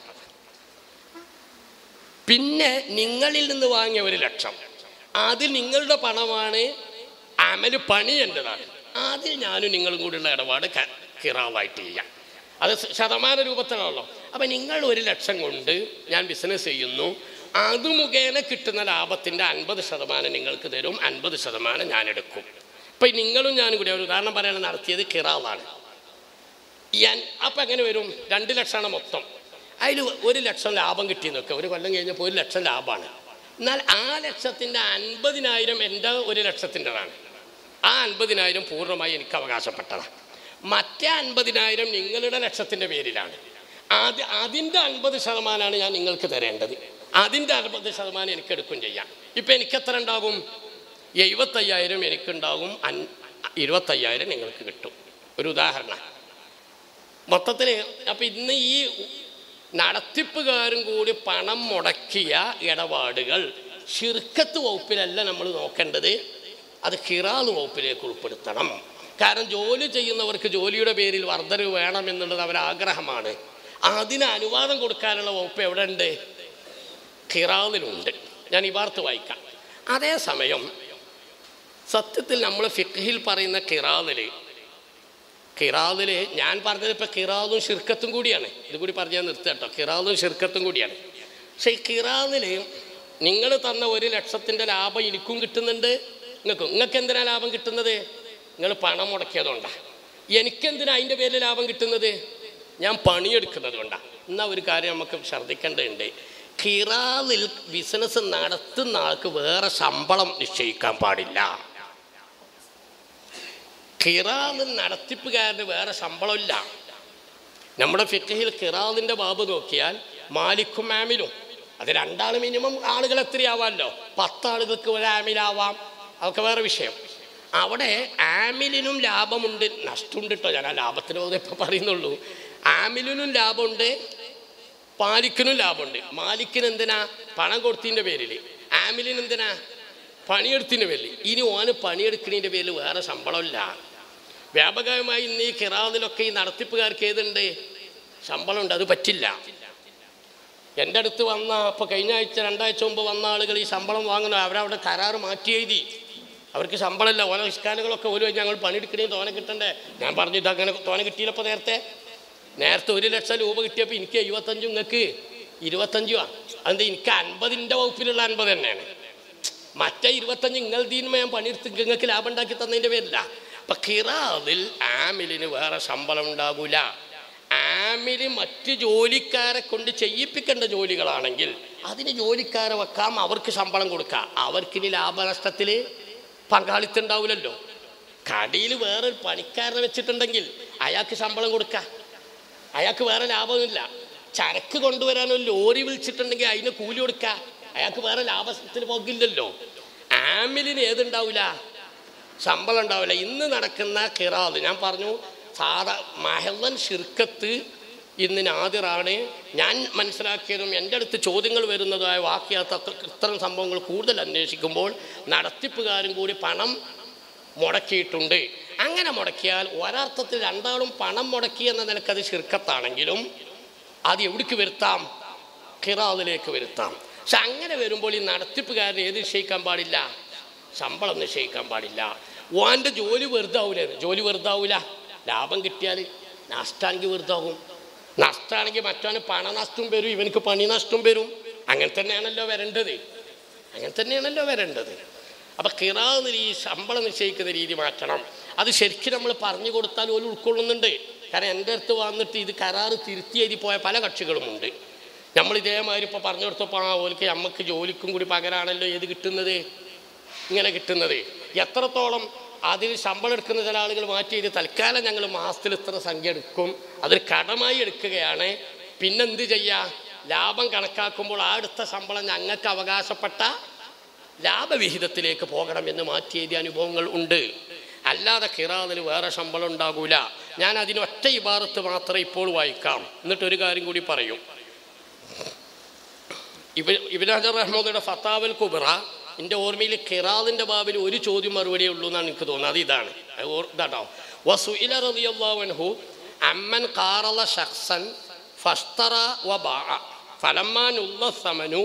പിന്നെ നിങ്ങളിൽ നിന്ന് വാങ്ങിയ ഒരു ലക്ഷം അതിൽ നിങ്ങളുടെ പണമാണ് അമല് പണി എൻ്റെതാണ് അതിൽ ഞാനും നിങ്ങളും കൂടിയുള്ള ഇടപാട് ക- കിറാവായിട്ട് ചെയ്യാം അത് ശ- ശതമാന രൂപത്തിലാണല്ലോ അപ്പം നിങ്ങൾ ഒരു ലക്ഷം കൊണ്ട് ഞാൻ ബിസിനസ് ചെയ്യുന്നു അത് മുഖേന കിട്ടുന്ന ലാഭത്തിൻ്റെ അൻപത് ശതമാനം നിങ്ങൾക്ക് തരും അൻപത് ശതമാനം ഞാൻ എടുക്കും ഇപ്പം നിങ്ങളും ഞാനും കൂടി ഒരു ഉദാഹരണം പറയാൻ നടത്തിയത് കിറാവാണ് ഞാൻ അപ്പം എങ്ങനെ വരും രണ്ട് ലക്ഷമാണ് മൊത്തം അതിൽ ഒരു ലക്ഷം ലാഭം കിട്ടിയെന്നൊക്കെ ഒരു കൊല്ലം കഴിഞ്ഞപ്പോൾ ഒരു ലക്ഷം ലാഭമാണ് എന്നാൽ ആ ലക്ഷത്തിൻ്റെ അൻപതിനായിരം എൻ്റെ ഒരു ലക്ഷത്തിൻ്റെതാണ് ആ അൻപതിനായിരം പൂർണ്ണമായി എനിക്ക് അവകാശപ്പെട്ടതാണ് മറ്റേ അൻപതിനായിരം നിങ്ങളുടെ ലക്ഷത്തിൻ്റെ പേരിലാണ് അത് അതിൻ്റെ അൻപത് ശതമാനമാണ് ഞാൻ നിങ്ങൾക്ക് തരേണ്ടത് അതിൻ്റെ അൻപത് ശതമാനം എനിക്ക് എടുക്കും ചെയ്യാം ഇപ്പം എനിക്ക് എത്ര ഉണ്ടാകും എഴുപത്തയ്യായിരം എനിക്കുണ്ടാകും അൻ ഇരുപത്തയ്യായിരം നിങ്ങൾക്ക് കിട്ടും ഒരു ഉദാഹരണം മൊത്തത്തിൽ അപ്പം ഇന്ന് ഈ നടത്തിപ്പുകാരും കൂടി പണം മുടക്കിയ ഇടപാടുകൾ ഷിർക്കത്ത് വകുപ്പിലല്ല നമ്മൾ നോക്കേണ്ടത് അത് ഹിറാൽ വകുപ്പിലേക്ക് ഉൾപ്പെടുത്തണം കാരണം ജോലി ചെയ്യുന്നവർക്ക് ജോലിയുടെ പേരിൽ വർധനവ് വേണമെന്നുള്ളത് അവരുടെ ആഗ്രഹമാണ് അതിന് അനുവാദം കൊടുക്കാനുള്ള വകുപ്പ് എവിടെ ഉണ്ട് ഖിറാദിലുണ്ട് ഞാൻ ഈ വാർത്ത വായിക്കാം അതേസമയം സത്യത്തിൽ നമ്മൾ ഫിഖിൽ പറയുന്ന ഖിറാദിൽ ഖിറാദിൽ ഞാൻ പറഞ്ഞത് ഇപ്പം ഖിറാദും ഷിർക്കത്തും കൂടിയാണ് ഇത് കൂടി പറഞ്ഞാൽ നിർത്തുക കേട്ടോ ഖിറാദും ഷിർക്കത്തും കൂടിയാണ് പക്ഷേ ഈ ഖിറാദിൽ നിങ്ങൾ തന്ന ഒരു ലക്ഷത്തിൻ്റെ ലാഭം എനിക്കും കിട്ടുന്നുണ്ട് നിങ്ങൾക്കും നിങ്ങൾക്ക് എന്തിനാ ലാഭം കിട്ടുന്നത് നിങ്ങൾ പണം മുടക്കിയതുകൊണ്ടാണ് എനിക്കെന്തിനാ അതിൻ്റെ പേരിൽ ലാഭം കിട്ടുന്നത് ഞാൻ പണിയെടുക്കുന്നത് കൊണ്ടാണ് എന്നാൽ ഒരു കാര്യം നമുക്ക് ശ്രദ്ധിക്കേണ്ടതുണ്ട് ഖിറാദിൽ ബിസിനസ് നടത്തുന്ന ആൾക്ക് വേറെ ശമ്പളം നിശ്ചയിക്കാൻ പാടില്ല ഖിറാദ് നടത്തിപ്പുകാരന് വേറെ ശമ്പളമില്ല നമ്മുടെ ഫിക്കഹിൽ ഖിറാദിൻ്റെ ബാബ് നോക്കിയാൽ മാലിക്കും ആമിലും അത് രണ്ടാൾ മിനിമം ആളുകൾ എത്രയാവാമല്ലോ പത്താളുകൾക്ക് ഒരു ആമിലാവാം അതൊക്കെ വേറെ വിഷയം അവിടെ ആമിലിനും ലാഭമുണ്ട് നഷ്ടമുണ്ട് കേട്ടോ ഞാൻ ആ ലാഭത്തിന് പോകുന്നത് ഇപ്പം പറയുന്നുള്ളൂ ആമിലിനും ലാഭമുണ്ട് പാലിക്കിനും ലാഭമുണ്ട് മാലിക്കിന് എന്തിനാ പണം കൊടുത്തതിൻ്റെ പേരിൽ ആമിലിന് എന്തിനാ പണിയെടുത്തതിൻ്റെ പേരിൽ ഇനി ഓന് പണിയെടുക്കുന്നതിൻ്റെ പേരിൽ വേറെ ശമ്പളമില്ല വ്യാപകമായി ഇന്ന് ഈ കിറാദിലൊക്കെ ഈ നടത്തിപ്പുകാർക്ക് ഏതുണ്ട് ശമ്പളമുണ്ട് അത് പറ്റില്ല എൻ്റെ അടുത്ത് വന്ന ഇപ്പോൾ കഴിഞ്ഞ ആഴ്ച രണ്ടാഴ്ച മുമ്പ് വന്ന ആളുകൾ ഈ ശമ്പളം വാങ്ങുന്നു അവരവിടെ കരാറ് മാറ്റി എഴുതി അവർക്ക് ശമ്പളമില്ല ഓരോ ഇഷ്കാലുകളൊക്കെ ഒരു ഞങ്ങൾ പണിയെടുക്കണേ തോനെ കിട്ടണ്ടേ ഞാൻ പറഞ്ഞു ഇതങ്ങനെ തോനെ കിട്ടിയില്ലപ്പോൾ നേരത്തെ നേരത്തെ ഒരു ലക്ഷം രൂപ കിട്ടിയപ്പോൾ എനിക്ക് എഴുപത്തഞ്ചും നിങ്ങൾക്ക് ഇരുപത്തഞ്ചുമാ അതെന്താ എനിക്ക് അൻപതിൻ്റെ വകുപ്പിലുള്ള അൻപത് തന്നെയാണ് മറ്റേ ഇരുപത്തഞ്ച് നിങ്ങൾ തീരുമ്പോൾ ഞാൻ പണിയെടുത്ത് നിങ്ങൾക്ക് ലാഭം ഉണ്ടാക്കി തന്നതിൻ്റെ പേരില്ല അപ്പം ഖിറാദിൽ ആമിലിന് വേറെ ശമ്പളം ഉണ്ടാകൂല ആമില് മറ്റ് ജോലിക്കാരെ കൊണ്ട് ചെയ്യിപ്പിക്കേണ്ട ജോലികളാണെങ്കിൽ അതിന് ജോലിക്കാരെ വെക്കാം അവർക്ക് ശമ്പളം കൊടുക്കാം അവർക്കിനി ലാഭനഷ്ടത്തിൽ പങ്കാളിത്തം ഉണ്ടാവില്ലല്ലോ കടയിൽ വേറെ ഒരു പണിക്കാരനെ വെച്ചിട്ടുണ്ടെങ്കിൽ അയാൾക്ക് ശമ്പളം കൊടുക്കാം അയാൾക്ക് വേറെ ലാഭമില്ല ചരക്ക് കൊണ്ടുവരാൻ ഒരു ലോറി വിളിച്ചിട്ടുണ്ടെങ്കിൽ അതിന് കൂലി കൊടുക്കുക അയാൾക്ക് വേറെ ലാഭത്തിൽ പോകില്ലല്ലോ ആമിലിന് ഏതുണ്ടാവില്ല ശമ്പളം ഉണ്ടാവില്ല ഇന്ന് നടക്കുന്ന കിറാദ് ഞാൻ പറഞ്ഞു സാധാ മഹല്ലൻ ഷിർക്കത്ത് ഇന്ന് നാദിറാണ് ഞാൻ മനസ്സിലാക്കിയതും എൻ്റെ അടുത്ത് ചോദ്യങ്ങൾ വരുന്നതായ വാക്യാത്തൊക്കെ ഇത്തരം സംഭവങ്ങൾ കൂടുതൽ അന്വേഷിക്കുമ്പോൾ നടത്തിപ്പുകാരും കൂടി പണം മുടക്കിയിട്ടുണ്ട് അങ്ങനെ മുടക്കിയാൽ ഒരർത്ഥത്തിൽ രണ്ടാളും പണം മുടക്കി എന്ന നിലക്ക് അത് ശിർക്കത്താണെങ്കിലും അത് എവിടേക്ക് വരുത്താം ഖിറാദിലേക്ക് വരുത്താം പക്ഷെ അങ്ങനെ വരുമ്പോൾ ഈ നടത്തിപ്പുകാരൻ ഏത് നിശ്ചയിക്കാൻ പാടില്ല ശമ്പളം നിശ്ചയിക്കാൻ പാടില്ല ഓൻ്റെ ജോലി വെറുതാവൂലേ ജോലി വെറുതാവൂല ലാഭം കിട്ടിയാൽ നഷ്ടമാണെങ്കിൽ വെറുതാവും നഷ്ടമാണെങ്കിൽ മറ്റവന് പണനഷ്ടം വരും ഇവനക്ക് പണി നഷ്ടം വരും അങ്ങനെ തന്നെയാണല്ലോ വരേണ്ടത് അങ്ങനെ തന്നെയാണല്ലോ വരേണ്ടത് അപ്പം കിറാന്ന് ഈ ശമ്പളം നിശ്ചയിക്കുന്ന രീതി മാറ്റണം അത് ശരിക്കും നമ്മൾ പറഞ്ഞു കൊടുത്താൽ ഒരു ഉൾക്കൊള്ളുന്നുണ്ട് കാരണം എൻ്റെ അടുത്ത് വന്നിട്ട് ഇത് കരാറ് തിരുത്തി എഴുതി പോയ പല കക്ഷികളുമുണ്ട് നമ്മൾ ഇതേമാതിരി ഇപ്പോൾ പറഞ്ഞു കൊടുത്തപ്പോൾ ആ ഓൽക്ക് നമുക്ക് ജോലിക്കും കൂടി പകരാണല്ലോ ഏത് കിട്ടുന്നത് ഇങ്ങനെ കിട്ടുന്നത് എത്രത്തോളം അതിൽ ശമ്പളം എടുക്കുന്ന ചില ആളുകൾ മാറ്റി ഇത് തൽക്കാലം ഞങ്ങൾ മാസത്തിൽ ഇത്ര സംഖ്യ എടുക്കും അതൊരു കടമായി എടുക്കുകയാണ് പിന്നെന്ത് ചെയ്യുക ലാഭം കണക്കാക്കുമ്പോൾ ആ എടുത്ത ശമ്പളം ഞങ്ങൾക്ക് അവകാശപ്പെട്ട ലാഭവിഹിതത്തിലേക്ക് പോകണം എന്ന് മാറ്റി എഴുതിയ അനുഭവങ്ങൾ ഉണ്ട് അല്ലാതെ കിറാതിൽ വേറെ ശമ്പളം ഉണ്ടാകൂല ഞാൻ അതിന് ഒറ്റ ഇബാറത്ത് മാത്രമേ ഇപ്പോൾ വായിക്കാം എന്നിട്ട് ഒരു കാര്യം കൂടി പറയും ഇബ ഇബിനാജർ റഹ്മദയുടെ ഫത്താവൽ കുബറ എൻ്റെ ഓർമ്മയിൽ കിറാദിൻ്റെ ബാബിൽ ഒരു ചോദ്യം മറുപടിയേ ഉള്ളൂ എന്നാണ് എനിക്ക് തോന്നുന്നത് അത് ഇതാണ് അത് ഓർ- ഇതാട്ടോ വസുഇല റളിയല്ലാഹു അമ്മൻ ഖാറല ഷഖ്സൻ ഫസ്തറ വ ബാഅ ഫലമ്മാ നുള്ള സമനു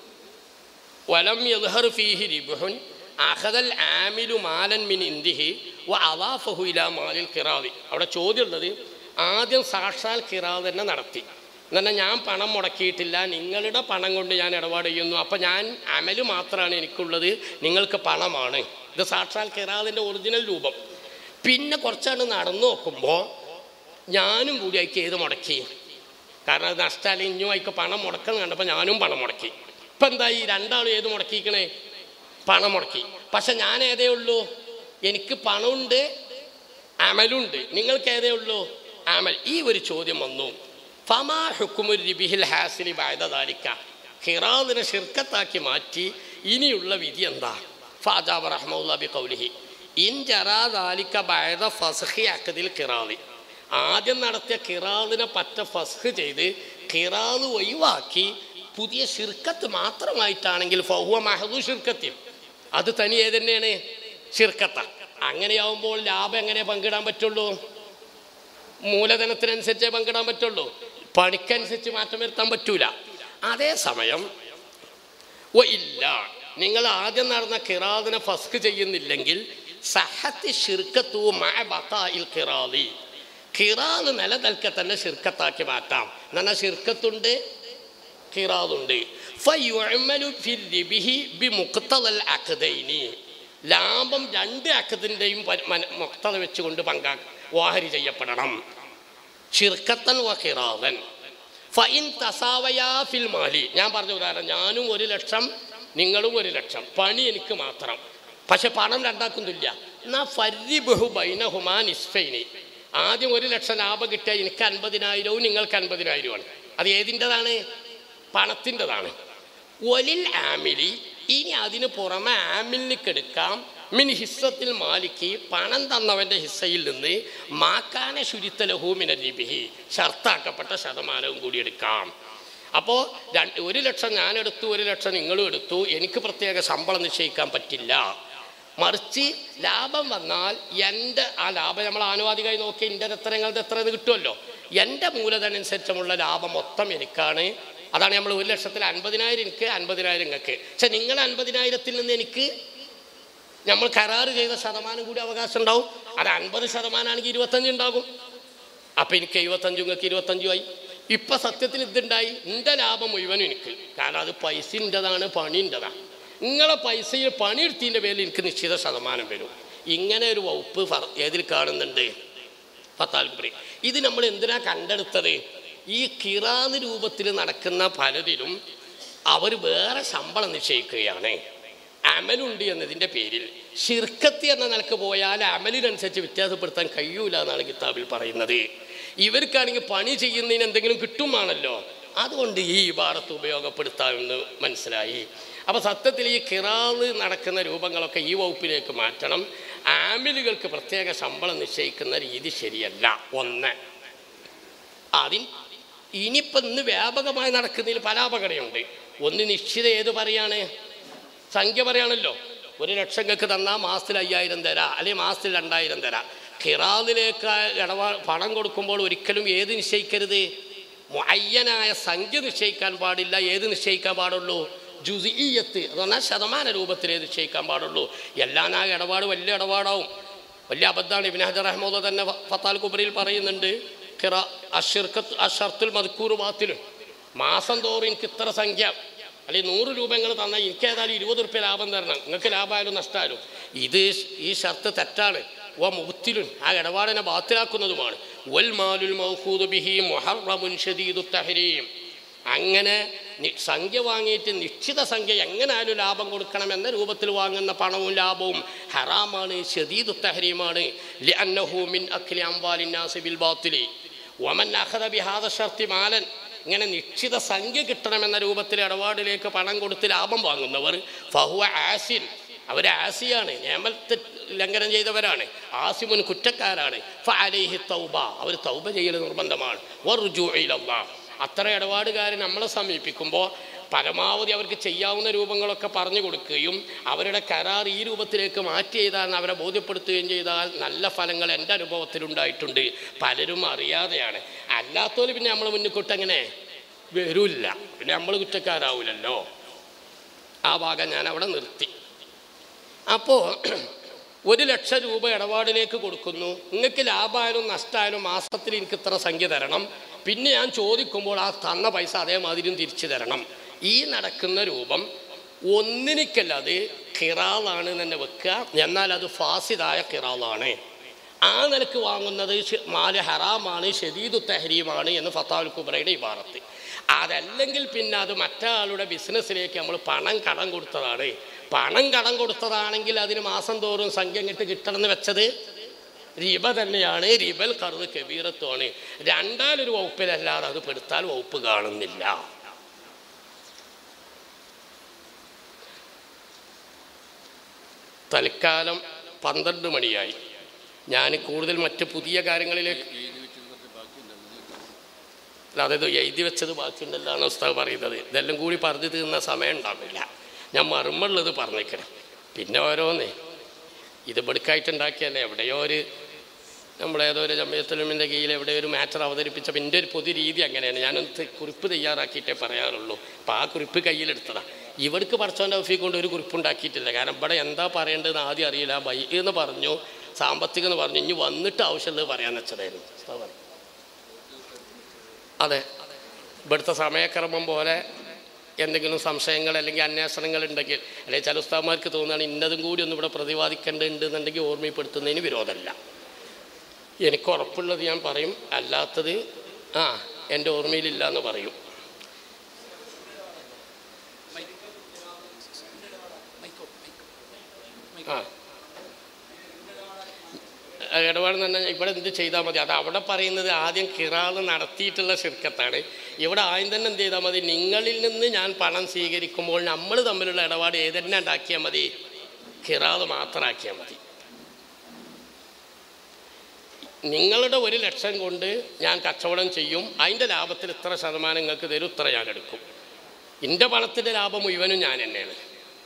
വലം യദ്ഹർ ഫീഹി റിബ്ഹുൻ അഖദൽ ആമിലു മാലൻ മിൻ ഇന്ദിഹി വ അദാഫഹു ഇലാ മാലിൽ ഖിറാദി അവിടെ ചോദ്യം ഉള്ളത് ആദ്യം സാക്ഷാൽ ഖിറാദ് തന്നെ നടത്തി എന്നാൽ ഞാൻ പണം മുടക്കിയിട്ടില്ല നിങ്ങളുടെ പണം കൊണ്ട് ഞാൻ ഇടപാട് ചെയ്യുന്നു അപ്പം ഞാൻ അമല് മാത്രമാണ് എനിക്കുള്ളത് നിങ്ങൾക്ക് പണമാണ് ഇത് സാക്ഷാൽ ഖിറാദിൻ്റെ ഒറിജിനൽ രൂപം പിന്നെ കുറച്ചാണ് നടന്നു നോക്കുമ്പോൾ ഞാനും കൂടി അയക്ക് ഏത് മുടക്കി കാരണം അത് നഷ്ടമല്ല ഇനിയും അയക്ക് പണം മുടക്കുന്ന കണ്ടപ്പോൾ ഞാനും പണം മുടക്കി ഇപ്പം എന്തായി രണ്ടാളും ഏത് മുടക്കിക്കണേ പണം മുടക്കി പക്ഷെ ഞാൻ ഏതേ ഉള്ളൂ എനിക്ക് പണമുണ്ട് അമലുണ്ട് നിങ്ങൾക്ക് ഏതേ ഉള്ളൂ അമൽ ഈ ഒരു ചോദ്യം വന്നു ഫമാ ഹുക്കുമുർ റിബിഹിൽ ഹാസിലി ബായതാലിക്ക ഖിറാദിനെ ഷിർക്കത്താക്കി മാറ്റി ഇനിയുള്ള വിധി എന്താ ഫാജാബ് റഹ്മുല്ല ബി കൗലിഹി ഇൻ ജറാദാലിക്ക ബായത ഫസ്ഹി അക്കദിൽ ഖിറാദി ആദ്യം നടത്തിയ ഖിറാദിനെ പറ്റ ഫസ്ഹ് ചെയ്ത് ഖിറാദ് ഒഴിവാക്കി പുതിയ ഷിർക്കത്ത് മാത്രമായിട്ടാണെങ്കിൽ ഫഹുവ മഹദു ഷിർക്കത്തിൽ അത് തനി ഏതന്നെയാണ് ഷിർക്കത്ത അങ്ങനെയാവുമ്പോൾ ലാഭം എങ്ങനെ പങ്കിടാൻ പറ്റുള്ളൂ മൂലധനത്തിനനുസരിച്ചേ പങ്കിടാൻ പറ്റുള്ളൂ പണിക്കനുസരിച്ച് മാറ്റം വരുത്താൻ പറ്റൂല അതേസമയം ഓ ഇല്ല നിങ്ങൾ ആദ്യം നടന്ന കിറാദിനെ ഫസ്ക് ചെയ്യുന്നില്ലെങ്കിൽ സഹത്തി ഷിർക്കത്തു മഅബഖാഇൽ ഖിറാദി ഖിറാദ് നിലനിൽക്കെ തന്നെ ഷിർക്കത്താക്കി മാറ്റാം എന്നാൽ ഷിർക്കത്തുണ്ട് ഖിറാദുണ്ട് ഫയുഅമലു ഫി റിബിഹി ബിമുഖ്തദൽ അഖദൈനി ലാഭം രണ്ട് അക്കത്തിൻ്റെയും മുക്തത വെച്ചുകൊണ്ട് പങ്കാ വാഹരി ചെയ്യപ്പെടണം ഷിർക്കത്തൻ വ ഖിറാദൻ ഫൈൻ തസാവയാ ഫിൽ മാലി ഞാൻ പറഞ്ഞ ഉദാഹരണം ഞാനും ഒരു ലക്ഷം നിങ്ങളും ഒരു ലക്ഷം പണി എനിക്ക് മാത്രം പക്ഷെ പണം രണ്ടാക്കുന്നില്ല എന്നാ ഫരി ബഹു ബൈനഹുമാ നിസ്ഫൈനി ആദ്യം ഒരു ലക്ഷം ലാഭം കിട്ടിയാൽ എനിക്ക് അൻപതിനായിരവും നിങ്ങൾക്ക് അൻപതിനായിരവുമാണ് അത് ഏതിൻ്റെതാണ് പണത്തിൻ്റെതാണ് ഒലിൽ ആമിലി ഇനി അതിന് പുറമെ ആമിലിക്ക് എടുക്കാം മിൻ ഹിസ്സത്തിൽ മാലിക്ക് പണം തന്നവൻ്റെ ഹിസ്സയിൽ നിന്ന് മാക്കാന ശുരിത്തലഹൂമിന ലിബിഹി ഷർത്താക്കപ്പെട്ട ശതമാനവും കൂടി എടുക്കാം അപ്പോൾ രണ്ട് ഒരു ലക്ഷം ഞാൻ എടുത്തു ഒരു ലക്ഷം നിങ്ങളും എടുത്തു എനിക്ക് പ്രത്യേക ശമ്പളം നിശ്ചയിക്കാൻ പറ്റില്ല മറിച്ച് ലാഭം വന്നാൽ എൻ്റെ ആ ലാഭം നമ്മൾ ആനുപാതികമായി നോക്കി എൻ്റെ എത്ര നിങ്ങളുടെ എത്ര ഇത് കിട്ടുമല്ലോ എൻ്റെ മൂലധനം അനുസരിച്ചുമുള്ള ലാഭം മൊത്തം എനിക്കാണ് അതാണ് നമ്മൾ ഒരു ലക്ഷത്തിൽ അൻപതിനായിരം എനിക്ക് അൻപതിനായിരം നിങ്ങൾക്ക് പക്ഷെ നിങ്ങൾ അൻപതിനായിരത്തിൽ നിന്ന് എനിക്ക് നമ്മൾ കരാറ് ചെയ്ത ശതമാനം കൂടി അവകാശം ഉണ്ടാവും അത് അൻപത് ശതമാനമാണെങ്കിൽ ഇരുപത്തഞ്ച് ഉണ്ടാകും അപ്പം എനിക്ക് എഴുപത്തഞ്ചും നിങ്ങൾക്ക് ഇരുപത്തഞ്ചും ആയി ഇപ്പം സത്യത്തിൽ ഇതുണ്ടായി എൻ്റെ ലാഭം മുഴുവനും എനിക്ക് കാരണം അത് പൈസൻ്റെതാണ് പണിൻ്റെതാണ് നിങ്ങളെ പൈസയിൽ പണിയെടുത്തതിൻ്റെ പേരിൽ എനിക്ക് നിശ്ചിത ശതമാനം വരും ഇങ്ങനെ ഒരു വകുപ്പ് ഫർ- ഏതിൽ കാണുന്നുണ്ട് പത്താൽപുരി ഇത് നമ്മൾ എന്തിനാ കണ്ടെടുത്തത് ഈ കിറാന്ന് രൂപത്തിൽ നടക്കുന്ന പലതിലും അവർ വേറെ ശമ്പളം നിശ്ചയിക്കുകയാണ് അമലുണ്ട് എന്നതിൻ്റെ പേരിൽ ഷിർക്കത്ത് എന്ന നിലക്ക് പോയാൽ അമലിനനുസരിച്ച് വ്യത്യാസപ്പെടുത്താൻ കഴിയൂല എന്നാണ് കിതാബിൽ പറയുന്നത് ഇവർക്കാണെങ്കിൽ പണി ചെയ്യുന്നതിന് എന്തെങ്കിലും കിട്ടുമാണല്ലോ അതുകൊണ്ട് ഈ ഇബാറത്ത് ഉപയോഗപ്പെടുത്താമെന്ന് മനസ്സിലായി അപ്പോൾ സത്യത്തിൽ ഈ കിറാവ് നടക്കുന്ന രൂപങ്ങളൊക്കെ ഈ വകുപ്പിലേക്ക് മാറ്റണം ആമിലുകൾക്ക് പ്രത്യേക ശമ്പളം നിശ്ചയിക്കുന്ന രീതി ശരിയല്ല ഒന്ന് അതിൻ ഇനിയിപ്പം ഇന്ന് വ്യാപകമായി നടക്കുന്നതിൽ പല അപകടമുണ്ട് ഒന്ന് നിശ്ചിത ഏത് പറയാണ് സംഖ്യ പറയാണല്ലോ ഒരു ലക്ഷം നിങ്ങൾക്ക് തന്നാൽ മാസത്തിൽ അയ്യായിരം തരാം അല്ലെങ്കിൽ മാസത്തിൽ രണ്ടായിരം തരാം ഖിറാദിലേക്ക് ഇടപാ പണം കൊടുക്കുമ്പോൾ ഒരിക്കലും ഏത് നിശ്ചയിക്കരുത് മുഅയ്യനായ സംഖ്യ നിശ്ചയിക്കാൻ പാടില്ല ഏത് നിശ്ചയിക്കാൻ പാടുള്ളൂ ജുസിയത്ത് എന്ന് പറഞ്ഞാൽ ശതമാന രൂപത്തിലേ നിശ്ചയിക്കാൻ പാടുള്ളൂ എല്ലാം ആ ഇടപാട് വലിയ ഇടപാടാവും വലിയ അബദ്ധമാണ് ഇബിൻ ഹജർ അഹമ്മദ് തന്നെ ഫ- ഫത്താൽ കുബറിയിൽ പറയുന്നുണ്ട് ഖിറ അഷിർക്കത്ത് അഷർത്തുൽ മദ്ക്കൂർ ബാത്തിലും മാസം തോറും എനിക്ക് ഇത്ര സംഖ്യ അല്ലെങ്കിൽ നൂറ് രൂപ നിങ്ങൾ തന്നാൽ എനിക്ക് ഏതായാലും ഇരുപത് റുപ്യ ലാഭം തരണം നിങ്ങൾക്ക് ലാഭമായാലും നഷ്ടമായാലും ഇത് ഈ ഷർത്ത് തെറ്റാണ് വ മുത്തിലും ആ ഇടപാടിനെ ബാത്തിലാക്കുന്നതുമാണ് വൽ മാലുൽ മൗഖൂദ് ബിഹി മുഹറമുൻ ഷദീദു തഹരീം അങ്ങനെ നി- സംഖ്യ വാങ്ങിയിട്ട് നിശ്ചിത സംഖ്യ എങ്ങനായാലും ലാഭം കൊടുക്കണം എന്ന രൂപത്തിൽ വാങ്ങുന്ന പണവും ലാഭവും ഹറാമാണ് ഷദീദു തഹരീമാണ് ലിഅന്നഹു മിൻ അഖ്ലി അംവാലിന്നാസി ബിൽ ബാത്തിലി വമൻ അഖദ ബിഹാദ ഷർത്തി മാലൻ ഇങ്ങനെ നിശ്ചിത സംഖ്യ കിട്ടണമെന്ന രൂപത്തിൽ ഇടപാടിലേക്ക് പണം കൊടുത്ത് ലാഭം വാങ്ങുന്നവർ ഫഹുവ ആസിൻ അവർ ആസിയാണ് നിയമത്തെ ലംഘനം ചെയ്തവരാണ് ആസിമുൻ കുറ്റക്കാരാണ് ഫഅലൈഹി തൗബ അവർ തൗബ ചെയ്യൽ നിർബന്ധമാണ് വറുജൂ ഇലല്ലാഹ് അത്ര ഇടപാടുകാർ നമ്മളെ സമീപിക്കുമ്പോൾ പരമാവധി അവർക്ക് ചെയ്യാവുന്ന രൂപങ്ങളൊക്കെ പറഞ്ഞു കൊടുക്കുകയും അവരുടെ കരാർ ഈ രൂപത്തിലേക്ക് മാറ്റി ചെയ്താൽ അവരെ ബോധ്യപ്പെടുത്തുകയും ചെയ്താൽ നല്ല ഫലങ്ങൾ എൻ്റെ അനുഭവത്തിലുണ്ടായിട്ടുണ്ട് പലരും അറിയാതെയാണ് അല്ലാത്തവർ പിന്നെ നമ്മൾ മുന്നിക്കോട്ട് അങ്ങനെ വരില്ല പിന്നെ നമ്മൾ കുറ്റക്കാരാവില്ലല്ലോ ആ ഭാഗം ഞാൻ അവിടെ നിർത്തി അപ്പോൾ ഒരു ലക്ഷം രൂപ ഇടപാടിലേക്ക് കൊടുക്കുന്നു നിങ്ങൾക്ക് ലാഭമായാലും നഷ്ടമായാലും മാസത്തിൽ എനിക്ക് ഇത്ര സംഖ്യ തരണം പിന്നെ ഞാൻ ചോദിക്കുമ്പോൾ ആ തന്ന പൈസ അതേമാതിരിയും തിരിച്ചു തരണം ഈ നടക്കുന്ന രൂപം ഒന്നിനിക്കല്ല അത് കിറാളാണ് തന്നെ വെക്കുക എന്നാൽ അത് ഫാസിദായ കിറാളാണ് ആ നിലക്ക് വാങ്ങുന്നത് ഷ്- മാല് ഹറാമാണ് ഷദീദു തെഹരീമാണ് എന്ന് ഫത്താൽ കുബ്രയുടെ ഇബാറത്ത് അതല്ലെങ്കിൽ പിന്നെ അത് മറ്റൊരാളുടെ ബിസിനസ്സിലേക്ക് നമ്മൾ പണം കടം കൊടുത്തതാണ് പണം കടം കൊടുത്തതാണെങ്കിൽ അതിന് മാസം തോറും സംഖ്യ ഇങ്ങോട്ട് കിട്ടണമെന്ന് വെച്ചത് റിബ തന്നെയാണ് റിബൽ കറുത് കബീറത്തുമാണ് രണ്ടാലൊരു വകുപ്പിലല്ലാതെ അത് പെടുത്താൽ വകുപ്പ് കാണുന്നില്ല തൽക്കാലം പന്ത്രണ്ട് മണിയായി ഞാൻ കൂടുതൽ മറ്റ് പുതിയ കാര്യങ്ങളിലേക്ക് അല്ല അതായത് എഴുതി വെച്ചത് ബാക്കിയുണ്ടല്ലാണ് ഉസ്താവ് പറയുന്നത് ഇതെല്ലാം കൂടി പറഞ്ഞു തീർന്ന സമയം ഉണ്ടാവില്ല ഞാൻ മറുമുള്ളത് പറഞ്ഞേക്കണം പിന്നെ ഓരോന്നേ ഇത് ബെടുക്കായിട്ടുണ്ടാക്കിയല്ലേ എവിടെയോ ഒരു നമ്മളേതോ ഒരു ജമയത്തുലമിൻ്റെ കീഴിൽ എവിടെ ഒരു മാറ്റർ അവതരിപ്പിച്ച എൻ്റെ ഒരു പൊതു രീതി അങ്ങനെയാണ് ഞാനൊന്ന് കുറിപ്പ് തയ്യാറാക്കിയിട്ടേ പറയാറുള്ളൂ അപ്പോൾ ആ കുറിപ്പ് കയ്യിലെടുത്തതാണ് ഇവർക്ക് പഠിച്ചോൻ്റെ ഓഫീസ് കൊണ്ട് ഒരു കുറിപ്പ് ഉണ്ടാക്കിയിട്ടില്ല കാരണം ഇവിടെ എന്താ പറയേണ്ടതെന്ന് ആദ്യം അറിയില്ല ബൈ എന്ന് പറഞ്ഞു സാമ്പത്തികം എന്ന് പറഞ്ഞു ഇനി വന്നിട്ട് ആവശ്യമുള്ളത് പറയാൻ വെച്ചതായിരുന്നു ഉസ്താദ് പറഞ്ഞു. അതെ ഇവിടുത്തെ സമയക്രമം പോലെ എന്തെങ്കിലും സംശയങ്ങൾ അല്ലെങ്കിൽ അന്വേഷണങ്ങൾ ഉണ്ടെങ്കിൽ അല്ലെങ്കിൽ ചില ഉസ്താവന്മാർക്ക് തോന്നുകയാണ് ഇന്നതും കൂടി ഒന്ന് ഇവിടെ പ്രതിപാദിക്കേണ്ടതുണ്ട് എന്നുണ്ടെങ്കിൽ ഓർമ്മപ്പെടുത്തുന്നതിന് വിരോധമല്ല എനിക്ക് ഉറപ്പുള്ളത് ഞാൻ പറയും അല്ലാത്തത് ആ എൻ്റെ ഓർമ്മയിലില്ല എന്ന് പറയും ആ ഇടപാട് തന്നെ ഇവിടെ എന്ത് ചെയ്താൽ മതി അത് അവിടെ പറയുന്നത് ആദ്യം കിറാവ് നടത്തിയിട്ടുള്ള ശിർക്കത്താണ് ഇവിടെ ആദ്യം തന്നെ എന്ത് ചെയ്താൽ മതി നിങ്ങളിൽ നിന്ന് ഞാൻ പണം സ്വീകരിക്കുമ്പോൾ നമ്മൾ തമ്മിലുള്ള ഇടപാട് ഏതെന്നെ ഉണ്ടാക്കിയാൽ മതി കിറാവ് മാത്രമാക്കിയാൽ മതി നിങ്ങളുടെ ഒരു ലക്ഷം കൊണ്ട് ഞാൻ കച്ചവടം ചെയ്യും അതിൻ്റെ ലാഭത്തിൽ ഇത്ര ശതമാനം നിങ്ങൾക്ക് തരും ഇത്ര ഞാൻ എടുക്കും എൻ്റെ പണത്തിൻ്റെ ലാഭം മുഴുവനും ഞാൻ തന്നെയാണ്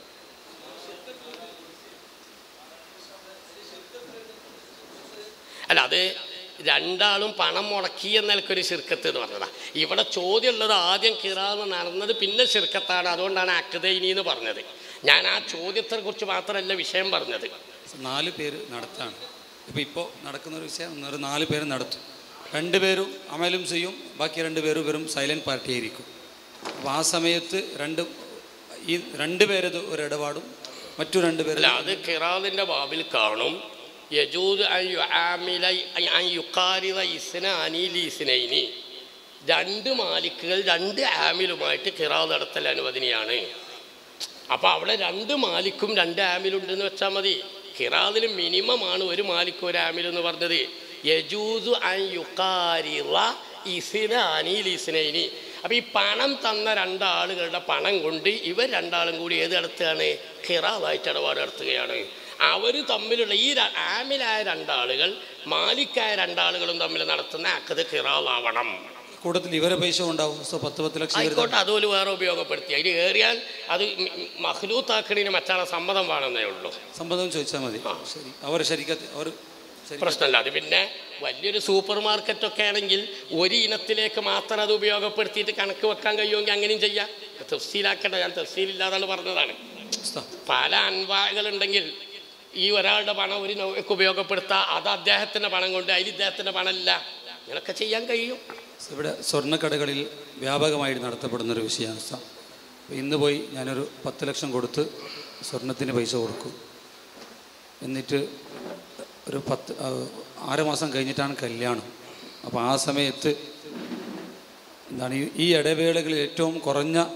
അല്ല അത് രണ്ടാളും പണം മുടക്കി എന്ന നിലക്കൊരു ശിർക്കത്ത് എന്ന് പറഞ്ഞതാ ഇവിടെ ചോദ്യമുള്ളത് ആദ്യം കിറാന്ന് നടന്നത് പിന്നെ ശിർക്കത്താണ് അതുകൊണ്ടാണ് അക്കതൈനി എന്ന് പറഞ്ഞത് ഞാൻ ആ ചോദ്യത്തെ കുറിച്ച് മാത്രമല്ല വിഷയം പറഞ്ഞത് നാല് പേര് നടത്താണ് ഇപ്പോൾ ഇപ്പോൾ നടക്കുന്ന ഒരു വിഷയം ഒരു നാല് പേര് നടത്തും രണ്ട് പേരും അമലും ചെയ്യും ബാക്കി രണ്ട് പേരും വെറും സൈലൻറ്റ് പാർട്ടി ആയിരിക്കും അപ്പോൾ ആ സമയത്ത് രണ്ട് ഈ രണ്ട് പേരത് ഒരു ഇടപാടും മറ്റു രണ്ട് പേര് അല്ല അത് കിറാദിൻ്റെ ബാബിൽ കാണും യജൂദ് അൻ യുആമില അൻ യുഖാരിദ ഇസ്നാനി ലീസ്നൈനി രണ്ട് മാലിക്കുകൾ രണ്ട് ആമിലുമായിട്ട് കിറാദ് നടത്തൽ അനുവദനീയാണ് അപ്പോൾ അവിടെ രണ്ട് മാലിക്കും രണ്ട് ആമിലുണ്ടെന്ന് വെച്ചാൽ മതി കിറാദിൽ മിനിമം ആണ് ഒരു മാലിക്ക് ഒരു ആമിൽ എന്ന് പറഞ്ഞത് യജൂദു അൻ യുക്കാരിള ഇസിനാനി ലിസിനൈനി അപ്പോൾ ഈ പണം തന്ന രണ്ടാളുകളുടെ പണം കൊണ്ട് ഇവർ രണ്ടാളും കൂടി ഏത് നടത്തുകയാണ് കിറാദായിട്ട് ഇടപാട് നടത്തുകയാണ് അവർ തമ്മിലുള്ള ഈ ര- ആമിലായ രണ്ടാളുകൾ മാലിക്കായ രണ്ടാളുകളും തമ്മിൽ നടത്തുന്ന അക്കത് കിറാദാവണം കൂട്ടത്തിൽ ഇവരെ പൈസ ഉണ്ടാവും സോ പത്ത് പത്ത് ലക്ഷം ഇവര് ആയിക്കോട്ടെ അതുപോലെ വേറെ ഉപയോഗപ്പെടുത്തി അതിൽ ഏറിയാൽ അത് മഹ്ലൂത്താക്കണിന് മറ്റാളെ സമ്മതം വേണമെന്നേ ഉള്ളൂ സമ്മതം ചോദിച്ചാൽ മതി ശരി അവർ ശരിക്കത്ത് അവർ ശരി പ്രശ്നമില്ല അത് പിന്നെ വലിയൊരു സൂപ്പർ മാർക്കറ്റൊക്കെ ആണെങ്കിൽ ഒരു ഇനത്തിലേക്ക് മാത്രം അത് ഉപയോഗപ്പെടുത്തിയിട്ട് കണക്ക് വെക്കാൻ കഴിയുമെങ്കിൽ അങ്ങനെയും ചെയ്യാം തഫ്സീലാക്കേണ്ട ഞാൻ തഫ്സീലില്ലാതാണ് പറഞ്ഞതാണ് ഉസ്താദ്, പല അൻവാകളുണ്ടെങ്കിൽ ഈ ഒരാളുടെ പണം ഒരു നൗക്ക് ഉപയോഗപ്പെടുത്താം അത് അദ്ദേഹത്തിൻ്റെ പണം കൊണ്ട് അതിൽ ഇദ്ദേഹത്തിൻ്റെ പണമില്ല ഇങ്ങനെയൊക്കെ ചെയ്യാൻ കഴിയും ഇവിടെ സ്വർണ്ണക്കടകളിൽ വ്യാപകമായിട്ട് നടത്തപ്പെടുന്ന ഒരു വിഷയമാണ് ഉസ്താദ്. അപ്പോൾ ഇന്ന് പോയി ഞാനൊരു പത്ത് ലക്ഷം കൊടുത്ത് സ്വർണത്തിന് പൈസ കൊടുക്കും എന്നിട്ട് ഒരു പത്ത് ആ, ആറ് മാസം കഴിഞ്ഞിട്ടാണ് കല്യാണം അപ്പോൾ ആ സമയത്ത് എന്താണ് ഈ- ഈ ഇടവേളകളിൽ ഏറ്റവും കുറഞ്ഞ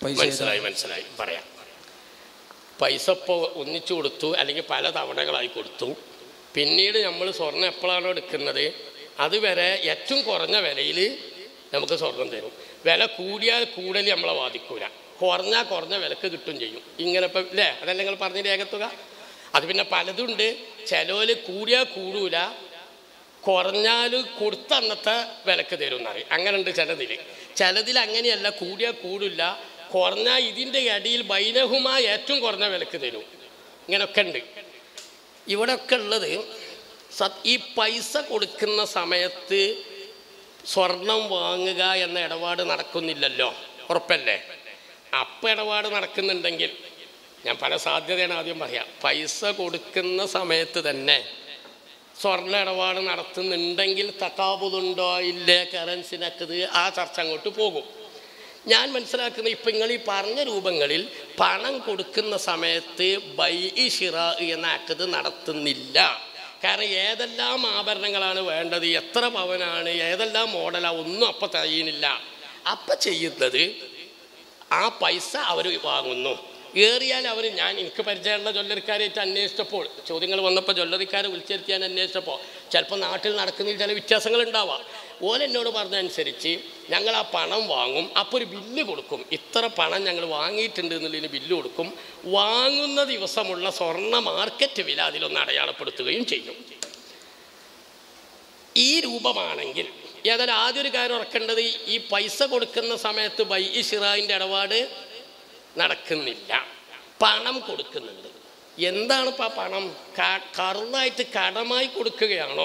പൈസ മനസ്സിലായി മനസ്സിലായി പറയാം പൈസ ഇപ്പോൾ ഒന്നിച്ചു കൊടുത്തു അല്ലെങ്കിൽ പല തവണകളായി കൊടുത്തു പിന്നീട് നമ്മൾ സ്വർണം എപ്പോഴാണോ എടുക്കുന്നത് അതുവരെ ഏറ്റവും കുറഞ്ഞ വിലയിൽ നമുക്ക് സ്വർണം തരും വില കൂടിയാൽ കൂടുതൽ നമ്മളെ ബാധിക്കൂല കുറഞ്ഞാൽ കുറഞ്ഞ വിലക്ക് കിട്ടും ചെയ്യും ഇങ്ങനെ ഇപ്പം അല്ലേ അതല്ല നിങ്ങൾ പറഞ്ഞ രേഖത്തുക അത് പിന്നെ പലതുണ്ട് ചിലവിൽ കൂടിയാൽ കൂടൂല കുറഞ്ഞാൽ കൊടുത്ത അന്നത്തെ വിലക്ക് തരും എന്നറിയും അങ്ങനെ ഉണ്ട് ചിലതിൽ ചിലതിൽ അങ്ങനെയല്ല കൂടിയാൽ കൂടില്ല കുറഞ്ഞാൽ ഇതിൻ്റെ അടിയിൽ ബൈനഹുമ ഏറ്റവും കുറഞ്ഞ വിലക്ക് തരും ഇങ്ങനെയൊക്കെ ഉണ്ട് ഇവിടെയൊക്കെ ഉള്ളത് സത് ഈ പൈസ കൊടുക്കുന്ന സമയത്ത് സ്വർണം വാങ്ങുക എന്ന ഇടപാട് നടക്കുന്നില്ലല്ലോ ഉറപ്പല്ലേ അപ്പം ഇടപാട് നടക്കുന്നുണ്ടെങ്കിൽ ഞാൻ പല സാധ്യതയാണ് ആദ്യം പറയാം പൈസ കൊടുക്കുന്ന സമയത്ത് തന്നെ സ്വർണ്ണ ഇടപാട് നടത്തുന്നുണ്ടെങ്കിൽ തക്കാബുതുണ്ടോ ഇല്ലേ കറൻസിനക്കത് ആ ചർച്ച അങ്ങോട്ട് പോകും ഞാൻ മനസ്സിലാക്കുന്ന ഇപ്പം നിങ്ങൾ ഈ പറഞ്ഞ രൂപങ്ങളിൽ പണം കൊടുക്കുന്ന സമയത്ത് ബൈ ഷിറ എന്ന അക്കത് നടത്തുന്നില്ല കാരണം ഏതെല്ലാം ആഭരണങ്ങളാണ് വേണ്ടത് എത്ര പവനാണ് ഏതെല്ലാം മോഡലാണ് ഒന്നും അപ്പം കഴിയുന്നില്ല അപ്പം ചെയ്യുന്നത് ആ പൈസ അവർ വാങ്ങുന്നു ഏറിയാൽ അവർ ഞാൻ എനിക്ക് പരിചയമുള്ള ജ്വല്ലറിക്കാരായിട്ട് അന്വേഷിച്ചപ്പോൾ ചോദ്യങ്ങൾ വന്നപ്പോൾ ജ്വല്ലറിക്കാരെ വിളിച്ചിരുത്തി ഞാൻ അന്വേഷിച്ചപ്പോൾ ചിലപ്പോൾ നാട്ടിൽ നടക്കുന്നതിൽ ചില വ്യത്യാസങ്ങൾ ഉണ്ടാവാം ഓലെന്നോട് പറഞ്ഞതനുസരിച്ച് ഞങ്ങൾ ആ പണം വാങ്ങും അപ്പോൾ ഒരു ബില്ല് കൊടുക്കും ഇത്ര പണം ഞങ്ങൾ വാങ്ങിയിട്ടുണ്ട് എന്നുള്ളതിന് ബില്ല് കൊടുക്കും വാങ്ങുന്ന ദിവസമുള്ള സ്വർണ്ണ മാർക്കറ്റ് വില അതിലൊന്ന് അടയാളപ്പെടുത്തുകയും ചെയ്യും ഈ രൂപമാണെങ്കിൽ ഏതായാലും ആദ്യം ഒരു കാര്യം ഉറക്കേണ്ടത് ഈ പൈസ കൊടുക്കുന്ന സമയത്ത് ബൈ ഷിറായിൻ്റെ ഇടപാട് നടക്കുന്നില്ല പണം കൊടുക്കുന്നുണ്ട് എന്താണ് ഇപ്പം ആ പണം ക- കറുതായിട്ട് കടമായി കൊടുക്കുകയാണോ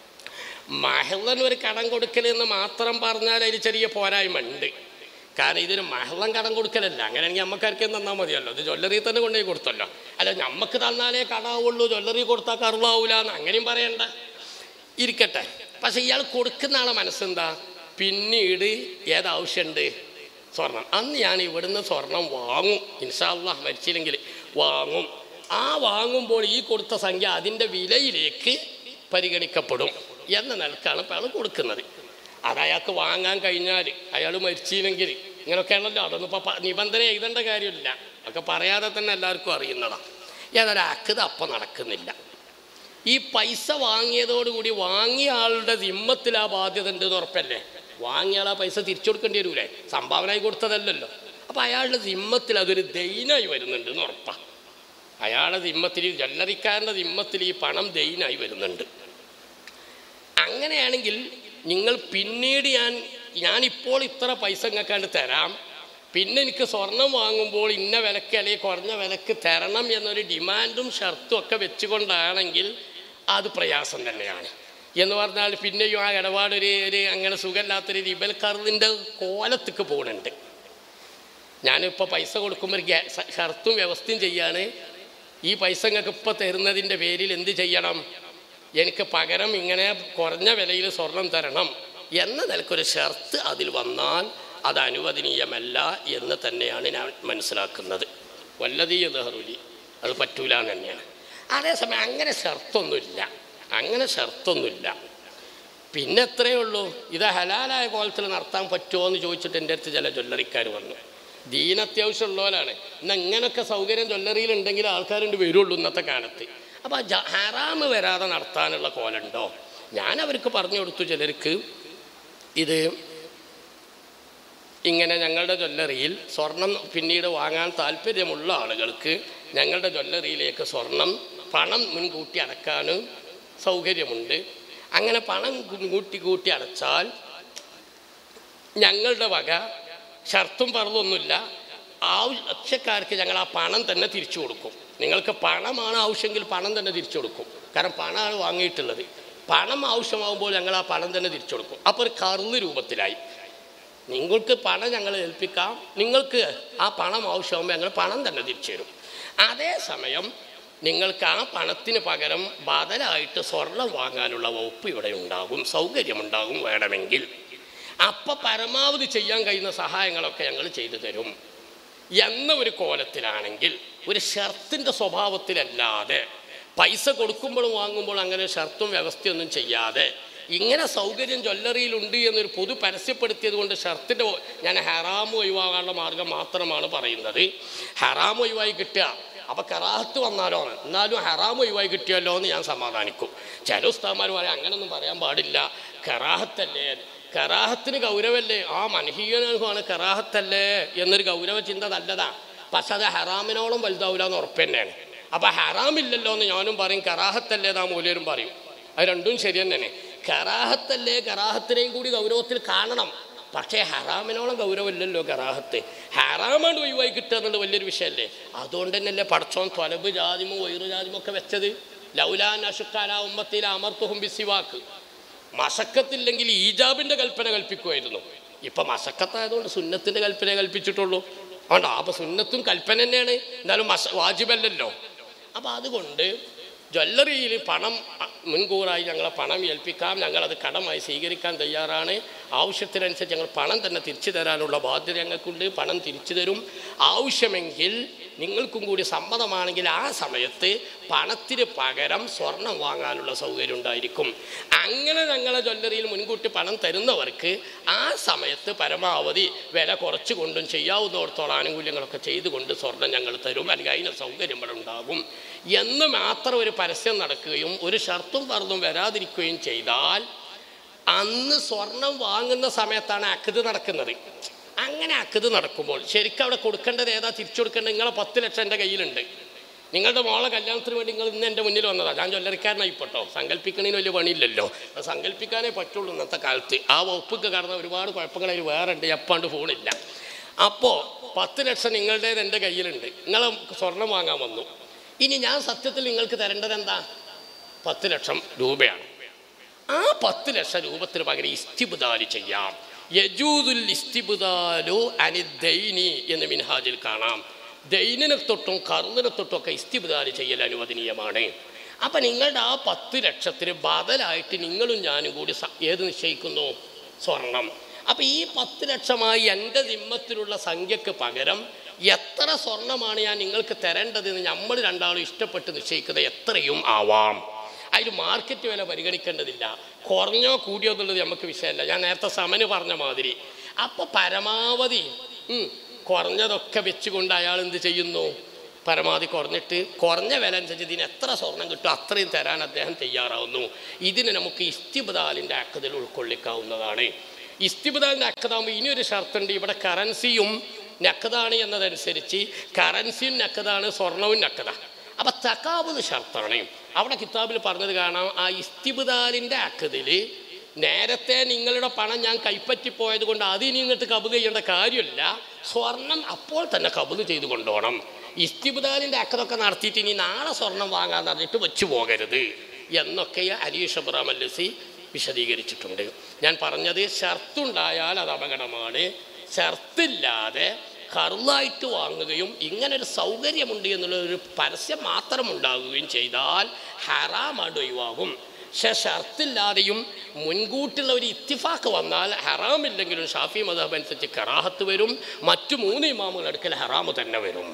മഹളൻ ഒരു കടം കൊടുക്കൽ എന്ന് മാത്രം പറഞ്ഞാൽ അതിൽ ചെറിയ പോരായ്മ ഉണ്ട് കാരണം ഇതിന് മഹളം കടം കൊടുക്കലല്ല അങ്ങനെയാണെങ്കിൽ നമ്മക്കാർക്കും തന്നാൽ മതിയല്ലോ ഇത് ജ്വല്ലറി തന്നെ കൊണ്ടുപോയി കൊടുത്തല്ലോ അല്ല നമുക്ക് തന്നാലേ കടാവുള്ളൂ ജ്വല്ലറി കൊടുത്താൽ കറുവാവൂല എന്ന് അങ്ങനെയും പറയണ്ട ഇരിക്കട്ടെ പക്ഷെ ഇയാൾ കൊടുക്കുന്ന ആളെ മനസ്സെന്താ പിന്നീട് ഏതാവശ്യമുണ്ട് സ്വർണം അന്ന് ഞാൻ ഇവിടുന്ന് സ്വർണം വാങ്ങും ഇൻഷാല്ല മരിച്ചില്ലെങ്കിൽ വാങ്ങും ആ വാങ്ങുമ്പോൾ ഈ കൊടുത്ത സംഖ്യ അതിൻ്റെ വിലയിലേക്ക് പരിഗണിക്കപ്പെടും എന്ന നിലക്കാണ് ഇപ്പോൾ അയാൾ കൊടുക്കുന്നത് അത് അയാൾക്ക് വാങ്ങാൻ കഴിഞ്ഞാൽ അയാൾ മരിച്ചില്ലെങ്കിൽ ഇങ്ങനെയൊക്കെയാണല്ലോ അതൊന്നും ഇപ്പോൾ നിബന്ധന എഴുതേണ്ട കാര്യമില്ല ഒക്കെ പറയാതെ തന്നെ എല്ലാവർക്കും അറിയുന്നതാണ് ഏതായാലും അക്കത് അപ്പം നടക്കുന്നില്ല ഈ പൈസ വാങ്ങിയതോടുകൂടി വാങ്ങിയ ആളുടെ ദിമ്മത്തിൽ ആ ബാധ്യത ഉണ്ടെന്ന് ഉറപ്പല്ലേ വാങ്ങിയ ആൾ ആ പൈസ തിരിച്ചു കൊടുക്കേണ്ടി വരൂലേ സംഭാവനയായി കൊടുത്തതല്ലല്ലോ അപ്പം അയാളുടെ ദിമ്മത്തിൽ അതൊരു ദൈനായി വരുന്നുണ്ട് എന്ന് ഉറപ്പാണ് അയാളുടെ ദിമ്മത്തിൽ ജ്വല്ലറിക്കാരൻ്റെ ദിമ്മത്തിൽ ഈ പണം ദൈനായി വരുന്നുണ്ട് അങ്ങനെയാണെങ്കിൽ നിങ്ങൾ പിന്നീട് ഞാൻ ഞാനിപ്പോൾ ഇത്ര പൈസ ഇങ്ങക്കാണ്ട് തരാം പിന്നെ എനിക്ക് സ്വർണം വാങ്ങുമ്പോൾ ഇന്ന വിലക്ക് അല്ലെങ്കിൽ കുറഞ്ഞ വിലക്ക് തരണം എന്നൊരു ഡിമാൻഡും ഷർത്തും ഒക്കെ വെച്ചുകൊണ്ടാണെങ്കിൽ അത് പ്രയാസം തന്നെയാണ് എന്ന് പറഞ്ഞാൽ പിന്നെയും ആ ഇടപാട് ഒരു ഒരു അങ്ങനെ സുഖമില്ലാത്തൊരു റിബൽ കറുതിൻ്റെ കോലത്തേക്ക് പോകുന്നുണ്ട് ഞാനിപ്പോൾ പൈസ കൊടുക്കുമ്പോൾ ഒരു ഗ്യാ- സ- ഷർത്തും വ്യവസ്ഥയും ചെയ്യാണ് ഈ പൈസ നിങ്ങൾക്ക് ഇപ്പോൾ തരുന്നതിൻ്റെ പേരിൽ എന്ത് ചെയ്യണം എനിക്ക് പകരം ഇങ്ങനെ കുറഞ്ഞ വിലയിൽ സ്വർണം തരണം എന്ന നിലക്കൊരു ഷർത്ത് അതിൽ വന്നാൽ അത് അനുവദനീയമല്ല എന്ന് തന്നെയാണ് ഞാൻ മനസ്സിലാക്കുന്നത് വല്ലതീയ ദഹറുലി അത് പറ്റൂല എന്ന് തന്നെയാണ് അതേസമയം അങ്ങനെ ഷർത്തൊന്നുമില്ല അങ്ങനെ ഷർത്തൊന്നുമില്ല പിന്നെ എത്രയേ ഉള്ളൂ ഇത് ഹലാലായ കോലത്തിൽ നടത്താൻ പറ്റുമോ എന്ന് ചോദിച്ചിട്ട് എൻ്റെ അടുത്ത് ചില ജ്വല്ലറിക്കാർ വന്നു ദീൻ അത്യാവശ്യം ഉള്ളവരാണ് ഇന്ന് ഇങ്ങനൊക്കെ സൗകര്യം ജ്വല്ലറിയിൽ ഉണ്ടെങ്കിൽ ആൾക്കാരുണ്ട് വരുള്ളൂ ഇന്നത്തെ കാലത്ത് അപ്പോൾ ജ ഹറാമ് വരാതെ നടത്താനുള്ള കോലുണ്ടോ ഞാൻ അവർക്ക് പറഞ്ഞു കൊടുത്തു ചിലർക്ക് ഇത് ഇങ്ങനെ ഞങ്ങളുടെ ജ്വല്ലറിയിൽ സ്വർണം പിന്നീട് വാങ്ങാൻ താല്പര്യമുള്ള ആളുകൾക്ക് ഞങ്ങളുടെ ജ്വല്ലറിയിലേക്ക് സ്വർണം പണം മുൻകൂട്ടി അടക്കാനും സൗകര്യമുണ്ട് അങ്ങനെ പണം കൂട്ടി കൂട്ടി അടച്ചാൽ ഞങ്ങളുടെ വക ഷർത്തും പറതൊന്നുമില്ല ആവശ്യക്കാർക്ക് ഞങ്ങൾ ആ പണം തന്നെ തിരിച്ചു കൊടുക്കും നിങ്ങൾക്ക് പണമാണ് ആവശ്യമെങ്കിൽ പണം തന്നെ തിരിച്ചു കൊടുക്കും കാരണം പണമാണ് വാങ്ങിയിട്ടുള്ളത് പണം ആവശ്യമാകുമ്പോൾ ഞങ്ങൾ ആ പണം തന്നെ തിരിച്ചു കൊടുക്കും അപ്പോൾ ഒരു കറുന്ന് രൂപത്തിലായി നിങ്ങൾക്ക് പണം ഞങ്ങൾ ഏൽപ്പിക്കാം നിങ്ങൾക്ക് ആ പണം ആവശ്യമാകുമ്പോൾ ഞങ്ങൾ പണം തന്നെ തിരിച്ചു തരും അതേസമയം നിങ്ങൾക്ക് ആ പണത്തിന് പകരം ബദലായിട്ട് സ്വർണം വാങ്ങാനുള്ള വകുപ്പ് ഇവിടെ ഉണ്ടാകും സൗകര്യമുണ്ടാകും വേണമെങ്കിൽ അപ്പം പരമാവധി ചെയ്യാൻ കഴിയുന്ന സഹായങ്ങളൊക്കെ ഞങ്ങൾ ചെയ്തു തരും എന്ന ഒരു കോലത്തിലാണെങ്കിൽ ഒരു ഷർത്തിൻ്റെ സ്വഭാവത്തിലല്ലാതെ പൈസ കൊടുക്കുമ്പോഴും വാങ്ങുമ്പോൾ അങ്ങനെ ഷർത്തും വ്യവസ്ഥയൊന്നും ചെയ്യാതെ ഇങ്ങനെ സൗകര്യം ജ്വല്ലറിയിലുണ്ട് എന്നൊരു പൊതു പരസ്യപ്പെടുത്തിയത് കൊണ്ട് ഷർത്തിൻ്റെ ഞാൻ ഹറാം ഒഴിവാകാനുള്ള മാർഗം മാത്രമാണ് പറയുന്നത് ഹറാം ഒഴിവായി കിട്ടുക അപ്പം കറാഹത്ത് വന്നാലോ എന്ന്. എന്നാലും ഹറാം ഒഴിവായി കിട്ടിയല്ലോ എന്ന് ഞാൻ സമാധാനിക്കും ചില ഉസ്താന്മാർ പറയാം അങ്ങനൊന്നും പറയാൻ പാടില്ല കറാഹത്തല്ലേ കറാഹത്തിന് ഗൗരവല്ലേ ആ മനഹീയനാണ് കറാഹത്തല്ലേ എന്നൊരു ഗൗരവ ചിന്ത നല്ലതാ പക്ഷെ അത് ഹറാമിനോളം വലുതാവില്ല എന്ന് ഉറപ്പ് തന്നെയാണ് അപ്പം ഹറാമില്ലല്ലോ എന്ന് ഞാനും പറയും കറാഹത്തല്ലേ നാ മൂല്യരും പറയും അത് രണ്ടും ശരി തന്നെയാണ് കറാഹത്തല്ലേ കറാഹത്തിനെയും കൂടി ഗൗരവത്തിൽ കാണണം പക്ഷേ ഹറാമിനോളം ഗൗരവമില്ലല്ലോ കറാഹത്ത് ഹറാമാണ് ഒഴിവായി കിട്ടുക എന്നുള്ളത് വലിയൊരു വിഷയമല്ലേ അതുകൊണ്ട് തന്നെയല്ലേ പടച്ചോൻ തൊലബ് ജാതിമോ വൈറു ജാതിമോ ഒക്കെ വെച്ചത് ലൗലാൻ അഷുക്കാല ഉമ്മത്തിൽ അമർത്തുഹും ബിസിവാക്ക് മസക്കത്തില്ലെങ്കിൽ ഈജാബിൻ്റെ കൽപ്പന കൽപ്പിക്കുമായിരുന്നു ഇപ്പം മസക്കത്തായതുകൊണ്ട് സുന്നത്തിൻ്റെ കൽപ്പന കൽപ്പിച്ചിട്ടുള്ളൂ ആണ്ടോ അപ്പോൾ സുന്നത്തും കൽപ്പന തന്നെയാണ് എന്നാലും മസ വാജിബല്ലല്ലോ അപ്പോൾ അതുകൊണ്ട് ജ്വല്ലറിയിൽ പണം അ- മുൻകൂറായി ഞങ്ങളെ പണം ഏൽപ്പിക്കാം ഞങ്ങളത് കടമായി സ്വീകരിക്കാൻ തയ്യാറാണ് ആവശ്യത്തിനനുസരിച്ച് ഞങ്ങൾ പണം തന്നെ തിരിച്ചു തരാനുള്ള ബാധ്യത ഞങ്ങൾക്കുണ്ട് പണം തിരിച്ചു തരും ആവശ്യമെങ്കിൽ നിങ്ങൾക്കും കൂടി സമ്മതമാണെങ്കിൽ ആ സമയത്ത് പണത്തിന് പകരം സ്വർണം വാങ്ങാനുള്ള സൗകര്യം ഉണ്ടായിരിക്കും അങ്ങനെ ഞങ്ങളെ ജ്വല്ലറിയിൽ മുൻകൂട്ടി പണം തരുന്നവർക്ക് ആ സമയത്ത് പരമാവധി വില കുറച്ച് കൊണ്ടും ചെയ്യാവുന്നിടത്തോളം ആനുകൂല്യങ്ങളൊക്കെ ചെയ്തുകൊണ്ട് സ്വർണം ഞങ്ങൾ തരും അല്ലെങ്കിൽ അതിന് സൗകര്യം ഇവിടെ ഉണ്ടാകും എന്ന് മാത്രം ഒരു പരസ്യം നടക്കുകയും ഒരു ഷർത്തും പറന്നും വരാതിരിക്കുകയും ചെയ്താൽ അന്ന് സ്വർണം വാങ്ങുന്ന സമയത്താണ് അക്കത് നടക്കുന്നത് അങ്ങനെ അക്കത് നടക്കുമ്പോൾ ശരിക്കും അവിടെ കൊടുക്കേണ്ടത് ഏതാ തിരിച്ചു കൊടുക്കേണ്ടത് നിങ്ങളെ പത്ത് ലക്ഷം എൻ്റെ കയ്യിലുണ്ട് നിങ്ങളുടെ മോളെ കല്യാണത്തിന് വേണ്ടി നിങ്ങൾ ഇന്ന് എൻ്റെ മുന്നിൽ വന്നതാണ് ഞാൻ ജ്വല്ലറിക്കാരനായിപ്പോട്ടോ സങ്കല്പിക്കണതിന് വലിയ പണിയില്ലല്ലോ അത് സങ്കല്പിക്കാനേ പറ്റുള്ളൂ ഇന്നത്തെ കാലത്ത് ആ വകുപ്പൊക്കെ കാരണം ഒരുപാട് കുഴപ്പങ്ങൾ അതിൽ വേറെ ഉണ്ട് എപ്പാണ്ട് ഫോണില്ല അപ്പോൾ പത്ത് ലക്ഷം നിങ്ങളുടേത് എൻ്റെ കയ്യിലുണ്ട് നിങ്ങൾ സ്വർണം വാങ്ങാൻ വന്നു ഇനി ഞാൻ സത്യത്തിൽ നിങ്ങൾക്ക് തരേണ്ടത് എന്താ പത്ത് ലക്ഷം രൂപയാണ് ആ പത്ത് ലക്ഷം രൂപത്തിന് പകരം ഇസ്തിബുദാല് ചെയ്യാം യജൂദുൽ ഇസ്തിബുദാലു അനിദൈനി എന്ന് മിൻഹാജിൽ കാണാം ദൈനിനെ തൊട്ടും കറുന്നിനെ തൊട്ടും ഒക്കെ ഇസ്തിബുദാല് ചെയ്യൽ അനുവദനീയമാണ് അപ്പം നിങ്ങളുടെ ആ പത്ത് ലക്ഷത്തിന് ബദലായിട്ട് നിങ്ങളും ഞാനും കൂടി സ- ഏത് നിശ്ചയിക്കുന്നു സ്വർണം അപ്പം ഈ പത്ത് ലക്ഷമായി എൻ്റെ ദിമ്മത്തിലുള്ള സംഖ്യക്ക് പകരം എത്ര സ്വർണമാണ് ഞാൻ നിങ്ങൾക്ക് തരേണ്ടതെന്ന് നമ്മൾ രണ്ടാളും ഇഷ്ടപ്പെട്ട് നിശ്ചയിക്കുന്നത് എത്രയും ആവാം അതിൽ മാർക്കറ്റ് വില പരിഗണിക്കേണ്ടതില്ല കുറഞ്ഞോ കൂടിയോ എന്നുള്ളത് നമുക്ക് വിഷയമല്ല ഞാൻ നേരത്തെ സമന് പറഞ്ഞ മാതിരി അപ്പോൾ പരമാവധി ഉം, കുറഞ്ഞതൊക്കെ വെച്ചുകൊണ്ട് അയാൾ എന്ത് ചെയ്യുന്നു പരമാവധി കുറഞ്ഞിട്ട് കുറഞ്ഞ വില അനുസരിച്ച് ഇതിന് എത്ര സ്വർണം കിട്ടും അത്രയും തരാൻ അദ്ദേഹം തയ്യാറാവുന്നു ഇതിന് നമുക്ക് ഇസ്തിബദാലിൻ്റെ അക്കതിൽ ഉൾക്കൊള്ളിക്കാവുന്നതാണ് ഇസ്തിബദാലിൻ്റെ അക്കതാകുമ്പോൾ ഇനിയൊരു ഷർത്തുണ്ട് ഇവിടെ കറൻസിയും നക്കതാണ് എന്നതനുസരിച്ച് കറൻസിയും നക്കതാണ് സ്വർണവും നക്കത അപ്പം തക്കാബുദ് ഷർത്താണ് അവിടെ കിതാബിൽ പറഞ്ഞത് കാണാം ആ ഇസ്തിബുദാലിൻ്റെ അക്കതിൽ നേരത്തെ നിങ്ങളുടെ പണം ഞാൻ കൈപ്പറ്റിപ്പോയത് കൊണ്ട് അത് ഇനി ഇങ്ങോട്ട് കബുൽ ചെയ്യേണ്ട കാര്യമില്ല സ്വർണം അപ്പോൾ തന്നെ കബുൽ ചെയ്ത് കൊണ്ടുപോകണം ഇസ്തിബുദാലിൻ്റെ അക്കതൊക്കെ നടത്തിയിട്ട് ഇനി നാളെ സ്വർണം വാങ്ങാൻ പറഞ്ഞിട്ട് വെച്ചു പോകരുത് എന്നൊക്കെ അലീഷ് അബ്രാം അല്ലസി വിശദീകരിച്ചിട്ടുണ്ട് ഞാൻ പറഞ്ഞത് ഷർത്തുണ്ടായാൽ അത് അപകടമാണ് ഷർത്തില്ലാതെ കറുതായിട്ട് വാങ്ങുകയും ഇങ്ങനൊരു സൗകര്യമുണ്ട് എന്നുള്ള ഒരു പരസ്യം മാത്രം ഉണ്ടാകുകയും ചെയ്താൽ ഹറാമായിട്ട് ഒഴിവാകും പക്ഷെ ഷർത്തില്ലാതെയും മുൻകൂട്ടുള്ള ഒരു ഇത്തിഫാക്ക് വന്നാൽ ഹറാമില്ലെങ്കിലും ഷാഫി മതബ് അനുസരിച്ച് കറാഹത്ത് വരും മറ്റു മൂന്ന് ഇമാമുകൾ അടുക്കൽ ഹറാമ് തന്നെ വരും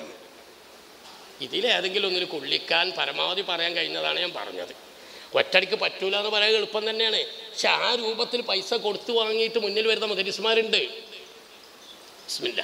ഇതിലേതെങ്കിലും ഒന്നിന് കൊള്ളിക്കാൻ പരമാവധി പറയാൻ കഴിഞ്ഞതാണ് ഞാൻ പറഞ്ഞത് ഒറ്റടിക്ക് പറ്റൂല എന്ന് പറയാൻ എളുപ്പം തന്നെയാണ് പക്ഷെ ആ രൂപത്തിൽ പൈസ കൊടുത്തു വാങ്ങിയിട്ട് മുന്നിൽ വരുന്ന മുദരിസ്മാരുണ്ട് ബിസ്മില്ല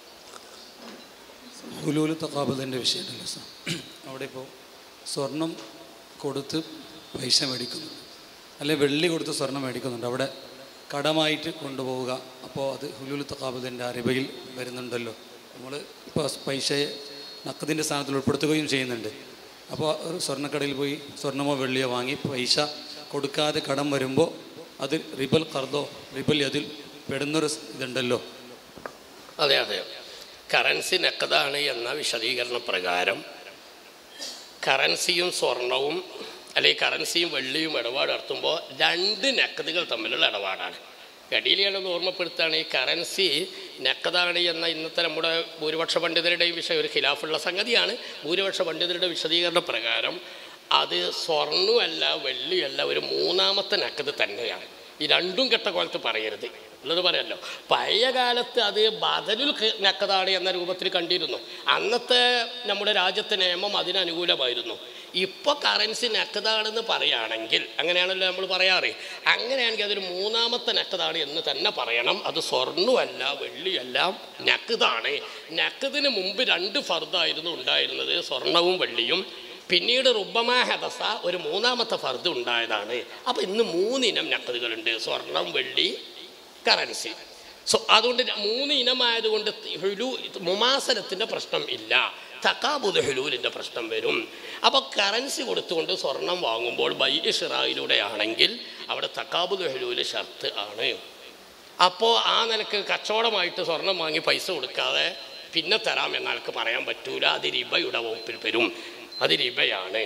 ഹുലൂല് തക്കാബുദിൻ്റെ വിഷയമുണ്ടല്ലോ സാർ അവിടെ ഇപ്പോൾ സ്വർണം കൊടുത്ത് പൈസ മേടിക്കുന്നു അല്ലെ വെള്ളി കൊടുത്ത് സ്വർണം മേടിക്കുന്നുണ്ട് അവിടെ കടമായിട്ട് കൊണ്ടുപോവുക അപ്പോൾ അത് ഹുലൂല് തക്കാബുദിൻ്റെ അറിവയിൽ വരുന്നുണ്ടല്ലോ നമ്മൾ ഇപ്പോൾ പൈസയെ നക്കതിൻ്റെ സ്ഥാനത്തിൽ ഉൾപ്പെടുത്തുകയും ചെയ്യുന്നുണ്ട് അപ്പോൾ ഒരു സ്വർണ്ണക്കടയിൽ പോയി സ്വർണ്ണമോ വെള്ളിയോ വാങ്ങി പൈസ കൊടുക്കാതെ കടം വരുമ്പോൾ അത് റിബൽ കർദോ റിബൽ അതിൽ പെടുന്നൊരു ഇതുണ്ടല്ലോ അതെ അതെ കറൻസി നെക്കതാണ് എന്ന വിശദീകരണ പ്രകാരം കറൻസിയും സ്വർണവും അല്ലെങ്കിൽ കറൻസിയും വെള്ളിയും ഇടപാട് നടത്തുമ്പോൾ രണ്ട് നെക്കതുകൾ തമ്മിലുള്ള ഇടപാടാണ് ഗഡിയിലെയാണെന്ന് ഓർമ്മപ്പെടുത്താണ് ഈ കറൻസി നെക്കതാണ് എന്ന ഇന്നത്തെ നമ്മുടെ ഭൂരിപക്ഷ പണ്ഡിതരുടെയും വിഷയം ഒരു ഖിലാഫുള്ള സംഗതിയാണ് ഭൂരിപക്ഷ പണ്ഡിതരുടെ വിശദീകരണ പ്രകാരം അത് സ്വർണ്ണമല്ല വെള്ളിയല്ല ഒരു മൂന്നാമത്തെ നെക്കത് തന്നെയാണ് ഈ രണ്ടും കെട്ട കോലത്ത് പറയരുത് ഉള്ളത് പറയാമല്ലോ പഴയ കാലത്ത് അത് ബദലുൽ ഖ- നക്കതാണ് എന്ന രൂപത്തിൽ കണ്ടിരുന്നു അന്നത്തെ നമ്മുടെ രാജ്യത്തെ നിയമം അതിനനുകൂലമായിരുന്നു ഇപ്പോൾ കറൻസി നക്കതാണെന്ന് പറയുകയാണെങ്കിൽ അങ്ങനെയാണല്ലോ നമ്മൾ പറയാറ് അങ്ങനെയാണെങ്കിൽ അതൊരു മൂന്നാമത്തെ നക്കതാണ് എന്ന് തന്നെ പറയണം അത് സ്വർണ്ണമല്ല വെള്ളിയല്ല നക്കതാണ് നക്കതിന് മുമ്പ് രണ്ട് ഫർദായിരുന്നു ഉണ്ടായിരുന്നത് സ്വർണവും വെള്ളിയും പിന്നീട് റുബമാ ഹദസ ഒരു മൂന്നാമത്തെ ഫർദ് ഉണ്ടായതാണ് അപ്പോൾ ഇന്ന് മൂന്നിനം നക്കതുകളുണ്ട് സ്വർണം വെള്ളി കറൻസി സോ അതുകൊണ്ട് ര- മൂന്ന് ഇനമായതുകൊണ്ട് ഹുലു മുമാസനത്തിൻ്റെ പ്രശ്നം ഇല്ല തക്കാബുദ് ഹുലൂലിൻ്റെ പ്രശ്നം വരും അപ്പോൾ കറൻസി കൊടുത്തുകൊണ്ട് സ്വർണം വാങ്ങുമ്പോൾ ബൈ ഷിറായിലൂടെ ആണെങ്കിൽ അവിടെ തക്കാബുദ് ഹുലൂല് ഷർത്ത് ആണ് അപ്പോൾ ആ നിലക്ക് കച്ചവടമായിട്ട് സ്വർണം വാങ്ങി പൈസ കൊടുക്കാതെ പിന്നെ തരാം എന്നാൾക്ക് പറയാൻ പറ്റൂല അത് റിബയുടെ വകുപ്പിൽ വരും അത് റിബയാണ്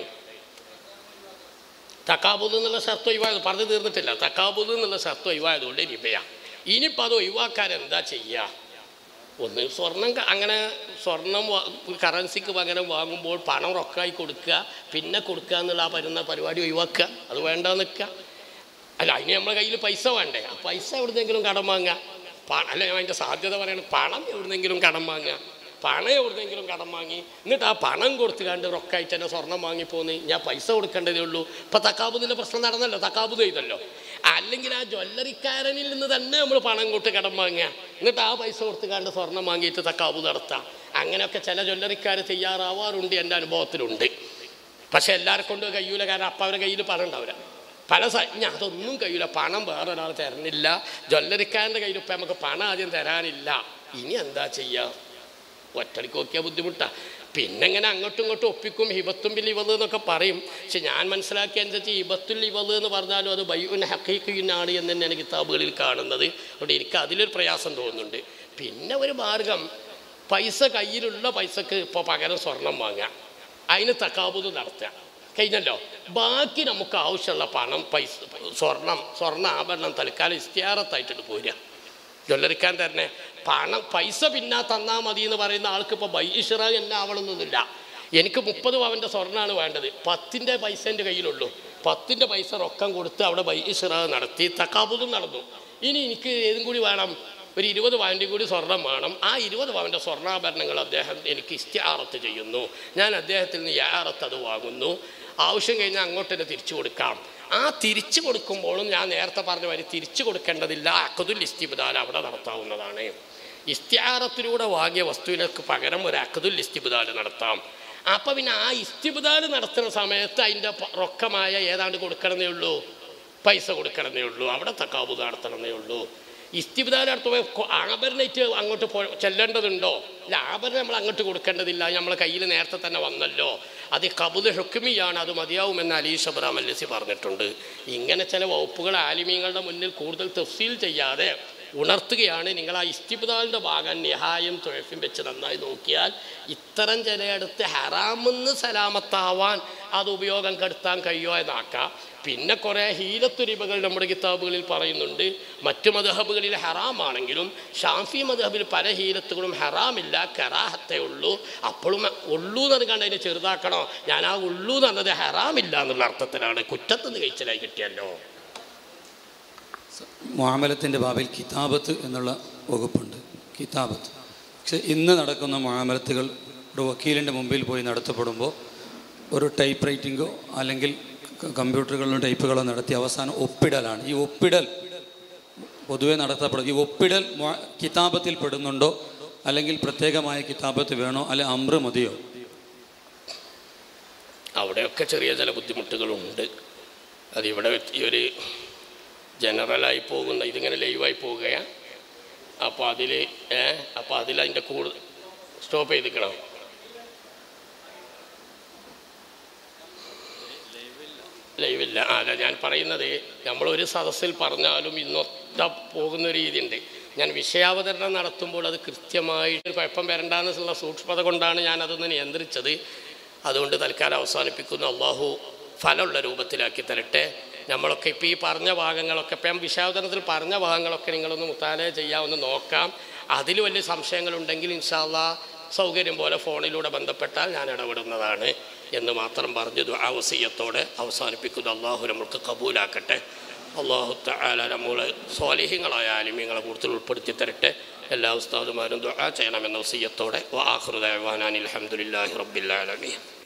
തക്കാബുദ് എന്നുള്ള ഷർത്ത് ഒഴിവായത് പറഞ്ഞു തീർന്നിട്ടില്ല തക്കാബുദ് എന്നുള്ള ഷർത്ത് ഒഴിവായതുകൊണ്ട് റിബയാണ് ഇനിയിപ്പോൾ അത് ഒഴിവാക്കാൻ എന്താ ചെയ്യുക ഒന്ന് സ്വർണം ക- അങ്ങനെ സ്വർണം വാ- കറൻസിക്ക് പകരം വാങ്ങുമ്പോൾ പണം റൊക്കായി കൊടുക്കുക പിന്നെ കൊടുക്കുക എന്നുള്ള ആ പരുന്ന പരിപാടി ഒഴിവാക്കുക അത് വേണ്ട നിൽക്കുക അല്ല അതിന് നമ്മുടെ കയ്യിൽ പൈസ വേണ്ടേ ആ പൈസ എവിടുന്നെങ്കിലും കടം വാങ്ങുക പ- അല്ല ഞാൻ അതിൻ്റെ സാധ്യത പറയണം പണം എവിടുന്നെങ്കിലും കടം വാങ്ങുക പണം എവിടുന്നെങ്കിലും കടം വാങ്ങി എന്നിട്ട് ആ പണം കൊടുത്ത് കണ്ട് റൊക്കായിട്ട് തന്നെ സ്വർണം വാങ്ങിപ്പോന്ന് ഞാൻ പൈസ കൊടുക്കേണ്ടതേ ഉള്ളൂ ഇപ്പം തക്കാബുദിൻ്റെ പ്രശ്നം നടന്നല്ലോ തക്കാബുദ് ചെയ്തല്ലോ അല്ലെങ്കിൽ ആ ജ്വല്ലറിക്കാരനിൽ നിന്ന് തന്നെ നമ്മൾ പണം കൊടുത്ത് കടം വാങ്ങുക എന്നിട്ട് ആ പൈസ കൊടുത്ത് കണ്ട് സ്വർണം വാങ്ങിയിട്ട് തക്കാബുദ് നടത്താം അങ്ങനെയൊക്കെ ചില ജ്വല്ലറിക്കാർ തയ്യാറാവാറുണ്ട് എൻ്റെ അനുഭവത്തിലുണ്ട് പക്ഷെ എല്ലാവരെ കൊണ്ട് കഴിയൂല കാരണം അപ്പം അവരുടെ കയ്യിൽ പണം ഉണ്ടാവില്ല പല സ ഞാൻ അതൊന്നും കഴിയൂല പണം വേറൊരാൾ തരുന്നില്ല ജ്വല്ലറിക്കാരൻ്റെ കയ്യിൽ ഇപ്പം നമുക്ക് പണം ആദ്യം തരാനില്ല ഇനി എന്താ ചെയ്യുക ഒറ്റടിക്ക് നോക്കിയാൽ ബുദ്ധിമുട്ടാണ് പിന്നെ ഇങ്ങനെ അങ്ങോട്ടും ഇങ്ങോട്ടും ഒപ്പിക്കും ഹിബത്തും ബിൽ ഇവത് എന്നൊക്കെ പറയും പക്ഷെ ഞാൻ മനസ്സിലാക്കിയ അനുസരിച്ച് ഹിബത്തുൽ ഇവത് എന്ന് പറഞ്ഞാലും അത് ബൈഉൻ ഹക്കീഖിനാണ് എന്ന് തന്നെയാണ് കിതാബുകളിൽ കാണുന്നത് അതുകൊണ്ട് എനിക്ക് അതിലൊരു പ്രയാസം തോന്നുന്നുണ്ട് പിന്നെ ഒരു മാർഗം പൈസ കയ്യിലുള്ള പൈസക്ക് ഇപ്പോൾ പകരം സ്വർണം വാങ്ങാം അതിന് തക്കാബുത് നടത്തുക കഴിഞ്ഞല്ലോ ബാക്കി നമുക്ക് ആവശ്യമുള്ള പണം പൈസ സ്വർണം സ്വർണ്ണ ആഭരണം തൽക്കാലം ഇസ്തിയാറത്തായിട്ടിട്ട് പോരുക ജ്വല്ലറിക്കാൻ തന്നെ പണം പൈസ പിന്നെ തന്നാൽ മതി എന്ന് പറയുന്ന ആൾക്ക് ഇപ്പോൾ ബൈഷിറ എന്നെ ആവണമെന്നൊന്നുമില്ല എനിക്ക് മുപ്പത് പവൻ്റെ സ്വർണ്ണമാണ് വേണ്ടത് പത്തിൻ്റെ പൈസ എൻ്റെ കയ്യിലുള്ളൂ പത്തിൻ്റെ പൈസ റൊക്കം കൊടുത്ത് അവിടെ ബൈഷിറ നടത്തി തക്കാബുദും നടന്നു ഇനി എനിക്ക് ഏതും കൂടി വേണം ഒരു ഇരുപത് പവൻ്റെ കൂടി സ്വർണം വേണം ആ ഇരുപത് പവൻ്റെ സ്വർണ്ണാഭരണങ്ങൾ അദ്ദേഹം എനിക്ക് ഇസ്തിയാറത്ത് ചെയ്യുന്നു ഞാൻ അദ്ദേഹത്തിൽ നിന്ന് യാറത്ത് അത് വാങ്ങുന്നു ആവശ്യം കഴിഞ്ഞാൽ അങ്ങോട്ട് തന്നെ തിരിച്ചു കൊടുക്കാം ആ തിരിച്ചു കൊടുക്കുമ്പോഴും ഞാൻ നേരത്തെ പറഞ്ഞ മാതിരി തിരിച്ചു കൊടുക്കേണ്ടതില്ല അക്കതുൽ ഇസ്തിബുദാൽ അവിടെ നടത്താവുന്നതാണ് ഇസ്തിയാറത്തിലൂടെ വാങ്ങിയ വസ്തുവിനൊക്കെ പകരം ഒരു അക്കതുൽ ഇസ്തിബുദാൽ നടത്താം അപ്പം പിന്നെ ആ ഇസ്തിബുദാൽ നടത്തുന്ന സമയത്ത് അതിൻ്റെ പ- റൊക്കമായ ഏതാണ്ട് കൊടുക്കണമെന്നേ ഉള്ളൂ പൈസ കൊടുക്കണമെന്നേ ഉള്ളൂ അവിടെ തക്കാബു നടത്തണമെന്നേ ഉള്ളൂ ഇസ്തിബുദാൽ നടത്തുമ്പോൾ ആഭരണമായിട്ട് അങ്ങോട്ട് പോ ചെല്ലേണ്ടതുണ്ടോ ഇല്ല ആഭരണം നമ്മൾ അങ്ങോട്ട് കൊടുക്കേണ്ടതില്ല നമ്മളെ കയ്യിൽ നേരത്തെ തന്നെ വന്നല്ലോ അത് കബുദ് ഹുക്കുമിയാണ് അത് മതിയാവുമെന്ന് അലീഷ് അബ്രാം അല്ലസി പറഞ്ഞിട്ടുണ്ട് ഇങ്ങനെ ചില വകുപ്പുകൾ ആലിമീങ്ങളുടെ മുന്നിൽ കൂടുതൽ തഫ്സീൽ ചെയ്യാതെ ഉണർത്തുകയാണ് നിങ്ങൾ ആ ഇസ്തിബുദാലിൻ്റെ ഭാഗം നിഹായും തുഴഫും വെച്ച് നന്നായി നോക്കിയാൽ ഇത്തരം ചിലയിടത്ത് ഹറാമെന്ന് സലാമത്താവാൻ അത് ഉപയോഗം കെടുത്താൻ കഴിയുമോ എന്നാക്കാം പിന്നെ കുറേ ഹീലത്തുരിബകൾ നമ്മുടെ കിതാബുകളിൽ പറയുന്നുണ്ട് മറ്റു മധഹബുകളിൽ ഹറാമാണെങ്കിലും ഷാഫി മധഹബിൽ പല ഹീലത്തുകളും ഹറാമില്ല കറാഹത്തേ ഉള്ളൂ അപ്പോഴും ഉള്ളൂ എന്ന് കണ്ട് അതിനെ ചെറുതാക്കണോ ഞാൻ ആ ഉള്ളൂ എന്ന് പറഞ്ഞത് ഹറാമില്ല എന്നുള്ള അർത്ഥത്തിലാണ് കുറ്റത്തുനിന്ന് കഴിച്ചലായി കിട്ടിയല്ലോ മുആമലത്തിൻ്റെ ബാബിൽ കിതാബത്ത് എന്നുള്ള വകുപ്പുണ്ട് കിതാബത്ത് പക്ഷെ ഇന്ന് നടക്കുന്ന മുആമലത്തുകൾ ഒരു വക്കീലിൻ്റെ മുമ്പിൽ പോയി നടത്തപ്പെടുമ്പോൾ ഒരു ടൈപ്പ് റൈറ്റിങ്ങോ അല്ലെങ്കിൽ ക- കമ്പ്യൂട്ടറുകളിലും ടൈപ്പുകളോ നടത്തി അവസാനം ഒപ്പിടലാണ് ഈ ഒപ്പിടൽ പൊതുവെ നടത്തപ്പെടും ഈ ഒപ്പിടൽ മുഅ- കിതാബത്തിൽ പെടുന്നുണ്ടോ അല്ലെങ്കിൽ പ്രത്യേകമായ കിതാബത്ത് വേണോ അല്ലെ അമ്ര മതിയോ അവിടെയൊക്കെ ചെറിയ ചില ബുദ്ധിമുട്ടുകളുണ്ട് അതിവിടെ ഈ ഒരു ജനറലായി പോകുന്ന ഇതിങ്ങനെ ലൈവായി പോവുകയാണ് അപ്പോൾ അതിൽ ഏ അപ്പോൾ അതിൽ അതിൻ്റെ കൂടുതൽ സ്റ്റോപ്പ് ചെയ്തിക്കണം ലൈവില്ല ആ, അല്ല ഞാൻ പറയുന്നത് നമ്മളൊരു സദസ്സിൽ പറഞ്ഞാലും ഇന്നൊത്ത പോകുന്ന ഒരു രീതിയുണ്ട് ഞാൻ വിഷയാവതരണം നടത്തുമ്പോൾ അത് കൃത്യമായിട്ട് കുഴപ്പം വരണ്ടെന്നുള്ള സൂക്ഷ്മത കൊണ്ടാണ് ഞാൻ അതൊന്ന് നിയന്ത്രിച്ചത് അതുകൊണ്ട് തൽക്കാലം അവസാനിപ്പിക്കുന്നു അള്ളാഹു ഫലമുള്ള രൂപത്തിലാക്കി തരട്ടെ നമ്മളൊക്കെ ഇപ്പോൾ ഈ പറഞ്ഞ ഭാഗങ്ങളൊക്കെ ഇപ്പം വിഷയാവതരണത്തിൽ പറഞ്ഞ ഭാഗങ്ങളൊക്കെ നിങ്ങളൊന്ന് മുത്താലെ ചെയ്യാമെന്ന് നോക്കാം അതിൽ വലിയ സംശയങ്ങളുണ്ടെങ്കിൽ ഇൻഷാല്ലാ സൗകര്യം പോലെ ഫോണിലൂടെ ബന്ധപ്പെട്ടാൽ ഞാൻ ഇടപെടുന്നതാണ് എന്ന് മാത്രം പറഞ്ഞു ദുആ വസിയ്യത്തോടെ അവസാനിപ്പിക്കുന്നു അള്ളാഹു നമുക്ക് കബൂലാക്കട്ടെ അള്ളാഹു തആല നമ്മളെ സ്വാലിഹ്യങ്ങളായ ആലിമ്യങ്ങളെ കൂടുതൽ ഉൾപ്പെടുത്തി തരട്ടെ എല്ലാ ഉസ്താദുമാരും ദുആ ചെയ്യണമെന്ന വസിയത്തോടെ വാഹൃദാൻ അലഹമുല്ലാഹി റബ്ബിൽ ആലമീൻ